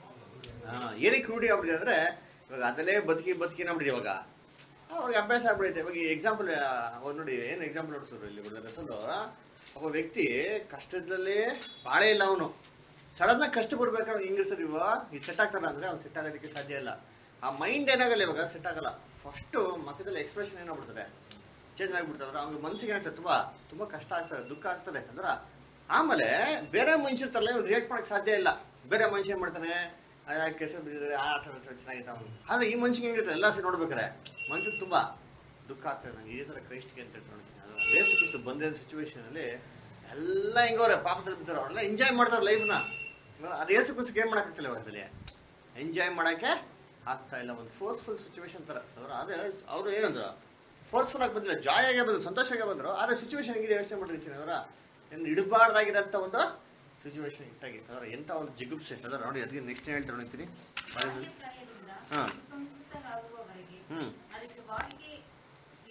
ಹಾ ಏನಕ್ಕೆ ರೂಢಿ ಆಗ್ಬಿಡಿದೆ ಅಂದ್ರೆ ಇವಾಗ ಅದಲ್ಲೇ ಬದುಕಿ ಬದುಕಿ ಏನಾಗ್ಬಿಡಿದೆ ಇವಾಗ ಅವ್ರಿಗೆ ಅಭ್ಯಾಸ ಆಗ್ಬಿಡೈತೆ ಇವಾಗ ಎಕ್ಸಾಂಪಲ್ ಅವ್ರು ನೋಡಿ ಏನು ಎಕ್ಸಾಂಪಲ್ ನೋಡ್ತಿದ್ರು ಇಲ್ಲಿ ರಸಲು ಒಬ್ಬ ವ್ಯಕ್ತಿ ಕಷ್ಟದಲ್ಲೇ ಬಾಳೆ ಇಲ್ಲ ಅವನು ಸಡನ್ ಆಗಿ ಕಷ್ಟ ಪಡ್ಬೇಕಾದ್ರೆ ಹೆಂಗಿರ್ತಾರೆ ಇವ ಈ ಸೆಟ್ ಆಗ್ತಾರ ಅಂದ್ರೆ ಅವ್ನು ಸೆಟ್ ಆಗೋದಕ್ಕೆ ಸಾಧ್ಯ ಇಲ್ಲ ಆ ಮೈಂಡ್ ಏನಾಗಲ್ಲ ಇವಾಗ ಸೆಟ್ ಆಗಲ್ಲ ಫಸ್ಟ್ ಮಕ್ಕದಲ್ಲಿ ಎಕ್ಸ್ಪ್ರೆಷನ್ ಏನಾಗ್ಬಿಡ್ತದೆ ಚೇಂಜ್ ಆಗ್ಬಿಡ್ತದೆ ಅವ್ನಿಗೆ ಮನ್ಸಿಗೆ ಏನಾಗ್ತದೆ ತುಂಬಾ ತುಂಬಾ ಕಷ್ಟ ಆಗ್ತದೆ ದುಃಖ ಆಗ್ತದೆ ಅಂದ್ರ ಆಮೇಲೆ ಬೇರೆ ಮನುಷ್ಯರ್ತಲ್ಲ ಇವ್ನು ರಿಯಾಕ್ಟ್ ಮಾಡಕ್ ಸಾಧ್ಯ ಇಲ್ಲ ಬೇರೆ ಮನುಷ್ಯ ಏನ್ ಮಾಡ್ತಾನೆ ಕೆಸರು ಬಿದ್ದಿದ್ರೆ ಆ ಆಟ ಆಡ್ತಾರೆ, ಚೆನ್ನಾಗಿತ್ತು ಅವನು ಆದ್ರೆ ಈ ಮನುಷ್ಯಗೆ ಹೆಂಗಿರುತ್ತೆ ಎಲ್ಲ ಸರಿ ನೋಡ್ಬೇಕಾರೆ ಮನ್ಸಿಗೆ ತುಂಬಾ ದುಃಖ ಆಗ್ತದೆ ನಂಗೆ ಇದೇ ತರ ಕ್ರೈಸ್ಟ್ಗೆ ಅಂತ ಹೇಳ್ತೀನಿ ಅದು ವೇಸ್ಟ್ ಕುಸ್ತು ಬಂದಿರೋ ಸಿಚುವೇಶನ್ ಅಲ್ಲಿ ಎಲ್ಲ ಹೆಂಗವ್ರೆ ಪಾಪದಲ್ಲಿ ಬಿದ್ದಾರೆ ಅವರೆಲ್ಲ ಎಂಜಾಯ್ ಮಾಡ್ತಾರೆ ಲೈಫ್ನ ಅದು ಏಸು ಕುಸಿಗೆ ಏನ್ ಮಾಡಕ್ಕಾಗ್ತಿಲ್ಲ ಅವರಲ್ಲಿ ಎಂಜಾಯ್ ಮಾಡಕ್ಕೆ ಆಗ್ತಾ ಇಲ್ಲ ಒಂದು ಫೋರ್ಸ್ಫುಲ್ ಸಿಚುವೇಶನ್ ತರ ಅವ್ರು ಅದೇ ಅವರು ಏನಂದ್ರು ಫೋರ್ಸ್ಫುಲ್ ಆಗಿ ಬಂದಿಲ್ಲ ಜಾಯ್ ಆಗೇ ಬಂದ್ರು ಸಂತೋಷವಾಗೇ ಬಂದ್ರು ಆದ್ರೆ ಸಿಚುವೇಶನ್ ಹೆಂಗಿದೆ ಯೋಚನೆ ಮಾಡಿರ್ತೀನಿ ಅವರ ಏನು ಇಡಬಾರ್ದಾಗಿರೋಂಥ ಒಂದು ಸಿಚುವೇಶನ್ ಇಟ್ಟಾಗಿ ಅದರ ಎಂಥ ಒಂದು ಜಿಗುಪ್ಸೆ ಅದರ ನೋಡಿ ಅದಕ್ಕೆ ನೆಕ್ಸ್ಟ್ ಹೇಳ್ತಾರೆ ನೋಡ್ತೀನಿ ಬಾಲ್ಯಪ್ರಾಯದಿಂದ ಹಾ. ಸುಸಂಸ್ಕೃತರಾಗುವವರೆಗೆ ಹ್ಮ್ ಅದಕ್ಕೆ ಬಾಳಿಗೆ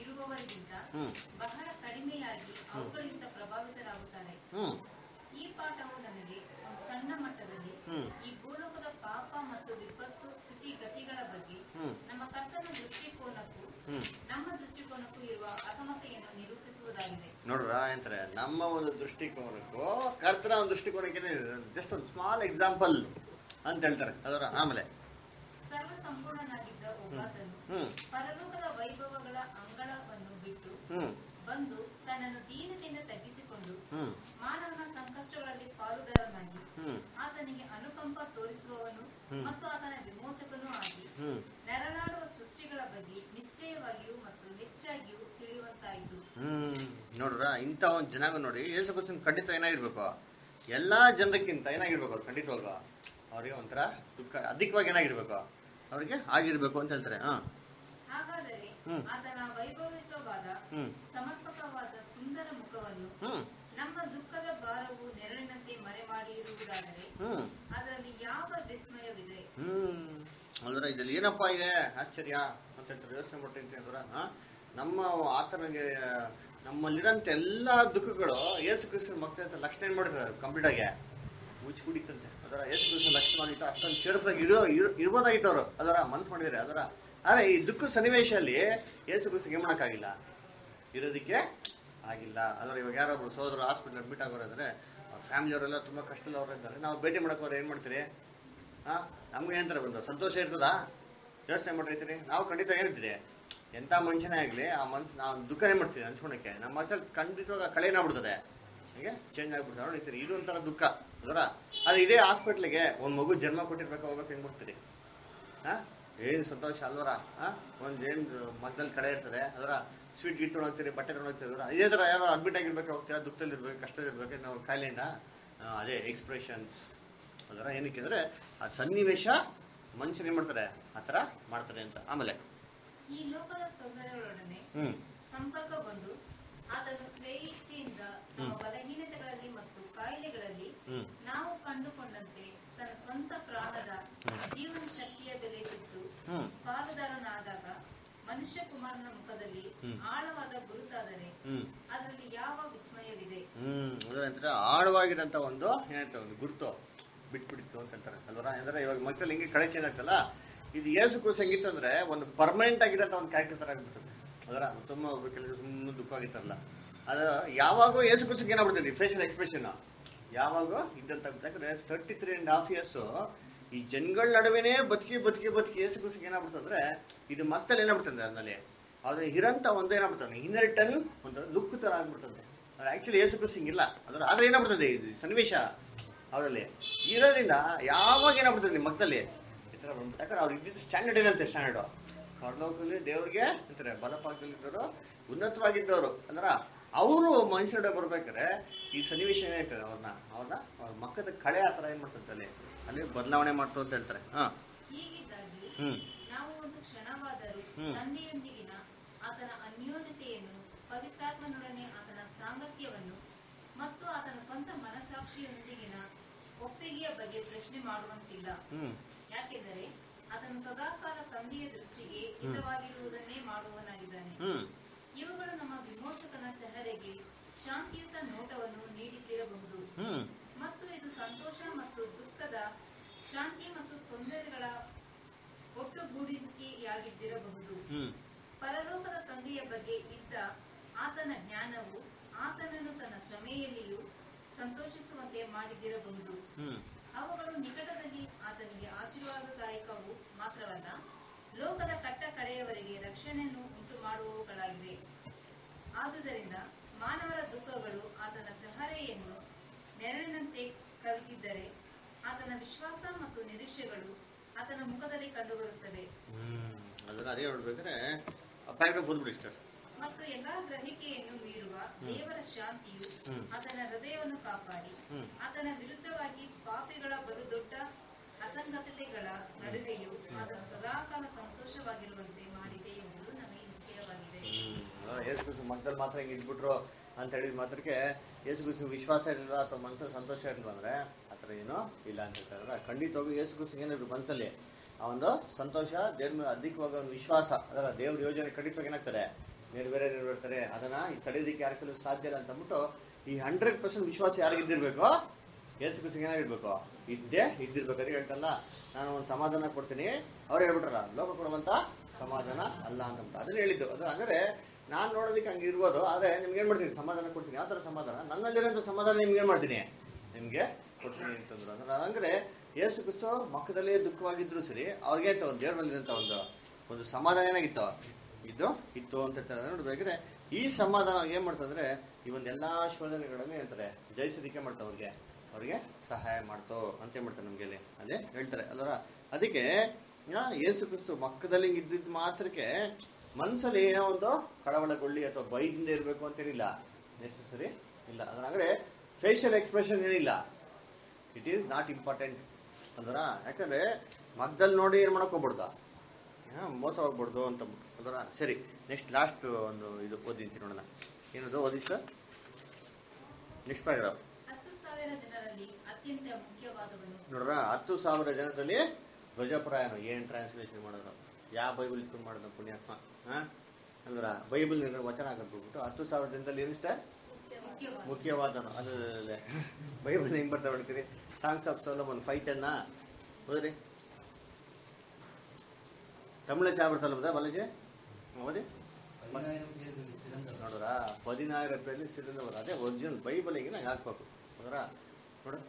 ಇರುವವರಿಗಿಂತ ಹ್ಮ್ ಬಹಳ ಕಡಿಮೆಯಾಗಿ ಅವುಗಳಿಂದ ಪ್ರಭಾವಿತರಾಗುತ್ತಾರೆ ಹ್ಮ್ ಈ ಪಾಠವು ನಮಗೆ ಒಂದು ಸಣ್ಣ ಮಟ್ಟದಲ್ಲಿ ಹ್ಮ್ ಈ ಭೂಲೋಕದ ಪಾಪ ಮತ್ತು ವಿಪತ್ತು ಸ್ಥಿತಿಗತಿಗಳ ಬಗ್ಗೆ ಹ್ಮ್ ನಮ್ಮ ಕರ್ತನ ದೃಷ್ಟಿಕೋನಕ್ಕೂ ಹ್ಮ್ ನಮ್ಮ ದೃಷ್ಟಿಕೋನಕ್ಕೂ ಇರುವ ಅಸಮತೆಯನ್ನು ನಿರೂಪಿಸುವುದಾಗಿದೆ ನೋಡ್ರ ಎಂತಾರೆ ನಮ್ಮ ಒಂದು ದೃಷ್ಟಿಕೋನಕ್ಕೂ ಕರ್ತನ ಒಂದು ದೃಷ್ಟಿಕೋನಕ್ಕೆ ಜಸ್ಟ್ ಒಂದು ಸ್ಮಾಲ್ ಎಕ್ಸಾಂಪಲ್ ಅಂತ ಹೇಳ್ತಾರೆ ಅದರ ಆಮೇಲೆ ಸರ್ವ ಸಂಪೂರ್ಣನಾಗಿದ್ದ ಒಬ್ಬಾತನು ಹ್ಮ್ ಪರಲೋಕದ ವೈಭವಗಳ ಅಂಗಳವನ್ನು ಬಿಟ್ಟು ಹ್ಮ್ ಬಂದು ತನ್ನನ್ನು ದೀನತೆಯಿಂದ ತಗ್ಗಿಸಿಕೊಂಡು ಹ್ಮ್ ಮಾನವನ ಸಂಕಷ್ಟಗಳಲ್ಲಿ ಪಾಲುದಾರನಾಗಿ ಹ್ಮ್ ಆತನಿಗೆ ಅನುಕಂಪ ತೋರಿಸುವವನು ಹ್ಮ್. ಮತ್ತು ಆತನ ವಿಮೋಚಕನೂ ಆಗಿ ಹ್ಮ್ ನೆರಳಾಡುವ ಸೃಷ್ಟಿಗಳ ಬಗ್ಗೆ ನಿಶ್ಚಯವಾಗಿಯೂ ಮತ್ತು ಹೆಚ್ಚಾಗಿಯೂ ತಿಳಿಯುವಂತಾಯಿತು ಹ್ಮ್ ನೋಡ್ರ ಇಂಥ ಒಂದು ಜನಾಂಗ ನೋಡಿ ಯೇಸು ಕ್ರಿಸ್ತನ್ ಖಂಡಿತ ಏನಾಗಿರ್ಬೇಕು ಎಲ್ಲಾ ಜನರಕ್ಕಿಂತ ಏನಾಗಿರ್ಬೇಕು ಅವ್ರು ಖಂಡಿತವಾಗ ಅವ್ರಿಗೆ ಒಂಥರ ದುಃಖ ಅಧಿಕವಾಗಿ ಏನಾಗಿರ್ಬೇಕು ಅವ್ರಿಗೆ ಆಗಿರ್ಬೇಕು ಅಂತ ಹೇಳ್ತಾರೆ ಹಾ ಹಾಗಾದರೆ ಹ್ಮ್. ಆತನ ವೈಭವಿಕವಾದ ಹ್ಮ್ ಸಮರ್ಪಕವಾದ ಸುಂದರ ಮುಖವನ್ನು ಹ್ಮ್ ನಮ್ಮ ದುಃಖದ ಭಾರವು ನೆರಳಿನಂತೆ ಮರೆಮಾಡಿರುವುದಾದರೆ ಹ್ಮ್ ಅದರಲ್ಲಿ ಯಾವ ವಿಸ್ಮಯವಿದೆ ಹ್ಮ್ ಅಂದ್ರೆ ಇದ್ರಲ್ಲಿ ಏನಪ್ಪ ಇದೆ ಆಶ್ಚರ್ಯ ಅಂತ ಹೇಳ್ತಾರೆ ಯೋಚನೆ ಮಾಡ್ತೀನಿ ಅಂದ್ರೆ ಆ, ನಮ್ಮ ಆತನಿಗೆ ನಮ್ಮಲ್ಲಿರೋಂಥ ಎಲ್ಲಾ ದುಃಖಗಳು ಯೇಸು ಕ್ರಿಸ್ತನ ಮಕ್ಕಳ ಅಂತ ಲಕ್ಷಣ ಏನ್ ಮಾಡ್ತಾರೆ ಕಂಪ್ಲೀಟ್ ಆಗಿ ಮುಚ್ಚಿ ಕುಡಿತಂತೆ ಅದರ ಯೇಸು ಕ್ರಿಸ್ತನ ಲಕ್ಷಣ ಮಾಡಿಟ್ಟು ಅಷ್ಟೊಂದು ಚೇರ್ಫಾಗಿ ಇರೋ ಇರ್- ಇರ್ಬೋದಾಗಿತ್ತು ಅವರು ಅದರ ಮನ್ಸು ಮಾಡಿದ್ದಾರೆ ಅದರ ಆದ್ರೆ ಈ ದುಃಖ ಸನ್ನಿವೇಶದಲ್ಲಿ ಯೇಸು ಕ್ರಿಸ್ತಗೆ ಏನ್ ಮಾಡಕ್ಕಾಗಿಲ್ಲ ಇರೋದಕ್ಕೆ ಆಗಿಲ್ಲ ಅಂದ್ರೆ ಇವಾಗ ಯಾರೊಬ್ರು ಸೋದರ ಹಾಸ್ಪಿಟಲ್ ಅಡ್ಮಿಟ್ ಆಗೋರು ಅಂದ್ರೆ ಫ್ಯಾಮಿಲಿ ಅವರೆಲ್ಲ ತುಂಬಾ ಕಷ್ಟದಲ್ಲಿ ಅವ್ರು ಇದ್ದಾರೆ ನಾವು ಭೇಟಿ ಮಾಡಕ್ ಹೋದ್ರೆ ಏನ್ ಮಾಡ್ತೀರಿ ಹಾ ನಮ್ಗೆ ಏನಂತಾರೆ ಒಂದು ಸಂತೋಷ ಇರ್ತದಾ ಯೋಚನೆ ಮಾಡಿರ್ತೀರಿ ನಾವು ಖಂಡಿತ ಏನಿರ್ತೀರಿ ಎಂತ ಮನುಷ್ಯನೇ ಆಗ್ಲಿ ಆ ಮನ್ಸ್ ನಾವು ದುಃಖ ಏನ್ ಮಾಡ್ತೀವಿ ಹಂಚ್ಕೊಳಕ್ಕೆ ನಮ್ಮ ಮಕ್ಕಳು ಖಂಡಿತವಾಗ ಕಳೆನ ಬಿಡ್ತದೆ ಹೀಗೆ ಚೇಂಜ್ ಆಗ್ಬಿಡ್ತದೆ ನೋಡಿರ್ತೀರಿ ಇದು ಒಂಥರ ದುಃಖ ಅದರ ಆದ್ರೆ ಇದೇ ಹಾಸ್ಪಿಟ್ಲಿಗೆ ಒಂದ್ ಮಗು ಜನ್ಮ ಕೊಟ್ಟಿರ್ಬೇಕು ಹೋಗ್ಬೇಕು ಹೆಂಗ್ ಬರ್ತೀರಿ ಹಾ ಏನ್ ಸಂತೋಷ ಅಲ್ವರ ಹಾ ಒಂದ್ ಏನ್ ಮಗ್ದಲ್ಲಿ ಕಡೆ ಇರ್ತದೆ ಅದರ ಸ್ವೀಟ್ ಗಿಟ್ ತೊಗೊಂಡ್ತೀರಿ ಬಟ್ಟೆ ತೊಗೊಂಡ್ತೀರಿ ಅದರ ಇದೇ ತರ ಯಾರೋ ಅಡ್ಮಿಟ್ ಆಗಿರ್ಬೇಕು ಹೋಗ್ತೀರಾ ದುಃಖದಲ್ಲಿ ಇರ್ಬೇಕು ಕಷ್ಟದಲ್ಲಿ ಇರ್ಬೇಕು ನಾವು ಕಾಯಿಲೆಯಿಂದ ಆ, ಅದೇ ಎಕ್ಸ್ಪ್ರೆಷನ್ಸ್ ಅದರ ಏನಕ್ಕೆ ಅಂದ್ರೆ ಆ ಸನ್ನಿವೇಶ ಮನುಷ್ಯರು ಏನ್ ಮಾಡ್ತಾರೆ ಆ ತರ ಮಾಡ್ತಾರೆ ಅಂತ ಆಮೇಲೆ ಈ ಲೋಕದ ತೊಂದರೆಗಳೊಡನೆ ಹ್ಮ್ ಸಂಪರ್ಕಗೊಂಡು ಆತನು ಸ್ವೇಚ್ಛೆಯಿಂದ ನಮ್ಮ ಹ್ಮ್. ಬಲಹೀನತೆಗಳಲ್ಲಿ ಮತ್ತು ಕಾಯಿಲೆಗಳಲ್ಲಿ ಹ್ಮ್ ನಾವು ಕಂಡುಕೊಂಡಂತೆ ತನ್ನ ಸ್ವಂತ ಪ್ರಾಣದ ಹ್ಮ್. ಜೀವನ ಶಕ್ತಿಯ ಬೆಲೆ ಬಿತ್ತು ಹ್ಮ್ ಪಾಲುದಾರನಾದಾಗ ಮನುಷ್ಯ ಕುಮಾರನ ಮುಖದಲ್ಲಿ ಹ್ಮ್. ಆಳವಾದ ಗುರುತಾದರೆ ಹ್ಮ್ ಅದರಲ್ಲಿ ಯಾವ ವಿಸ್ಮಯವಿದೆ ಹ್ಮ್ ಅಂದ್ರೆ ಆಳವಾಗಿರಂತ ಒಂದು ಏನಂತ ಒಂದು ಗುರುತು ಬಿಟ್ಬಿಡಿತ್ತು ಅಂತ ಅಂತಾರೆ ಅಲ್ವರ ಅಂದ್ರೆ ಇವಾಗ ಮಕ್ಕಳು ಹಿಂಗೆ ಕಳೆ ಚೇಂಜ್ ಆಗ್ತಲ್ಲ ಇದು ಏಸು ಕೂಸು ಹೆಂಗಿತ್ತು ಅಂದ್ರೆ ಒಂದು ಪರ್ಮನೆಂಟ್ ಆಗಿರಂತ ಒಂದು ಕ್ಯಾರೆಕ್ಟರ್ ತರ ಆಗ್ಬಿಡ್ತದೆ ಅದರ ತುಂಬಾ ಒಬ್ರು ಕೆಲಸ ಸುಮ್ಮನೆ ದುಃಖ ಆಗಿತ್ತಾರಲ್ಲ ಅದು ಯಾವಾಗೋ ಏಸು ಕೂಸಿಗೆ ಏನಾಗ್ಬಿಡ್ತದೆ ಫೇಶಿಯಲ್ ಎಕ್ಸ್ಪ್ರೆಷನ್ ಯಾವಾಗೋ ಇದ್ದಂತ ಯಾಕಂದ್ರೆ thirty three and half years ಈ ಜನಗಳ ನಡುವೆನೇ ಬದುಕಿ ಬದುಕಿ ಬದುಕಿ ಏಸು ಕೂಸಿಗೆ ಏನಾಗ್ಬಿಡ್ತದೆ ಅಂದ್ರೆ ಇದು ಮಕ್ಕಳು ಏನಾಗ್ಬಿಡ್ತದೆ ಅದ್ರಲ್ಲಿ ಅದ್ರ ಇರಂತ ಒಂದು ಏನಾಗ್ಬಿಡ್ತದೆ ಇನ್ನರಿಟಲ್ ಒಂದು ಲುಕ್ ತರ ಆಗ್ಬಿಡ್ತದೆ ಆಕ್ಚುಲಿ ಏಸು ಕ್ರಿಸ್ತ ಹಿಂಗಿಲ್ಲ ಅದ್ರ ಆದ್ರೆ ಏನಾಗ್ಬಿಡ್ತದೆ ಇದು ಸನ್ನಿವೇಶ ಅವರಲ್ಲಿ ಇರೋದ್ರಿಂದ ಯಾವಾಗ ಏನಾಗ್ಬಿಡ್ತದೆ ನಿಮ್ಮ ಮಕ್ಕಳಲ್ಲಿ ಈ ಥರ ಬಂದ್ಬಿಟ್ಟು ಯಾಕಂದ್ರೆ ಅವ್ರು ಇದ್ದಿದ್ದು ಸ್ಟ್ಯಾಂಡರ್ಡ್ ಏನಂತೆ ಸ್ಟ್ಯಾಂಡರ್ಡು ಪರಲೋಕದಲ್ಲಿ ದೇವ್ರಿಗೆ ಅಂತಾರೆ ಬಲಪಾಕದಲ್ಲಿದ್ದವರು ಉನ್ನತವಾಗಿದ್ದವರು ಅಂದ್ರ ಅವರು ಮನುಷ್ಯರ ಬರ್ಬೇಕಾದ್ರೆ ಈ ಸನ್ನಿವೇಶ ಏನಾಯ್ತದೆ ಅವ್ರನ್ನ ಅವ್ರನ್ನ ಅವ್ರ ಮಕ್ಕದ ಕಳೆ ಆ ಥರ ಏನ್ ಮಾಡ್ತದೆ ಅಲ್ಲಿ ಅಲ್ಲಿ ಬದಲಾವಣೆ ಮಾಡ್ತು ಅಂತ ಹೇಳ್ತಾರೆ ಹಾ ಹೀಗಿದ್ದಾಗಿ ಹ್ಮ್ ನಾವು ಒಂದು ಕ್ಷಣವಾದರೂ ಹ್ಮ್. ತಂದೆಯೊಂದಿಗಿನ ಆತನ ಅನ್ಯೋನ್ಯತೆಯನ್ನು ಪವಿತ್ರಾತ್ಮನೊಡನೆ ಆತನ ಸಾಂಗತ್ಯವನ್ನು ಮತ್ತು ಆತನ ಸ್ವಂತ ಮನಸ್ಸಾಕ್ಷಿಯೊಂದಿಗಿನ ಒಪ್ಪಿಗೆಯ ಬಗ್ಗೆ ಪ್ರಶ್ನೆ ಮಾಡುವಂತಿಲ್ಲ ಹ್ಮ್ ಯಾಕೆಂದರೆ ಆತನು ಸದಾಕಾಲ ತಂದೆಯ ದೃಷ್ಟಿಗೆ ಹಿತವಾಗಿರುವುದನ್ನೇ ಮಾಡುವನಾಗಿದ್ದಾನೆ ಹ್ಮ್ ಇವುಗಳು ನಮ್ಮ ವಿಮೋಚಕನ ಚೆಹರೆಗೆ ಶಾಂತಿಯುತ ನೋಟವನ್ನು ನೀಡಿದ್ದಿರಬಹುದು ಹ್ಮ್ ಮತ್ತು ಇದು ಸಂತೋಷ ಮತ್ತು ದುಃಖದ ಶಾಂತಿ ಮತ್ತು ತೊಂದರೆಗಳ ಒಟ್ಟುಗೂಡಿಕೆಯಾಗಿದ್ದಿರಬಹುದು ಹ್ಮ್ ಪರಲೋಕದ ತಂದೆಯ ಬಗ್ಗೆ ಇದ್ದ ಆತನ ಜ್ಞಾನವು ಆತನನ್ನು ತನ್ನ ಶ್ರಮೆಯಲ್ಲಿಯೂ ಸಂತೋಷಿಸುವಂತೆ ಮಾಡಿದ್ದಿರಬಹುದು ಹ್ಮ್ ಅವುಗಳು ನಿಕಟದಲ್ಲಿ ಆತನಿಗೆ ಆಶೀರ್ವಾದದಾಯಕವು ಮಾತ್ರವಲ್ಲ ಲೋಕದ ಕಟ್ಟ ಕಡೆಯವರೆಗೆ ರಕ್ಷಣೆಯನ್ನು ಉಂಟು ಮಾಡುವವುಗಳಾಗಿವೆ ಆದುದರಿಂದ ಮಾನವರ ದುಃಖಗಳು ಆತನ ಚಹರೆಯನ್ನು ನೆರಳಿನಂತೆ ಕವಿದಿದ್ದರೆ ಆತನ ವಿಶ್ವಾಸ ಮತ್ತು ನಿರೀಕ್ಷೆಗಳು ಆತನ ಮುಖದಲ್ಲಿ ಕಂಡುಬರುತ್ತವೆ ಹ್ಮ್ ಅದನ್ನ ಅದೇ ನೋಡ್ಬೇಕಾದ್ರೆ ಪ್ಯಾರಾಗ್ರಾಫ್ ಓದ್ಬಿಡಿ ಸರ್ ಮತ್ತು ಎಲ್ಲಾ ಗ್ರಹಿಕೆಯನ್ನು ಮೀರುವ ದೇವರ ಶಾಂತಿಯು ಹ್ಮ್. ಆತನ ಹೃದಯವನ್ನು ಕಾಪಾಡಿ ಹ್ಮ್ ಆತನ ವಿರುದ್ಧವಾಗಿ ಪಾಪಿಗಳ ಬಲು ದೊಡ್ಡ ಅಸಂಗತತೆಗಳ ನಡುವೆಯೂ ಆತನು ಸದಾಕಾಲ ಸಂತೋಷವಾಗಿರುವಂತೆ ಮಾಡಿದೆ ಎಂಬುದು ನಮಗೆ ನಿಶ್ಚಯವಾಗಿದೆ ಹ್ಮ್ ಯೇಸು ಕ್ರಿಸ್ತು ಮನದಲ್ಲಿ ಮಾತ್ರ ಹಿಂಗೆ ಇದ್ಬಿಟ್ರು ಅಂತ ಹೇಳಿದ ಮಾತ್ರಕ್ಕೆ ಯೇಸು ಕ್ರಿಸ್ತು ವಿಶ್ವಾಸ ಇರಲಿಲ್ಲ ಅಥವಾ ಮನಸ್ಸಲ್ಲಿ ಸಂತೋಷ ಇರಲಿಲ್ಲ ಅಂದ್ರೆ ಆ ಥರ ಏನೂ ಇಲ್ಲ ಅಂತ ಹೇಳ್ತಾರೆ ಖಂಡಿತವಾಗೂ ಯೇಸು ಕ್ರಿಸ್ತು ಏನಿದ್ರು ಮನಸ್ಸಲ್ಲಿ ಆ ಒಂದು ಸಂತೋಷ ದೇವ್ರ ಮೇಲೆ ಅಧಿಕವಾದ ಒಂದು ವಿಶ್ವಾಸ ಅದರ ದೇವ್ರ ಯೋಜನೆ ಖಂಡಿತವಾಗಿ ಏನಾಗ್ತದೆ ನೆರವೇರೇ ನೆರವೇರ್ತಾರೆ ಅದನ್ನ ಈ ತಡೆಯೋದಕ್ಕೆ ಯಾರ ಕೈಲೂ ಸಾಧ್ಯ ಇಲ್ಲ ಅಂತ ಅಂದ್ಬಿಟ್ಟು ಈ ಹಂಡ್ರೆಡ್ ಪರ್ಸೆಂಟ್ ವಿಶ್ವಾಸ ಯಾರಿಗಿದ್ದಿರ್ಬೇಕು ಯೇಸು ಕ್ರಿಸ್ತಂಗೆ ಏನಾಗಿರ್ಬೇಕು ಇದ್ದೇ ಇದ್ದಿರ್ಬೇಕು ಅದಕ್ಕೆ ಹೇಳ್ತಲ್ಲ ನಾನು ಒಂದು ಸಮಾಧಾನ ಕೊಡ್ತೀನಿ ಅವ್ರು ಹೇಳ್ಬಿಟ್ರಲ್ಲ ಲೋಕ ಕೊಡುವಂತ ಸಮಾಧಾನ ಅಲ್ಲ ಅಂತ ಅಂದ್ಬಿಟ್ಟು. ಅದನ್ನ ಹೇಳಿದ್ದು ಅದು ಅಂದ್ರೆ ನಾನ್ ನೋಡೋದಕ್ಕೆ ಹಂಗೆ ಇರ್ಬೋದು ಆದ್ರೆ ನಿಮ್ಗೆ ಏನ್ ಮಾಡ್ತೀನಿ ಸಮಾಧಾನ ಕೊಡ್ತೀನಿ ಯಾವ ತರ ಸಮಾಧಾನ ನನ್ನಲ್ಲಿರೋಂಥ ಸಮಾಧಾನ ನಿಮ್ಗೆ ಏನ್ ಮಾಡ್ತೀನಿ ನಿಮ್ಗೆ ಕೊಡ್ತೀನಿ ಅಂತಂದ್ರು ಅಂದ್ರೆ ಅಂದ್ರೆ ಯೇಸು ಕ್ರಿಸ್ತು ಮಕ್ಕದಲ್ಲೇ ದುಃಖವಾಗಿದ್ರು ಸರಿ ಅವ್ರಿಗೆ ಅಂತ ಒಂದು ದೇವರಲ್ಲಿರಂತ ಒಂದು ಒಂದು ಸಮಾಧಾನ ಏನಾಗಿತ್ತು ಇದು ಇತ್ತು ಅಂತ ಹೇಳ್ತಾರೆ ನೋಡ್ಬೇಕಾದ್ರೆ ಈ ಸಮಾಧಾನ ಏನ್ ಮಾಡ್ತಂದ್ರೆ ಈ ಒಂದು ಎಲ್ಲಾ ಶೋಧನೆಗಳನ್ನ ಹೇಳ್ತಾರೆ ಜಯಿಸೋದಿಕ್ಕೆ ಮಾಡ್ತಾವ ಅವ್ರಿಗೆ ಅವ್ರಿಗೆ ಸಹಾಯ ಮಾಡ್ತೋ ಅಂತ ಏನ್ ಮಾಡ್ತಾರೆ ನಮ್ಗೆ ಅಲ್ಲಿ ಅದೇ ಹೇಳ್ತಾರೆ ಅಲ್ವರ ಅದಕ್ಕೆ ಆ, ಯೇಸು ಕ್ರಿಸ್ತು ಮಕ್ಕದಲ್ಲಿ ಹಿಂಗ್ ಇದ್ದಿದ್ ಮಾತ್ರಕ್ಕೆ ಮನ್ಸಲ್ಲಿ ಏನೋ ಒಂದು ಕಳವಳಗೊಳ್ಳಿ ಅಥವಾ ಬೈದಿಂದ ಇರ್ಬೇಕು ಅಂತೇನಿಲ್ಲ ನೆಸೆಸರಿ ಇಲ್ಲ ಅದ್ರ ಫೇಶಿಯಲ್ ಎಕ್ಸ್ಪ್ರೆಷನ್ ಏನಿಲ್ಲ ಇಟ್ ಈಸ್ ನಾಟ್ ಇಂಪಾರ್ಟೆಂಟ್ ಅಂದ್ರ ಯಾಕಂದ್ರೆ ಮಗ್ದಲ್ಲಿ ನೋಡಿ ಏನ್ ಮಾಡಕ್ ಹೋಗ್ಬಿಡ್ದ ಹಾ, ಮೋಸ ಹೋಗ್ಬಿಡ್ದು ಅಂತ ಅಂದ್ರ ಸರಿ ನೆಕ್ಸ್ಟ್ ಲಾಸ್ಟ್ ಒಂದು ಇದು ಓದಿಂತೀನಿ ನೋಡೋಣ ಏನದು ಓದಿ ಸರ್ ನೆಕ್ಸ್ಟ್ ಪ್ಯಾರಾಗ್ರಾಫ್ ಹತ್ತು ಸಾವಿರ ಜನರಲ್ಲಿ ಅತ್ಯಂತ ಮುಖ್ಯವಾದವನು ನೋಡ್ರ ಹತ್ತು ಸಾವಿರ ಜನದಲ್ಲಿ ಧ್ವಜಪ್ರಾಯನ ಏನ್ ಟ್ರಾನ್ಸ್ಲೇಷನ್ ಮಾಡಿದ್ರು ಯಾವ ಬೈಬಲ್ ಇಟ್ಕೊಂಡು ಮಾಡಿದ್ರು ಪುಣ್ಯಾತ್ಮ ಹಾ ಅಂದ್ರ ಬೈಬಲ್ ವಚನ ಹಾಕೊಂಡ್ಬಿಟ್ಟು ಹತ್ತು ಸಾವಿರ ಜನದಲ್ಲಿ ಏನಿಸ್ತಾ ಮುಖ್ಯವಾದ ಮುಖ್ಯವಾದನು ಅದು ಬೈಬಲ್ ಹೆಂಗ್ ಬರ್ತಾ ಹೊಡ್ತೀರಿ ಸಾಂಗ್ಸ್ ಆಫ್ ಸೋಲಮನ್ ಫೈಟ್ ಅನ್ನ ಓದ್ರಿ ತಮಿಳ ಚಾ ಬರ್ತಲ್ಲ ಬದ ಬಾಲಾಜಿ ಹ್ಮ್, ಓದಿ பதினாயிரம் பேர்களில் சிறந்தவர் ನೋಡ್ರ ಹದಿನಾயிரம் ರೂಪಾಯಲ್ಲಿ ಸಿಲಿಂಡರ್ ಅದೇ ಒರಿಜಿನಲ್ ಬೈಬಲಿಗೆ ನಂಗೆ ಹಾಕ್ಬೇಕು ನೋಡ್ರ ನೋಡು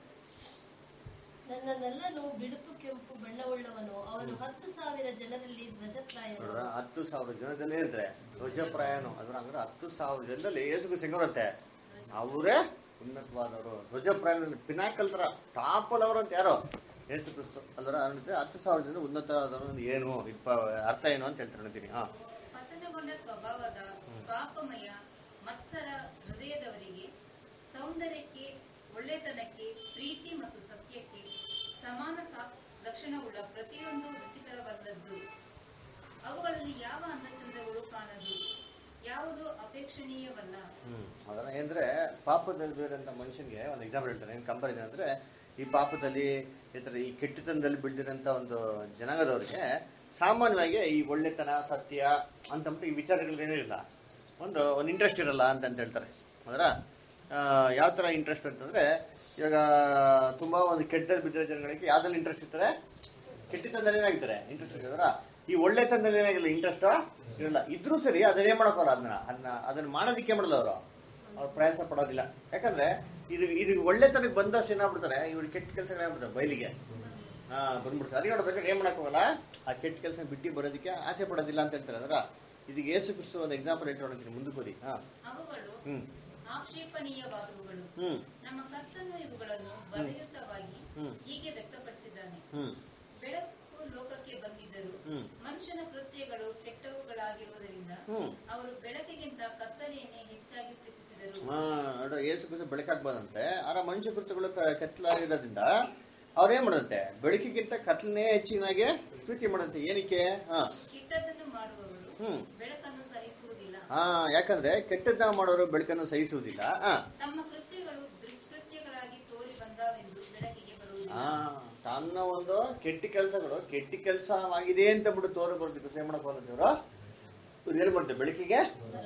ನನ್ನನ್ನೆಲ್ಲನು ಬಿಳುಪು ಕೆಂಪು ಬಣ್ಣವುಳ್ಳವನು ಅವನು ಹತ್ತು ಸಾವಿರ ಜನರಲ್ಲಿ ಧ್ವಜಪ್ರಾಯನು ನೋಡ್ರ ಹತ್ತು ಸಾವಿರ ಜನದಲ್ಲಿ ಇದ್ರೆ ಧ್ವಜಪ್ರಾಯನು ಅದ್ರ ಅಂದ್ರೆ ಹತ್ತು ಸಾವಿರ ಜನದಲ್ಲಿ ಏಸುಕು ಸಿಂಗರುತ್ತೆ ಅವರೇ ಉನ್ನತವಾದವರು ಧ್ವಜಪ್ರಾಯನ ಪಿನಾಕಲ್ ತರ ಟಾಪಲ್ ಅವರು ಅಂತ ಯಾರು ಏಸು ಕ್ರಿಸ್ತು ಅಲ್ವರ ಅಂದ್ರೆ ಹತ್ತು ಸಾವಿರ ಜನ ಉನ್ನತವಾದವರು ಅಂದ್ರೆ ಏನು ಇದ್ ಪ- ಅರ್ಥ ಏನು ಅಂತ ಹೇಳ್ತಾರೆ ಅಂತೀನಿ ಹಾ ಪತನಗೊಂಡ ಸ್ವಭಾವದ ಪಾಪಮಯ ಮತ್ಸರ ಹೃದಯದವರಿಗೆ ಸೌಂದರ್ಯಕ್ಕೆ ಒಳ್ಳೆತನಕ್ಕೆ ಪ್ರೀತಿ ಮತ್ತು ಸತ್ಯಕ್ಕೆ ಸಮಾನ ಸಾ- ಲಕ್ಷಣವುಳ್ಳ ಪ್ರತಿಯೊಂದು ರುಚಿಕರವಲ್ಲದ್ದು ಅವುಗಳಲ್ಲಿ ಯಾವ ಅಂದಚಂದಗಳು ಕಾಣದು ಯಾವುದು ಅಪೇಕ್ಷಣೀಯವಲ್ಲ ಹ್ಮ್ ಅದರ ಅಂದ್ರೆ ಪಾಪದಲ್ಲಿ ಬೇರಂತ ಮನುಷ್ಯನಿಗೆ ಒಂದು ಎಕ್ಸಾಂಪಲ್ ಹೇಳ್ತಾರೆ ಏನ್ ಕಂಪೇರ್ ಅಂದ್ರೆ ಈ ಪಾಪದಲ್ಲಿ ಈ ತರ ಈ ಕೆಟ್ಟತನದಲ್ಲಿ ಬೆಳೆದಿರೋಂಥ ಒಂದು ಜನಾಂಗದವರಿಗೆ ಸಾಮಾನ್ಯವಾಗಿ ಈ ಒಳ್ಳೆತನ ಸತ್ಯ ಅಂತಂದ್ಬಿಟ್ಟು ಈ ವಿಚಾರಗಳೇನೂ ಇಲ್ಲ ಒಂದು ಒಂದು ಇಂಟ್ರೆಸ್ಟ್ ಇರಲ್ಲ ಅಂತ ಅಂತ ಹೇಳ್ತಾರೆ ಅದರ ಯಾವ ತರ ಇಂಟ್ರೆಸ್ಟ್ ಅಂತಂದ್ರೆ ಇವಾಗ ತುಂಬಾ ಒಂದು ಕೆಟ್ಟದಲ್ಲಿ ಬಿದ್ದಿರೋ ಜನಗಳಿಗೆ ಯಾವ್ದ್ರಲ್ಲಿ ಇಂಟ್ರೆಸ್ಟ್ ಇರ್ತಾರೆ ಕೆಟ್ಟತನದಲ್ಲಿ ಏನಾಗಿರ್ತಾರೆ ಇಂಟ್ರೆಸ್ಟ್ ಇರ್ತಾರ ಈ ಒಳ್ಳೆತನದಲ್ಲಿ ಏನಾಗಿಲ್ಲ ಇಂಟ್ರೆಸ್ಟ್ ಇರಲ್ಲ ಇದ್ರೂ ಸರಿ ಅದನ್ನೇ ಮಾಡಕೋಲ್ಲ ಅದನ್ನ ಅದನ್ನ ಅದನ್ನ ಮಾಡೋದಿಕ್ಕೆ ಮಾಡಲ್ಲ ಅವರು ಅವ್ರು ಪ್ರಯಾಸ ಪಡೋದಿಲ್ಲ ಯಾಕಂದ್ರೆ ಇದು ಇದು ಒಳ್ಳೆತನಕ್ಕೆ ಬಂದಷ್ಟು ಏನಾಗ್ಬಿಡ್ತಾರೆ ಇವ್ರು ಕೆಟ್ಟ ಕೆಲಸಗಳಾಗ್ಬಿಡ್ತಾರೆ ಬಯಲಿಗೆ ಹಾ ಬಂದ್ಬಿಡ್ತಾರೆ ಅದಕ್ಕೆ ನೋಡ್ಬೇಕಾದ್ರೆ ಏನ್ ಮಾಡಕ್ ಹೋಗಲ್ಲ ಆ ಕೆಟ್ಟ ಕೆಲಸ ಬಿಟ್ಟು ಬರೋದಕ್ಕೆ ಆಸೆ ಪಡೋದಿಲ್ಲ ಅಂತ ಹೇಳ್ತಾರೆ ಅಂದ್ರ ಇದಕ್ಕೆ ಏಸು ಕ್ರಿಸ್ತು ಒಂದು ಎಕ್ಸಾಂಪಲ್ ಹೇಳ್ತಾ ನೋಡ್ತೀನಿ ಮುಂದಕ್ಕೆ ಹೋದಿ ಹಾ ಅವುಗಳು ಹ್ಮ್ ಆಕ್ಷೇಪಣೀಯವಾದವುಗಳು ಹ್ಮ್ ನಮ್ಮ ಕರ್ತನು ಇವುಗಳನ್ನು ಬಲಯುತವಾಗಿ ಹ್ಮ್. ಹೀಗೆ ವ್ಯಕ್ತಪಡಿಸಿದ್ದಾನೆ ಹ್ಮ್ ಬೆಳಕು ಲೋಕಕ್ಕೆ ಬಂದಿದ್ದರು ಹ್ಮ್ ಮನುಷ್ಯನ ಕೃತ್ಯಗಳು ಕೆಟ್ಟವುಗಳಾಗಿರುವುದರಿಂದ ಹ್ಮ್ ಅವರು ಬೆಳಕಿಗಿಂತ ಕತ್ತಲೆಯನ್ನೇ ಹೆಚ್ಚಾಗಿ ಪ್ರೀತಿಸಿದರು ಹಾ ನೋಡು ಏಸು ಕ್ರಿಸ್ತು ಬೆಳಕಾಗ್ಬಾರಂತೆ ಆರ ಮನುಷ್ಯ ಕೃತ್ಯಗಳು ಕ- ಕತ್ಲಾಗಿರೋದ್ರಿಂದ ಅವ್ರೇನ್ ಮಾಡಂತೆ ಬೆಳಕಿಗಿಂತ ಕತ್ಲನೇ ಹೆಚ್ಚಿನಾಗೆ ಪ್ರೀತಿ ಮಾಡಂತೆ ಏನಕ್ಕೆ ಹಾ ಕೆಟ್ಟದನ್ನು ಮಾಡುವವರು ಹ್ಮ್ ಬೆಳಕನ್ನು ಸಹಿಸುವುದಿಲ್ಲ ಹಾ ಯಾಕಂದ್ರೆ ಕೆಟ್ಟದ್ದ ಮಾಡೋರು ಬೆಳಕನ್ನು ಸಹಿಸುವುದಿಲ್ಲ ಹಾ ತಮ್ಮ ಕೃತ್ಯಗಳು ದುಷ್ಕೃತ್ಯಗಳಾಗಿ ತೋರಿ ಬಂದಾವೆಂದು ಬೆಳಕಿಗೆ ಬರುವುದಿಲ್ಲ ಆ, ತನ್ನ ಒಂದು ಕೆಟ್ಟ ಕೆಲಸಗಳು ಕೆಟ್ಟ ಕೆಲಸವಾಗಿದೆ ಅಂತ ಬಿಟ್ಟು ತೋರು ಬರ್ಬೇಕು ಸೇವ್ ಮಾಡಕ್ ಹೋದ್ರೆ ಇವ್ರು ಇವ್ರು ಏನ್ ಮಾಡ್ತಾರೆ ಬೆಳಕಿಗೆ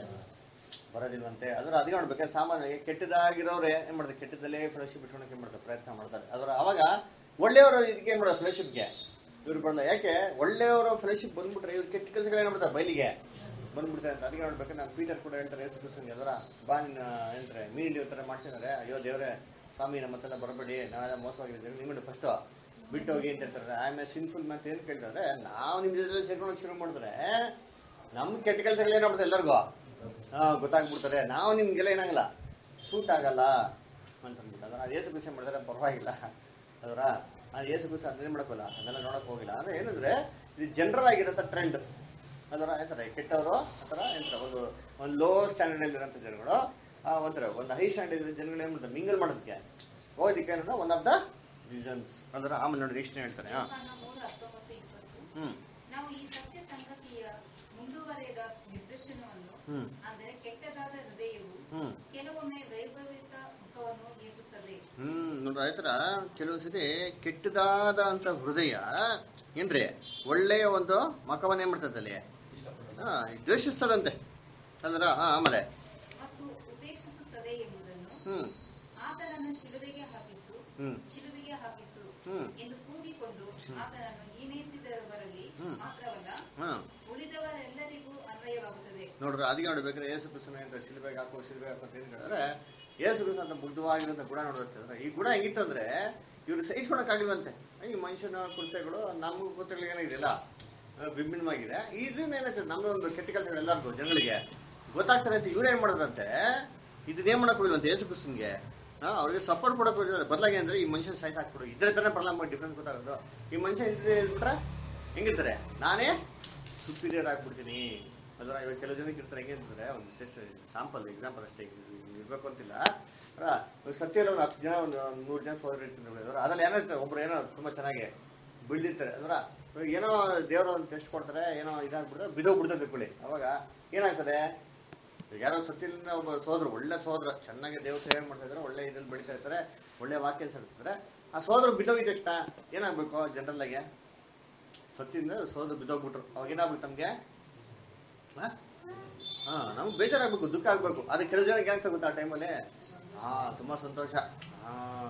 ಬರೋದಿಲ್ವಂತೆ ಅದ್ರ ಅದೇ ನೋಡ್ಬೇಕು ಸಾಮಾನ್ಯವಾಗಿ ಕೆಟ್ಟದಾಗಿರೋರೆ ಏನ್ ಮಾಡ್ತಾರೆ ಕೆಟ್ಟದಲ್ಲೇ ಫ್ರೆಂಡ್ಶಿಪ್ ಇಟ್ಕೊಳಕ್ಕೆ ಏನ್ ಮಾಡ್ತಾರೆ ಪ್ರಯತ್ನ ಮಾಡ್ತಾರೆ ಅದ್ರ ಅವಾಗ ಒಳ್ಳೆಯವರು ಇದಕ್ಕೆ ಏನ್ ಮಾಡೋದು ಫ್ರೆಂಡ್ಶಿಪ್ಗೆ ಇವ್ರು ಬರಲ್ಲ ಯಾಕೆ ಒಳ್ಳೆಯವರು ಫ್ರೆಂಡ್ಶಿಪ್ ಬಂದ್ಬಿಟ್ರೆ ಇವ್ರು ಕೆಟ್ಟ ಕೆಲಸಗಳು ಏನ್ ಮಾಡ್ತಾರೆ ಬಯಲಿಗೆ ಬಂದ್ಬಿಡ್ತಾರೆ ಅಂತ ಅದಕ್ಕೆ ನೋಡ್ಬೇಕು ನಾನು ಪೀಟರ್ ಕೂಡ ಹೇಳ್ತಾರೆ ಯೇಸು ಕ್ರಿಸ್ತನ್ಗೆ ಅದರ ಬಾ ನಿನ್ನ ಹೇಳ್ತಾರೆ ಮೀನ್ ಹಿಡಿಯೋ ಥರ ಮಾಡ್ತಿದ್ದಾರೆ ಅಯ್ಯೋ ದೇವ್ರೆ ಸ್ವಾಮಿ ನಮ್ಮ ಹತ್ತೆಲ್ಲ ಬರಬೇಡಿ ನಾವೆಲ್ಲ ಮೋಸವಾಗಿದ್ದೀವಿ ನಿಮ್ಮನ್ನು ಫಸ್ಟ್ ಬಿಟ್ಟು ಹೋಗಿ ಅಂತ ಹೇಳ್ತಾರೆ ಐ ಎ ಸಿನ್ಫುಲ್ ಮ್ಯಾನ್ ಏನು ಕೇಳ್ತಾರೆ ನಾವು ನಿಮ್ಮ ಜೊತೆ ಸೇರ್ಕೊಳಕ್ ಶುರು ಮಾಡಿದ್ರೆ ನಮ್ಮ ಕೆಟ್ಟ ಕೆಲಸಗಳು ಏನಾಗ್ಬಿಡುತ್ತೆ ಎಲ್ಲರಿಗೂ ಹಾ ಗೊತ್ತಾಗ್ಬಿಡ್ತಾರೆ ನಾವು ನಿಮ್ಗೆಲ್ಲ ಏನಾಗಲ್ಲ ಸೂಟ್ ಆಗಲ್ಲ ಅಂತ ಅಂದ್ಬಿಟ್ಟು ಅದರ ಏಸು ಕೃಷಿ ಮಾಡಿದ್ರೆ ಪರವಾಗಿಲ್ಲ ಅದರ ಆ ಏಸು ಕೃಷಿ ಅದನ್ನೇ ಮಾಡಕ್ಕಲ್ಲ ಅದನ್ನೆಲ್ಲ ನೋಡಕ್ ಹೋಗಿಲ್ಲ ಅಂದ್ರೆ ಏನಂದ್ರೆ ಇದು ಜನರಲ್ ಆಗಿರೋಂಥ ಟ್ರೆಂಡ್ ಅದರ ಹೇಳ್ತಾರೆ ಕೆಟ್ಟವರು ಆತರ ಹೇಳ್ತಾರೆ ಒಂದು ಒಂದು ಲೋ ಸ್ಟ್ಯಾಂಡರ್ಡ್ ಇರೋಂಥ ಜನಗಳು ಆ ಒಂಥರ ಒಂದು ಹೈ ಸ್ಟ್ಯಾಂಡರ್ಡ್ ಇರೋ ಜನಗಳು ಏನ್ ಮಾಡ್ತಾರೆ ಮಿಂಗಲ್ ಮಾಡೋದಕ್ಕೆ ಹೋಗೋದಕ್ಕೆ ಏನಂದ್ರೆ ಒನ್ ಆಫ್ ದ ರೀಸನ್ಸ್ ಅಂದ್ರೆ ಆಮೇಲೆ ನೋಡಿ ನೆಕ್ಸ್ಟ್ ಹೇಳ್ತಾರೆ ಹಾ ಯೋಹಾನ ಮೂರು ಹತ್ತೊಂಬತ್ತು ಇಪ್ಪತ್ತು ಹ್ಮ್ ನಾವು ಈ ಸತ್ಯ ಸಂಗತಿಯ ಮುಂದುವರೆದ ನಿರ್ದೇಶನವನ್ನು ಹ್ಮ್ ಅಂದರೆ ಕೆಟ್ಟದಾದ ಹೃದಯವು ಹ್ಮ್ ಕೆಲವೊಮ್ಮೆ ವೈಭವಿಕ ಮುಖವನ್ನು ಗೀಸುತ್ತದೆ ಹ್ಮ್ ನೋಡ್ರಿ ಆಯ್ತರ ಕೆಲವು ಸತಿ ಕೆಟ್ಟದಾದ ಅಂತ ಹೃದಯ ಏನ್ರಿ ಒಳ್ಳೆಯ ಒಂದು ಮಖವನ್ನೇ ಮಾಡ್ತದೆ ಅಲ್ಲಿ ಹಾ ದ್ವೇಷಿಸ್ತದಂತೆ ಅಲ್ರ ಹಾ ಆಮೇಲೆ ಮತ್ತು ಉಪೇಕ್ಷಿಸುತ್ತದೆ ಎಂಬುದನ್ನು ಹ್ಮ್ ಆತನನ್ನು ಶಿಲುಬೆಗೆ ಹಾಕಿಸು ಹ್ಮ್ ಶಿಲುಬೆಗೆ ಹಾಕಿಸು ಹ್ಮ್ ಎಂದು ಕೂಗಿಕೊಂಡು ಆತನನ್ನು ಈನೈಸಿದವರಲ್ಲಿ ಹ್ಮ್. ಮಾತ್ರವಲ್ಲ ಹಾ ಉಳಿದವರೆಲ್ಲರಿಗೂ ಅನ್ವಯವಾಗುತ್ತದೆ ನೋಡ್ರಿ ಅದಕ್ಕೆ ನೋಡ್ಬೇಕಾದ್ರೆ ಏಸು ಕ್ರಿಸ್ತನ ಅಂತ ಶಿಲ್ಬೆಗೆ ಹಾಕೋ ಶಿಲ್ಬೆಗೆ ಹಾಕೋ ಅಂತ ಏನ್ ಹೇಳಿದ್ರೆ ಏಸು ಕ್ರಿಸ್ತ ಅಂತ ಮುಗ್ಧವಾಗಿರೋಂಥ ಗುಣ ನೋಡುತ್ತೆ ಈ ಗುಣ ಹೆಂಗಿತ್ತಂದ್ರೆ ಇವ್ರು ಸಹಿಸ್ಕೊಳಕ್ಕಾಗಿಲ್ವಂತೆ ಈ ಮನುಷ್ಯನ ಕೃತ್ಯಗಳು ನಮ್ಮ ಕೃತ್ಯಗಳು ಏನಾಗಿದೆಯಲ್ಲ ಆ, ವಿಭಿನ್ನವಾಗಿದೆ ಇದನ್ನ ಏನಾಯ್ತು ನಮ್ಮ ಒಂದು ಕೆಟ್ಟ ಕೆಲಸಗಳು ಎಲ್ಲರಿಗೂ ಜನಗಳಿಗೆ ಗೊತ್ತಾಗ್ತಾರೆ ಅಂತ ಇವ್ರು ಏನ್ ಮಾಡಿದ್ರಂತೆ ಇದನ್ನೇನ್ ಮಾಡಕ್ ಹೋಗಿಲ್ವಂತೆ ಏಸು ಕ್ರಿಸ್ತನ್ಗೆ ಹಾ ಅವ್ರಿಗೆ ಸಪೋರ್ಟ್ ಕೊಡಕ್ ಹೋಗಿಲ್ಲ ಬದಲಾಗಿ ಅಂದ್ರೆ ಈ ಮನುಷ್ಯನ ಸೈಜ್ ಹಾಕ್ಬಿಡು ಇದ್ರೆ ತಾನೇ ಪ್ರಾಬ್ಲಮ್ ಡಿಫ್ರೆನ್ಸ್ ಗೊತ್ತಾಗೋದು ಈ ಮನುಷ್ಯ ಇದ್ರೆ ಇಟ್ರೆ ಹೆಂಗಿರ್ತಾರೆ ನಾನೇ ಸುಪೀರಿಯರ್ ಆಗ್ಬಿಡ್ತೀನಿ ಅದರ ಇವಾಗ ಕೆಲವು ಜನಕ್ಕೆ ಇರ್ತಾರೆ ಹೆಂಗೆ ಅಂತಂದ್ರೆ ಒಂದು ಜಸ್ಟ್ ಸಾಂಪಲ್ ಎಕ್ಸಾಂಪಲ್ ಅಷ್ಟೇ ಇದು ಇರ್ಬೇಕು ಅಂತಿಲ್ಲ ಅಲ್ಲ, ಇವಾಗ ಸತ್ಯದಲ್ಲಿ ಒಂದು ಹತ್ತು ಜನ ಒಂದು ಒಂದು ನೂರು ಜನ ಸೋದರ ಇರ್ತೀನಿ ನೋಡಿ ಅದ್ರಲ್ಲಿ ಏನೋ ಇರ್ತಾರೆ ಒಬ್ರು ಏನೋ ತುಂಬಾ ಚೆನ್ನಾಗಿ ಬೆಳ್ದಿರ್ತಾರೆ ಅಂದ್ರ ಇವಾಗ ಏನೋ ದೇವ್ರ ಒಂದು ಟೆಸ್ಟ್ ಕೊಡ್ತಾರೆ ಏನೋ ಇದಾಗ್ಬಿಡ್ತಾರೆ ಬಿದೋಗ್ಬಿಡ್ತಾರೆ ತಿಳ್ಕೊಳ್ಳಿ ಅವಾಗ ಏನಾಗ್ತದೆ ಈಗ ಯಾರೋ ಸತ್ಯದಿಂದ ಒಬ್ಬ ಸೋದ್ರ ಒಳ್ಳೆ ಸೋದ್ರ ಚೆನ್ನಾಗಿ ದೇವ್ರ ಸೇವೆ ಮಾಡ್ತಾ ಇದ್ದಾರೆ ಒಳ್ಳೆ ಇದ್ರಲ್ಲಿ ಬೆಳಿತಾ ಇರ್ತಾರೆ ಒಳ್ಳೆ ವಾಕ್ಯ ಇರ್ತಾರೆ ಆ ಸೋದ್ರ ಬಿದ್ದೋಗಿದ ತಕ್ಷಣ ಏನಾಗ್ಬೇಕು ಜನರಲ್ ಆಗಿ ಸತ್ಯದಿಂದ ಸೋದ್ರ ಬಿದ್ದೋಗ್ಬಿಟ್ರು ಅವಾಗ ಏನಾಗ್ಬೇಕು ತಮ್ಗೆ ಹಾ ಹಾ ನಮ್ಗೆ ಬೇಜಾರಾಗ್ಬೇಕು ದುಃಖ ಆಗ್ಬೇಕು ಅದಕ್ಕೆ ಕೆಲವು ಜನಕ್ಕೆ ಏನಾಗ್ತಾ ಗೊತ್ತಾ ಆ ಟೈಮಲ್ಲಿ ಹಾ ತುಂಬಾ ಸಂತೋಷ ಹಾ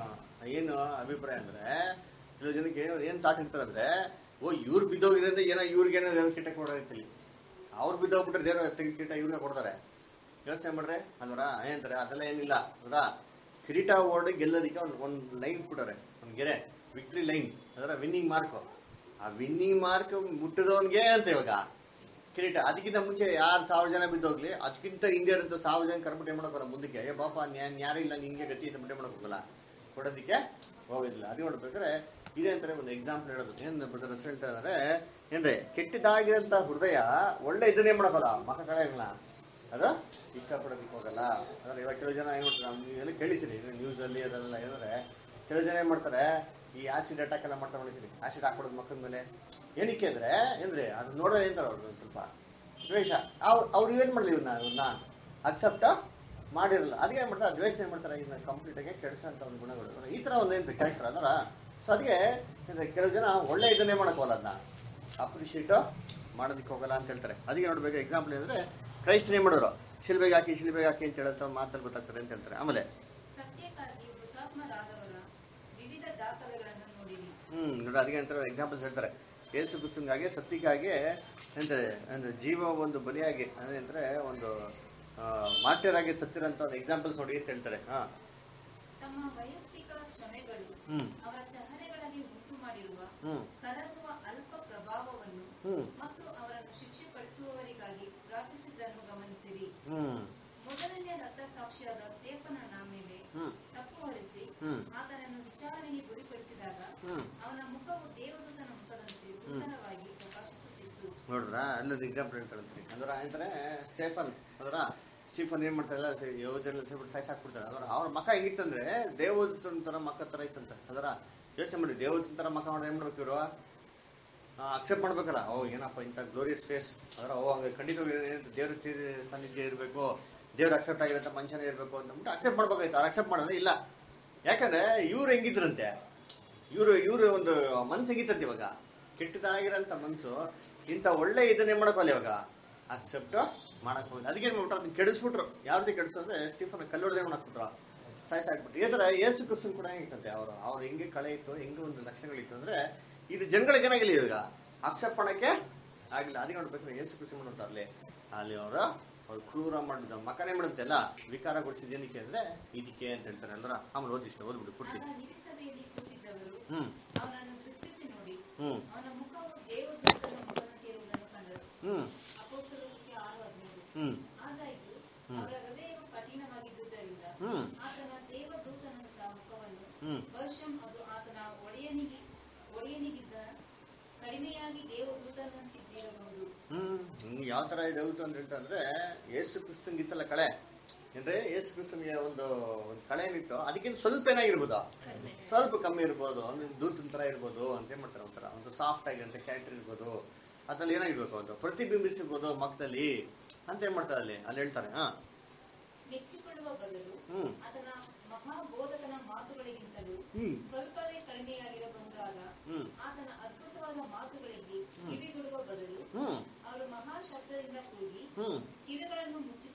ಏನು ಅಭಿಪ್ರಾಯ ಅಂದ್ರೆ ಕೆಲವು ಜನಕ್ಕೆ ಏನು ಏನ್ ತಾಟ್ ಇರ್ತಾರೆ ಅಂದ್ರೆ ಓ ಇವ್ರು ಬಿದ್ದೋಗಿದೆ ಅಂದ್ರೆ ಏನೋ ಇವ್ರಿಗೇನೋ ದೇವ್ರ ಕಿಟ್ಟ ಕೊಡೋದಿಲ್ಲ ಅವ್ರು ಬಿದ್ದೋಗ್ಬಿಟ್ರೆ ದೇವ್ರ ತೆಗಿ ಕಿಟ್ಟ ಇವ್ರಿಗೆ ಕೊಡ್ತಾರೆ ಯೋಚನೆ ಮಾಡ್ರೆ ಅಲ್ವರ ಏನಂತಾರೆ ಅದೆಲ್ಲ ಏನಿಲ್ಲ ಅಲ್ವರ ಕಿರೀಟ ಓಡಿ ಗೆಲ್ಲೋದಕ್ಕೆ ಒಂದು ಒಂದು ಲೈನ್ ಕೊಡೋರೆ ಒಂದು ಗೆರೆ ವಿಕ್ಟ್ರಿ ಲೈನ್ ಅದರ ವಿನ್ನಿಂಗ್ ಮಾರ್ಕ್ ಆ ವಿನ್ನಿಂಗ್ ಮಾರ್ಕ್ ಮುಟ್ಟಿದವನ್ಗೆ ಅಂತ ಇವಾಗ ಕಿರೀಟ ಅದಕ್ಕಿಂತ ಮುಂಚೆ ಯಾರು ಸಾವಿರ ಜನ ಬಿದ್ದೋಗ್ಲಿ ಅದಕ್ಕಿಂತ ಹಿಂದೆ ಇರುತ್ತೆ ಸಾವಿರ ಜನ ಕರ್ಬಿಟ್ಟು ಏನ್ ಮಾಡೋಕಲ್ಲ ಮುಂದಕ್ಕೆ ಏ ಬಾಪ ನ್ಯಾನ್ ಯಾರೇ ಇಲ್ಲ ನಿಂಗೆ ಗತಿ ಅಂತ ಬಿಟ್ಟೆ ಮಾಡಕ್ ಹೋಗಲ್ಲ ಕೊಡೋದಕ್ಕೆ ಹೋಗೋದಿಲ್ಲ ಅದು ನೋಡ್ಬೇಕಾದ್ರೆ ಇದೇ ಅಂತಾರೆ ಒಂದು ಎಕ್ಸಾಂಪಲ್ ಹೇಳೋದು ಏನ್ ಬಿಡ್ತಾರೆ ಹೆಸರು ಹೇಳ್ತಾ ಇದಾರೆ ಏನ್ರಿ ಕೆಟ್ಟದಾಗಿರೋಂಥ ಹೃದಯ ಒಳ್ಳೆ ಇದನ್ನೇ ಮಾಡೋಕಲ್ಲ ಮಕ ಕಳೆಯಲ್ಲ ಅದು ಇಷ್ಟಪಡೋದಕ್ಕೆ ಹೋಗಲ್ಲ ಅಂದ್ರೆ ಇವಾಗ ಕೆಲವು ಜನ ಏನ್ ಮಾಡ್ತಾರೆ ನಾವು ಎಲ್ಲ ಕೇಳಿತೀನಿ ನ್ಯೂಸ್ ಅಲ್ಲಿ ಅದೆಲ್ಲ ಏನಂದ್ರೆ ಕೆಲವು ಜನ ಏನ್ ಮಾಡ್ತಾರೆ ಈ ಆಸಿಡ್ ಅಟ್ಯಾಕ್ ಎಲ್ಲ ಮಾಡ್ತಾ ನೋಡಿತೀನಿ ಆಸಿಡ್ ಹಾಕ್ಬಿಡೋದು ಮಕ್ಕದ ಮೇಲೆ ಏನಕ್ಕೆ ಅಂದ್ರೆ ಏನ್ರಿ ಅದು ನೋಡೋ ಏನಂತಾರೆ ಅವ್ರು ಒಂದ್ ಸ್ವಲ್ಪ ದ್ವೇಷ ಅವ್ರು ಅವ್ರು ಏನ್ ಮಾಡ್ಲಿ ಇವನ್ನ ಇವನ್ನ ಅಕ್ಸೆಪ್ಟ್ ಮಾಡಿರಲ್ಲ ಅದಕ್ಕೆ ಏನ್ ಮಾಡ್ತಾರೆ ದ್ವೇಷ ಏನ್ ಮಾಡ್ತಾರೆ ಇದನ್ನ ಕಂಪ್ಲೀಟ್ ಆಗಿ ಕೆಡಿಸಂತ ಒಂದು ಗುಣಗಳು ಅಂದ್ರೆ ಈ ತರ ಒಂದು ಏನ್ ಕ್ಯಾರೆಕ್ಟರ್ ಅದರ ಸೊ ಅದಕ್ಕೆ ಏನ್ರಿ ಕೆಲವು ಜನ ಒಳ್ಳೆ ಇದನ್ನೇ ಮಾಡಕ್ ಹೋಗಲ್ಲ ಅದನ್ನ ಅಪ್ರಿಷಿಯೇಟ್ ಮಾಡೋದಕ್ಕೆ ಹೋಗಲ್ಲ ಅಂತ ಹೇಳ್ತಾರೆ ಅದಕ್ಕೆ ನೋಡ್ಬೇಕು ಎಕ್ಸಾಂಪಲ್ ಅಂದ್ರೆ ಕ್ರೈಸ್ಟ್ ಏನ್ ಮಾಡಿದ್ರು ಶಿಲ್ಬೆಗೆ ಹಾಕಿ ಶಿಲ್ಬೆಗೆ ಹಾಕಿ ಅಂತ ಹೇಳೋ ಮಾತಲ್ಲಿ ಗೊತ್ತಾಗ್ತದೆ ಅಂತ ಹೇಳ್ತಾರೆ ಆಮೇಲೆ ಸತ್ಯಕ್ಕಾಗಿ ಹುತಾತ್ಮರಾದವರ ವಿವಿಧ ದಾಖಲೆಗಳನ್ನು ನೋಡಿರಿ ಹ್ಮ್ ನೋಡಿ ಅದಕ್ಕೆ ಅಂತಾರೆ ಎಕ್ಸಾಂಪಲ್ಸ್ ಹೇಳ್ತಾರೆ ಯೇಸು ಕ್ರಿಸ್ತನಿಗಾಗಿ ಸತ್ಯಕ್ಕಾಗಿ ಎಂತಾರೆ ಅಂದ್ರೆ ಜೀವ ಒಂದು ಬಲಿಯಾಗಿ ಅಂದ್ರೆ ಅಂದ್ರೆ ಒಂದು ಮಾರ್ಟಿಯರಾಗಿ ಸತ್ತಿರಂತ ಒಂದು ಎಕ್ಸಾಂಪಲ್ಸ್ ನೋಡಿ ಅಂತ ಹೇಳ್ತಾರೆ ಹಾ ತಮ್ಮ ವೈಯಕ್ತಿಕ ಶ್ರಮೆಗಳು ಹ್ಮ್ ಅವರ ಚಹರೆಗಳಲ್ಲಿ ಉಂಟು ಮಾಡಿರುವ ಹ್ಮ್ ಕರಗುವ ಅಲ್ಪ ಪ್ರಭಾವವನ್ನು ಹ್ಮ್ ಮತ್ತು ಅವರನ್ನು ಶಿಕ್ಷೆ ಪಡಿಸುವವರಿಗಾಗಿ ಪ್ರಾರ್ಥಿಸಿದ್ದನ್ನು ಗಮನಿಸಿರಿ ಹ್ಮ್ ಮೊದಲನೇ ರಕ್ತ ಸಾಕ್ಷಿಯಾದ ಸ್ಟೇಫನನ ಮೇಲೆ ಹ್ಮ್ ತಪ್ಪು ಹೊರಿಸಿ ಹ್ಮ್ ಆತನನ್ನು ವಿಚಾರಣೆಗೆ ಗುರಿಪಡಿಸಿದಾಗ ಹ್ಮ್ ಅವನ ಮುಖವು ದೇವದೂತನ ಮುಖದಂತೆ ಸುಂದರವಾಗಿ ಪ್ರಕಾಶಿಸುತ್ತಿತ್ತು ನೋಡ್ರ ಅಲ್ಲೊಂದು ಎಕ್ಸಾಂಪಲ್ ಹೇಳ್ತಾರೆ ಅಂದ್ರೆ ಅಂತಾರೆ ಸ್ಟೇಫನ್ ಅದರ ಸ್ಟೀಫನ್ ಏನ್ ಮಾಡ್ತಾರಲ್ಲ ಯೋಧರೆಲ್ಲ ಸೇರ್ಬಿಟ್ಟು ಸಾಯ್ಸಾಕ್ಬಿಡ್ತಾರೆ ಅದರ ಅವ್ರ ಮಕ ಹೆಂಗಿತ್ತಂದ್ರೆ ದೇವದೂತನ ತರ ಮಕ್ಕ ತರ ಇತ್ತಂತೆ ಅದರ ಯೋಚನೆ ಮಾಡಿ ದೇವದೂತನ ತರ ಮಕ ಮಾಡಿ ಏನ್ ಮಾಡ್ಬೇಕು ಇವರು ಅಕ್ಸೆಪ್ಟ್ ಮಾಡ್ಬೇಕಲ್ಲ ಓ ಏನಪ್ಪ ಇಂಥ ಗ್ಲೋರಿಯಸ್ ಫೇಸ್ ಅದರ ಓ ಹಂಗೆ ಖಂಡಿತವಾಗಿ ಏನ್ ದೇವ್ರ ತಿ- ಸಾನ್ನಿಧ್ಯ ಇರಬೇಕು ದೇವ್ರ ಅಕ್ಸೆಪ್ಟ್ ಆಗಿರೋಂಥ ಮನುಷ್ಯನೇ ಇರಬೇಕು ಅಂತ ಅಕ್ಸೆಪ್ಟ್ ಮಾಡ್ಬೇಕಾಯ್ತು ಅವ್ರು ಅಕ್ಸೆಪ್ಟ್ ಮಾಡಿದ್ರೆ ಇಲ್ಲ ಯಾಕಂದ್ರೆ ಇವ್ರು ಹೆಂಗಿದ್ರಂತೆ ಇವ್ರು ಇವ್ರು ಒಂದು ಮನ್ಸು ಹೆಂಗಿತ್ತಂತೆ ಇವಾಗ ಕೆಟ್ಟದಾಗಿರೋಂಥ ಮನ್ಸು ಇಂಥ ಒಳ್ಳೆ ಇದನ್ನೇ ಮಾಡಕ್ಕಲ್ಲ ಇವಾಗ ಅಕ್ಸೆಪ್ಟ್ ಮಾಡಕ್ ಹೋಗಿ ಅದಕ್ಕೆ ಏನ್ ಮಾಡ್ಬಿಟ್ರು ಅದನ್ನ ಕೆಡಿಸ್ಬಿಟ್ರು ಯಾವ ರೀತಿ ಕೆಡಿಸು ಅಂದ್ರೆ ಸ್ಟೀಫನ್ ಕಲ್ಲೊಡೆದೇ ಮಾಡಾಕ್ಬಿಟ್ರು ಸಾಯಿಸಾಕ್ಬಿಟ್ರು ಈ ತರ ಏಸು ಕ್ರಿಸ್ತನ್ ಕೂಡ ಹೆಂಗಿತ್ತಂತೆ ಅವರು ಅವ್ರು ಹೆಂಗೆ ಕಳೆ ಇತ್ತು ಹೆಂಗೆ ಒಂದು ಲಕ್ಷಣಗಳಿತ್ತು ಅಂದ್ರೆ ಇದು ಜನಗಳಿಗೆ ಏನಾಗಿಲ್ಲ ಇವಾಗ ಅಕ್ಸೆಪ್ಟ್ ಮಾಡಕ್ಕೆ ಆಗಿಲ್ಲ ಅದಕ್ಕೆ ನೋಡ್ಬೇಕು ಏಸು ಕ್ರಿಸ್ತ ಮಾಡ್ತಾರೆ ಅಲ್ಲಿ ಅವರು ಅವ್ರು ಕ್ರೂರ ಮಾಡಿದ ಮಕನೇ ಮಾಡುತ್ತಲ್ಲ ವಿಕಾರಗೊಳಿಸಿದ ಏನಕ್ಕೆ ಅಂದ್ರೆ ಇದಕ್ಕೆ ಅಂತ ಹೇಳ್ತಾರೆ ಅಲ್ರ ಆಮೇಲೆ ಓದಿಷ್ಟು ಓದ್ಬಿಡು ಪೂರ್ತಿ ಆಗ ಹಿರಿಸಭೆಯಲ್ಲಿ ಕೂತಿದ್ದವರು ಹ್ಮ್ ಅವನನ್ನು ದೃಷ್ಟಿಸಿ ನೋಡಿ ಹ್ಮ್ ಅವನ ಮುಖವು ದೇವದೂತನ ಮುಖದಂತೆ ಇರುವುದನ್ನು ಕಂಡರು ಹ್ಮ್ ಅಪೋಸ್ತಲರಿಗೆ ಆರು ಹದಿನೈದು ಹ್ಮ್ ಆದಾಗ್ಯೂ ಹ್ಮ್. ಅವರ ಹೃದಯವು ಕಠಿಣವಾಗಿದ್ದುದರಿಂದ ಹ್ಮ್ ಆತನ ದೇವದೂತನಂತಹ ಮುಖವನ್ನು ಹ್ಮ್ ಬಹುಶಃ ಅದು ಆತನ ಒಡೆಯನಿಗೆ ಒಡೆಯನಿಗಿದ್ದ ಕಡಿಮೆಯಾಗಿ ದೇವದೂತನಂತಿದ್ದಿರಬಹುದು ಹ್ಮ್ ಹಿಂಗ್ ಯಾವ ತರ ಇದೆ ಅಂತ ಹೇಳ್ತಂದ್ರೆ ಏಸು ಕ್ರಿಸ್ತಂಗಿತ್ತಲ್ಲ ಕಳೆ ಅಂದ್ರೆ ಏಸು ಕ್ರಿಸ್ತನ್ಗೆ ಒಂದು ಒಂದು ಕಳೆ ಏನಿತ್ತು ಅದಕ್ಕಿಂತ ಸ್ವಲ್ಪ ಏನಾಗಿರ್ಬೋದು ಸ್ವಲ್ಪ ಕಮ್ಮಿ ಇರ್ಬೋದು ಒಂದು ದೂತನ ತರ ಇರ್ಬೋದು ಅಂತ ಏನ್ ಮಾಡ್ತಾರೆ ಒಂಥರ ಒಂದು ಸಾಫ್ಟ್ ಆಗಿರುತ್ತೆ ಕ್ಯಾರೆಕ್ಟರ್ ಇರ್ಬೋದು ಅದ್ರಲ್ಲಿ ಏನಾಗಿರ್ಬೇಕು ಒಂದು ಪ್ರತಿಬಿಂಬಿಸಿರ್ಬೋದು ಮಕ್ಕದಲ್ಲಿ ಅಂತ ಏನ್ ಮಾಡ್ತಾರೆ ಅಲ್ಲಿ ಅಲ್ಲಿ ಹೇಳ್ತಾರೆ ಹಾ ಮೆಚ್ಚಿಕೊಳ್ಳುವ ಬದಲು ಹ್ಮ್ ಆತನ ಮಹಾಬೋಧಕನ ಮಾತುಗಳಿಗಿಂತಲೂ ಹ್ಮ್ ಸ್ವಲ್ಪವೇ ಕಡಿಮೆಯಾಗಿರಬಹುದಾದ ಹ್ಮ್ ಆತನ ಅದ್ಭುತವಾದ ಮಾತುಗಳಿಗೆ ಕಿವಿಗೊಡುವ ಬದಲು ಹ್ಮ್ ಅವರು ಮಹಾಶಬ್ದದಿಂದ ಕೂಗಿ ಹ್ಮ್ ಕಿವಿಗಳನ್ನು ಮುಚ್ಚಿ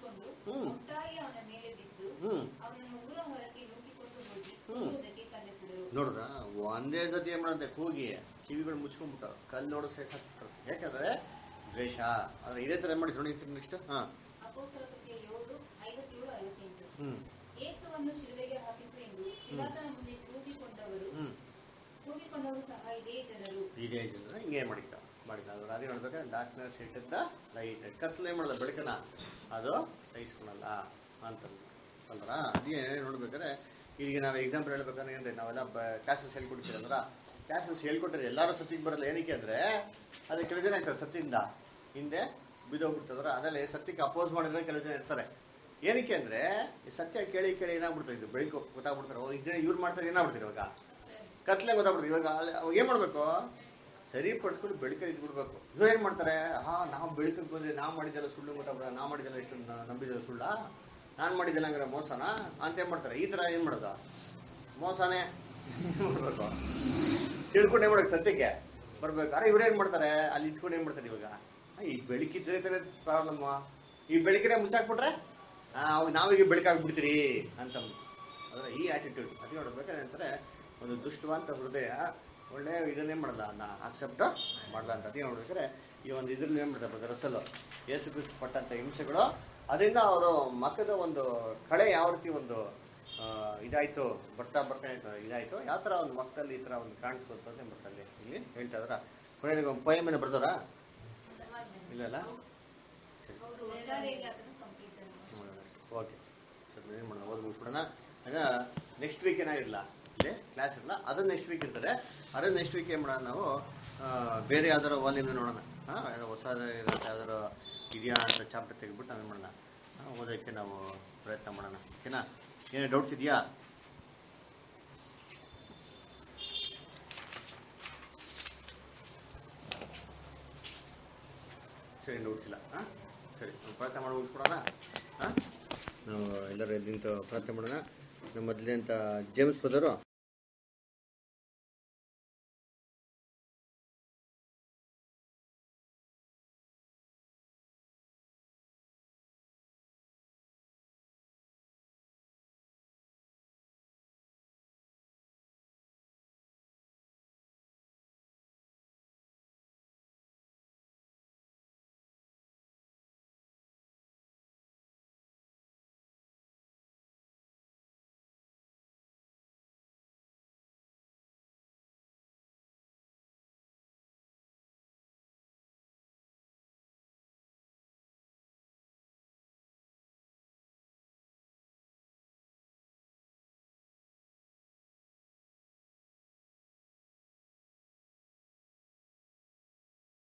ನೋಡಿದ್ರ ಒಂದೇ ಸತಿ ಏನ್ ಮಾಡಂತೆ ಕೂಗಿ ಕಿವಿಗಳು ಮುಚ್ಕೊಂಡ್ಬಿಟ್ಟು ಕಲ್ಲು ನೋಡೋ ಸಾಕ್ತಾರೆ ಯಾಕಂದ್ರೆ ದ್ವೇಷ ಆದ್ರೆ ಇದೇ ತರ ಏನ್ ಮಾಡಿ ನೋಡಿ ನೆಕ್ಸ್ಟ್ ಹಾ ಅಪೋಸ್ತಲ ಕೃತ್ಯ ಏಳು ಐವತ್ತೇಳು ಐವತ್ತೆಂಟು ಹ್ಮ್ ಯೇಸುವನ್ನು ಶಿಲುಬೆಗೆ ಹಾಕಿಸು ಎಂದು ಪಿಲಾತನ ಮುಂದೆ ಕೂಗಿಕೊಂಡವರು ಹ್ಮ್ ಕೂಗಿಕೊಂಡವರು ಸಹ ಇದೇ ಜನರು ಇದೇ ಜನ ಹಿಂಗೆ ಮಾಡಿದ್ದ ಮಾಡಿದ್ದ ಅದ್ರ ಅದೇ ನೋಡ್ಬೇಕಾದ್ರೆ ಡಾರ್ಕ್ನೆಸ್ ಇಟ್ಟಿದ್ದ ಲೈಟ್ ಕತ್ಲೆ ಮಾಡಲ್ಲ ಬೆಳಕನ ಅದು ಸಹಿಸ್ಕೊಳಲ್ಲ ಅಂತ ಅಲ್ರ ಅದೇ ನೋಡ್ಬೇಕಾದ್ರೆ ಈಗ ನಾವು ಎಕ್ಸಾಂಪಲ್ ಹೇಳ್ಬೇಕಾದ್ರೆ ಏನ್ರಿ ನಾವೆಲ್ಲ ಕ್ಲಾಸಸ್ ಹೇಳ್ಕೊಡ್ತೀವಿ ಅಂದ್ರ ಕ್ಲಾಸಸ್ ಹೇಳ್ಕೊಟ್ರೆ ಎಲ್ಲರೂ ಸತ್ತಿಗೆ ಬರಲ್ಲ ಏನಕ್ಕೆ ಅಂದ್ರೆ ಅದು ಕೆಲವು ಜನ ಆಗ್ತದೆ ಸತ್ತಿಂದ ಹಿಂದೆ ಬಿದ್ದೋಗ್ಬಿಡ್ತದ್ರ ಅದರಲ್ಲಿ ಸತ್ಯಕ್ಕೆ ಅಪೋಸ್ ಮಾಡಿದ್ರೆ ಕೆಲವು ಜನ ಇರ್ತಾರೆ ಏನಕ್ಕೆ ಅಂದ್ರೆ ಈ ಸತ್ಯ ಕೇಳಿ ಕೇಳಿ ಏನಾಗ್ಬಿಡ್ತದೆ ಇದು ಬೆಳಕು ಗೊತ್ತಾಗ್ಬಿಡ್ತಾರೆ ಓ, ಇಷ್ಟ್ ಜನ ಇವ್ರು ಮಾಡ್ತಾರೆ ಏನಾಗ್ಬಿಡ್ತಾರೆ ಇವಾಗ ಕತ್ಲೆ ಗೊತ್ತಾಗ್ಬಿಡ್ತದೆ ಇವಾಗ ಅಲ್ಲಿ ಅವಾಗ ಏನ್ ಮಾಡ್ಬೇಕು ಸರಿ ಪಡಿಸ್ಕೊಂಡು ಬೆಳಕಲ್ಲಿ ಇದ್ಬಿಡ್ಬೇಕು ಇವ್ರು ಏನ್ ಮಾಡ್ತಾರೆ ಹಾ ನಾವು ಬೆಳಕಕ್ಕೆ ಬಂದ್ರೆ ನಾವು ಮಾಡಿದ್ದೆಲ್ಲ ಸುಳ್ಳು ಗೊತ್ತಾಗ್ಬಿಡ ನಾವು ಮಾಡಿದ್ದೆಲ್ಲ ಎಷ್ಟು ನಂಬಿದ್ದೆಲ್ಲ ಸುಳ್ಳ ನಾನು ಮಾಡಿದ್ದೆಲ್ಲ ಹಂಗಾರೆ ಮೋಸನ ಅಂತ ಏನ್ ಮಾಡ್ತಾರೆ ಈ ತರ ಏನ್ ಮಾಡೋದು ಮೋಸನೇ ಮಾಡ್ಬೇಕು ತಿಳ್ಕೊಂಡು ಏನ್ ಮಾಡ್ಬೇಕು ಸತ್ಯಕ್ಕೆ ಬರ್ಬೇಕು ಅರೆ ಇವ್ರು ಏನ್ ಮಾಡ್ತಾರೆ ಅಲ್ಲಿ ಇಟ್ಕೊಂಡು ಏನ್ ಮಾಡ್ತಾರೆ ಇವಾಗ ಆ, ಈ ಬೆಳಕಿದ್ರೆ ತಾನೇ ಪ್ರಾಬ್ಲಮ್ ಈ ಬೆಳಕಿನ ಮುಚ್ಚಾಕ್ಬಿಟ್ರೆ ಆ, ಅವಾಗ ನಾವೀಗ ಬೆಳಕಾಗ್ಬಿಡ್ತೀರಿ ಅಂತ ಅಂದ್ರೆ ಈ ಆಟಿಟ್ಯೂಡ್ ಅದು ನೋಡ್ಬೇಕಾದ್ರೆ ಅಂತಾರೆ ಒಂದು ದುಷ್ಟವಂತ ಹೃದಯ ಒಳ್ಳೆ ಇದನ್ನೇ ಮಾಡಲ್ಲ ನಾ ಅಕ್ಸೆಪ್ಟ್ ಮಾಡಲ್ಲ ಅಂತ ಅದೇ ನೋಡ್ಬೇಕಾದ್ರೆ ಈ ಒಂದು ಇದ್ರಲ್ಲಿ ಏನ್ ಮಾಡ್ತಾರೆ brother ರಸಲು ಯೇಸು ಕ್ರಿಸ್ತ ಪಟ್ಟಂತ ಹಿಂಸೆಗಳು ಅದರಿಂದ ಅವರು ಮಕ್ಕದ ಒಂದು ಕಳೆ ಯಾವ ರೀತಿ ಒಂದು ಆ, ಇದಾಯ್ತು ಬರ್ತಾ ಬರ್ತಾ ಆಯ್ತು ಇದಾಯ್ತು ಯಾವ ತರ ಒಂದು ಮಕ್ಕಳಲ್ಲಿ ಈ ತರ ಒಂದು ಕಾಣಿಸ್ತು ಅಂತ ಮಕ್ಕಳಲ್ಲಿ ಇಲ್ಲಿ ಹೇಳ್ತಾ ಇದ್ರ ಕೊನೆಗೆ ಒಂದು ಪೊಯಮ್ ಏನೋ ಬರ್ದಾರ ಇಲ್ಲ ಅಲ್ಲ ಸರಿ ಹೌದು ಒಟ್ಟಾರೆಯಾಗಿ ಅದನ್ನು ಸಂಪ್ರೀತನು ಓಕೆ ಸರ್ ಏನು ಮಾಡೋಣ ಓದಿ ಮುಗಿಸ್ಬಿಡೋಣ ಆಗ ನೆಕ್ಸ್ಟ್ ವೀಕ್ ಏನಾಗಿರಲ್ಲ ಇಲ್ಲಿ ಕ್ಲಾಸ್ ಇರಲ್ಲ ಅದು ನೆಕ್ಸ್ಟ್ ವೀಕ್ ಇರ್ತದೆ ಅದು ನೆಕ್ಸ್ಟ್ ವೀಕ್ ಏನು ಮಾಡೋಣ ನಾವು ಆ, ಬೇರೆ ಯಾವ್ದಾರು ವಾಲ್ಯೂಮ್ ನೋಡೋಣ ಹಾಂ ಹೊಸ ಯಾವ್ದಾರು ಇದೆಯಾ ಅಂತ ಚಾಪ್ಟರ್ ತೆಗೆದ್ಬಿಟ್ಟು ನಾವೇನು ಮಾಡೋಣ ಆ, ಓದೋಕ್ಕೆ ನಾವು ಪ್ರಯತ್ನ ಮಾಡೋಣ ಓಕೆನಾ ಏನೇ ಡೌಟ್ಸ್ ಇದೆಯಾ ಸರಿ ಡೌಟ್ಸ್ ಇಲ್ಲ ಹಾಂ ಸರಿ ನಾವು ಪ್ರಾರ್ಥನೆ ಮಾಡಿ ಮುಗಿಸ್ಬಿಡೋಣ ಹಾಂ ನಾವು ಎಲ್ಲರೂ ನಿಂತು ಪ್ರಾರ್ಥನೆ ಮಾಡೋಣ ನಮ್ಮ ಮೊದಲೇ ಅಂತ ಜೇಮ್ಸ್ ಬದರು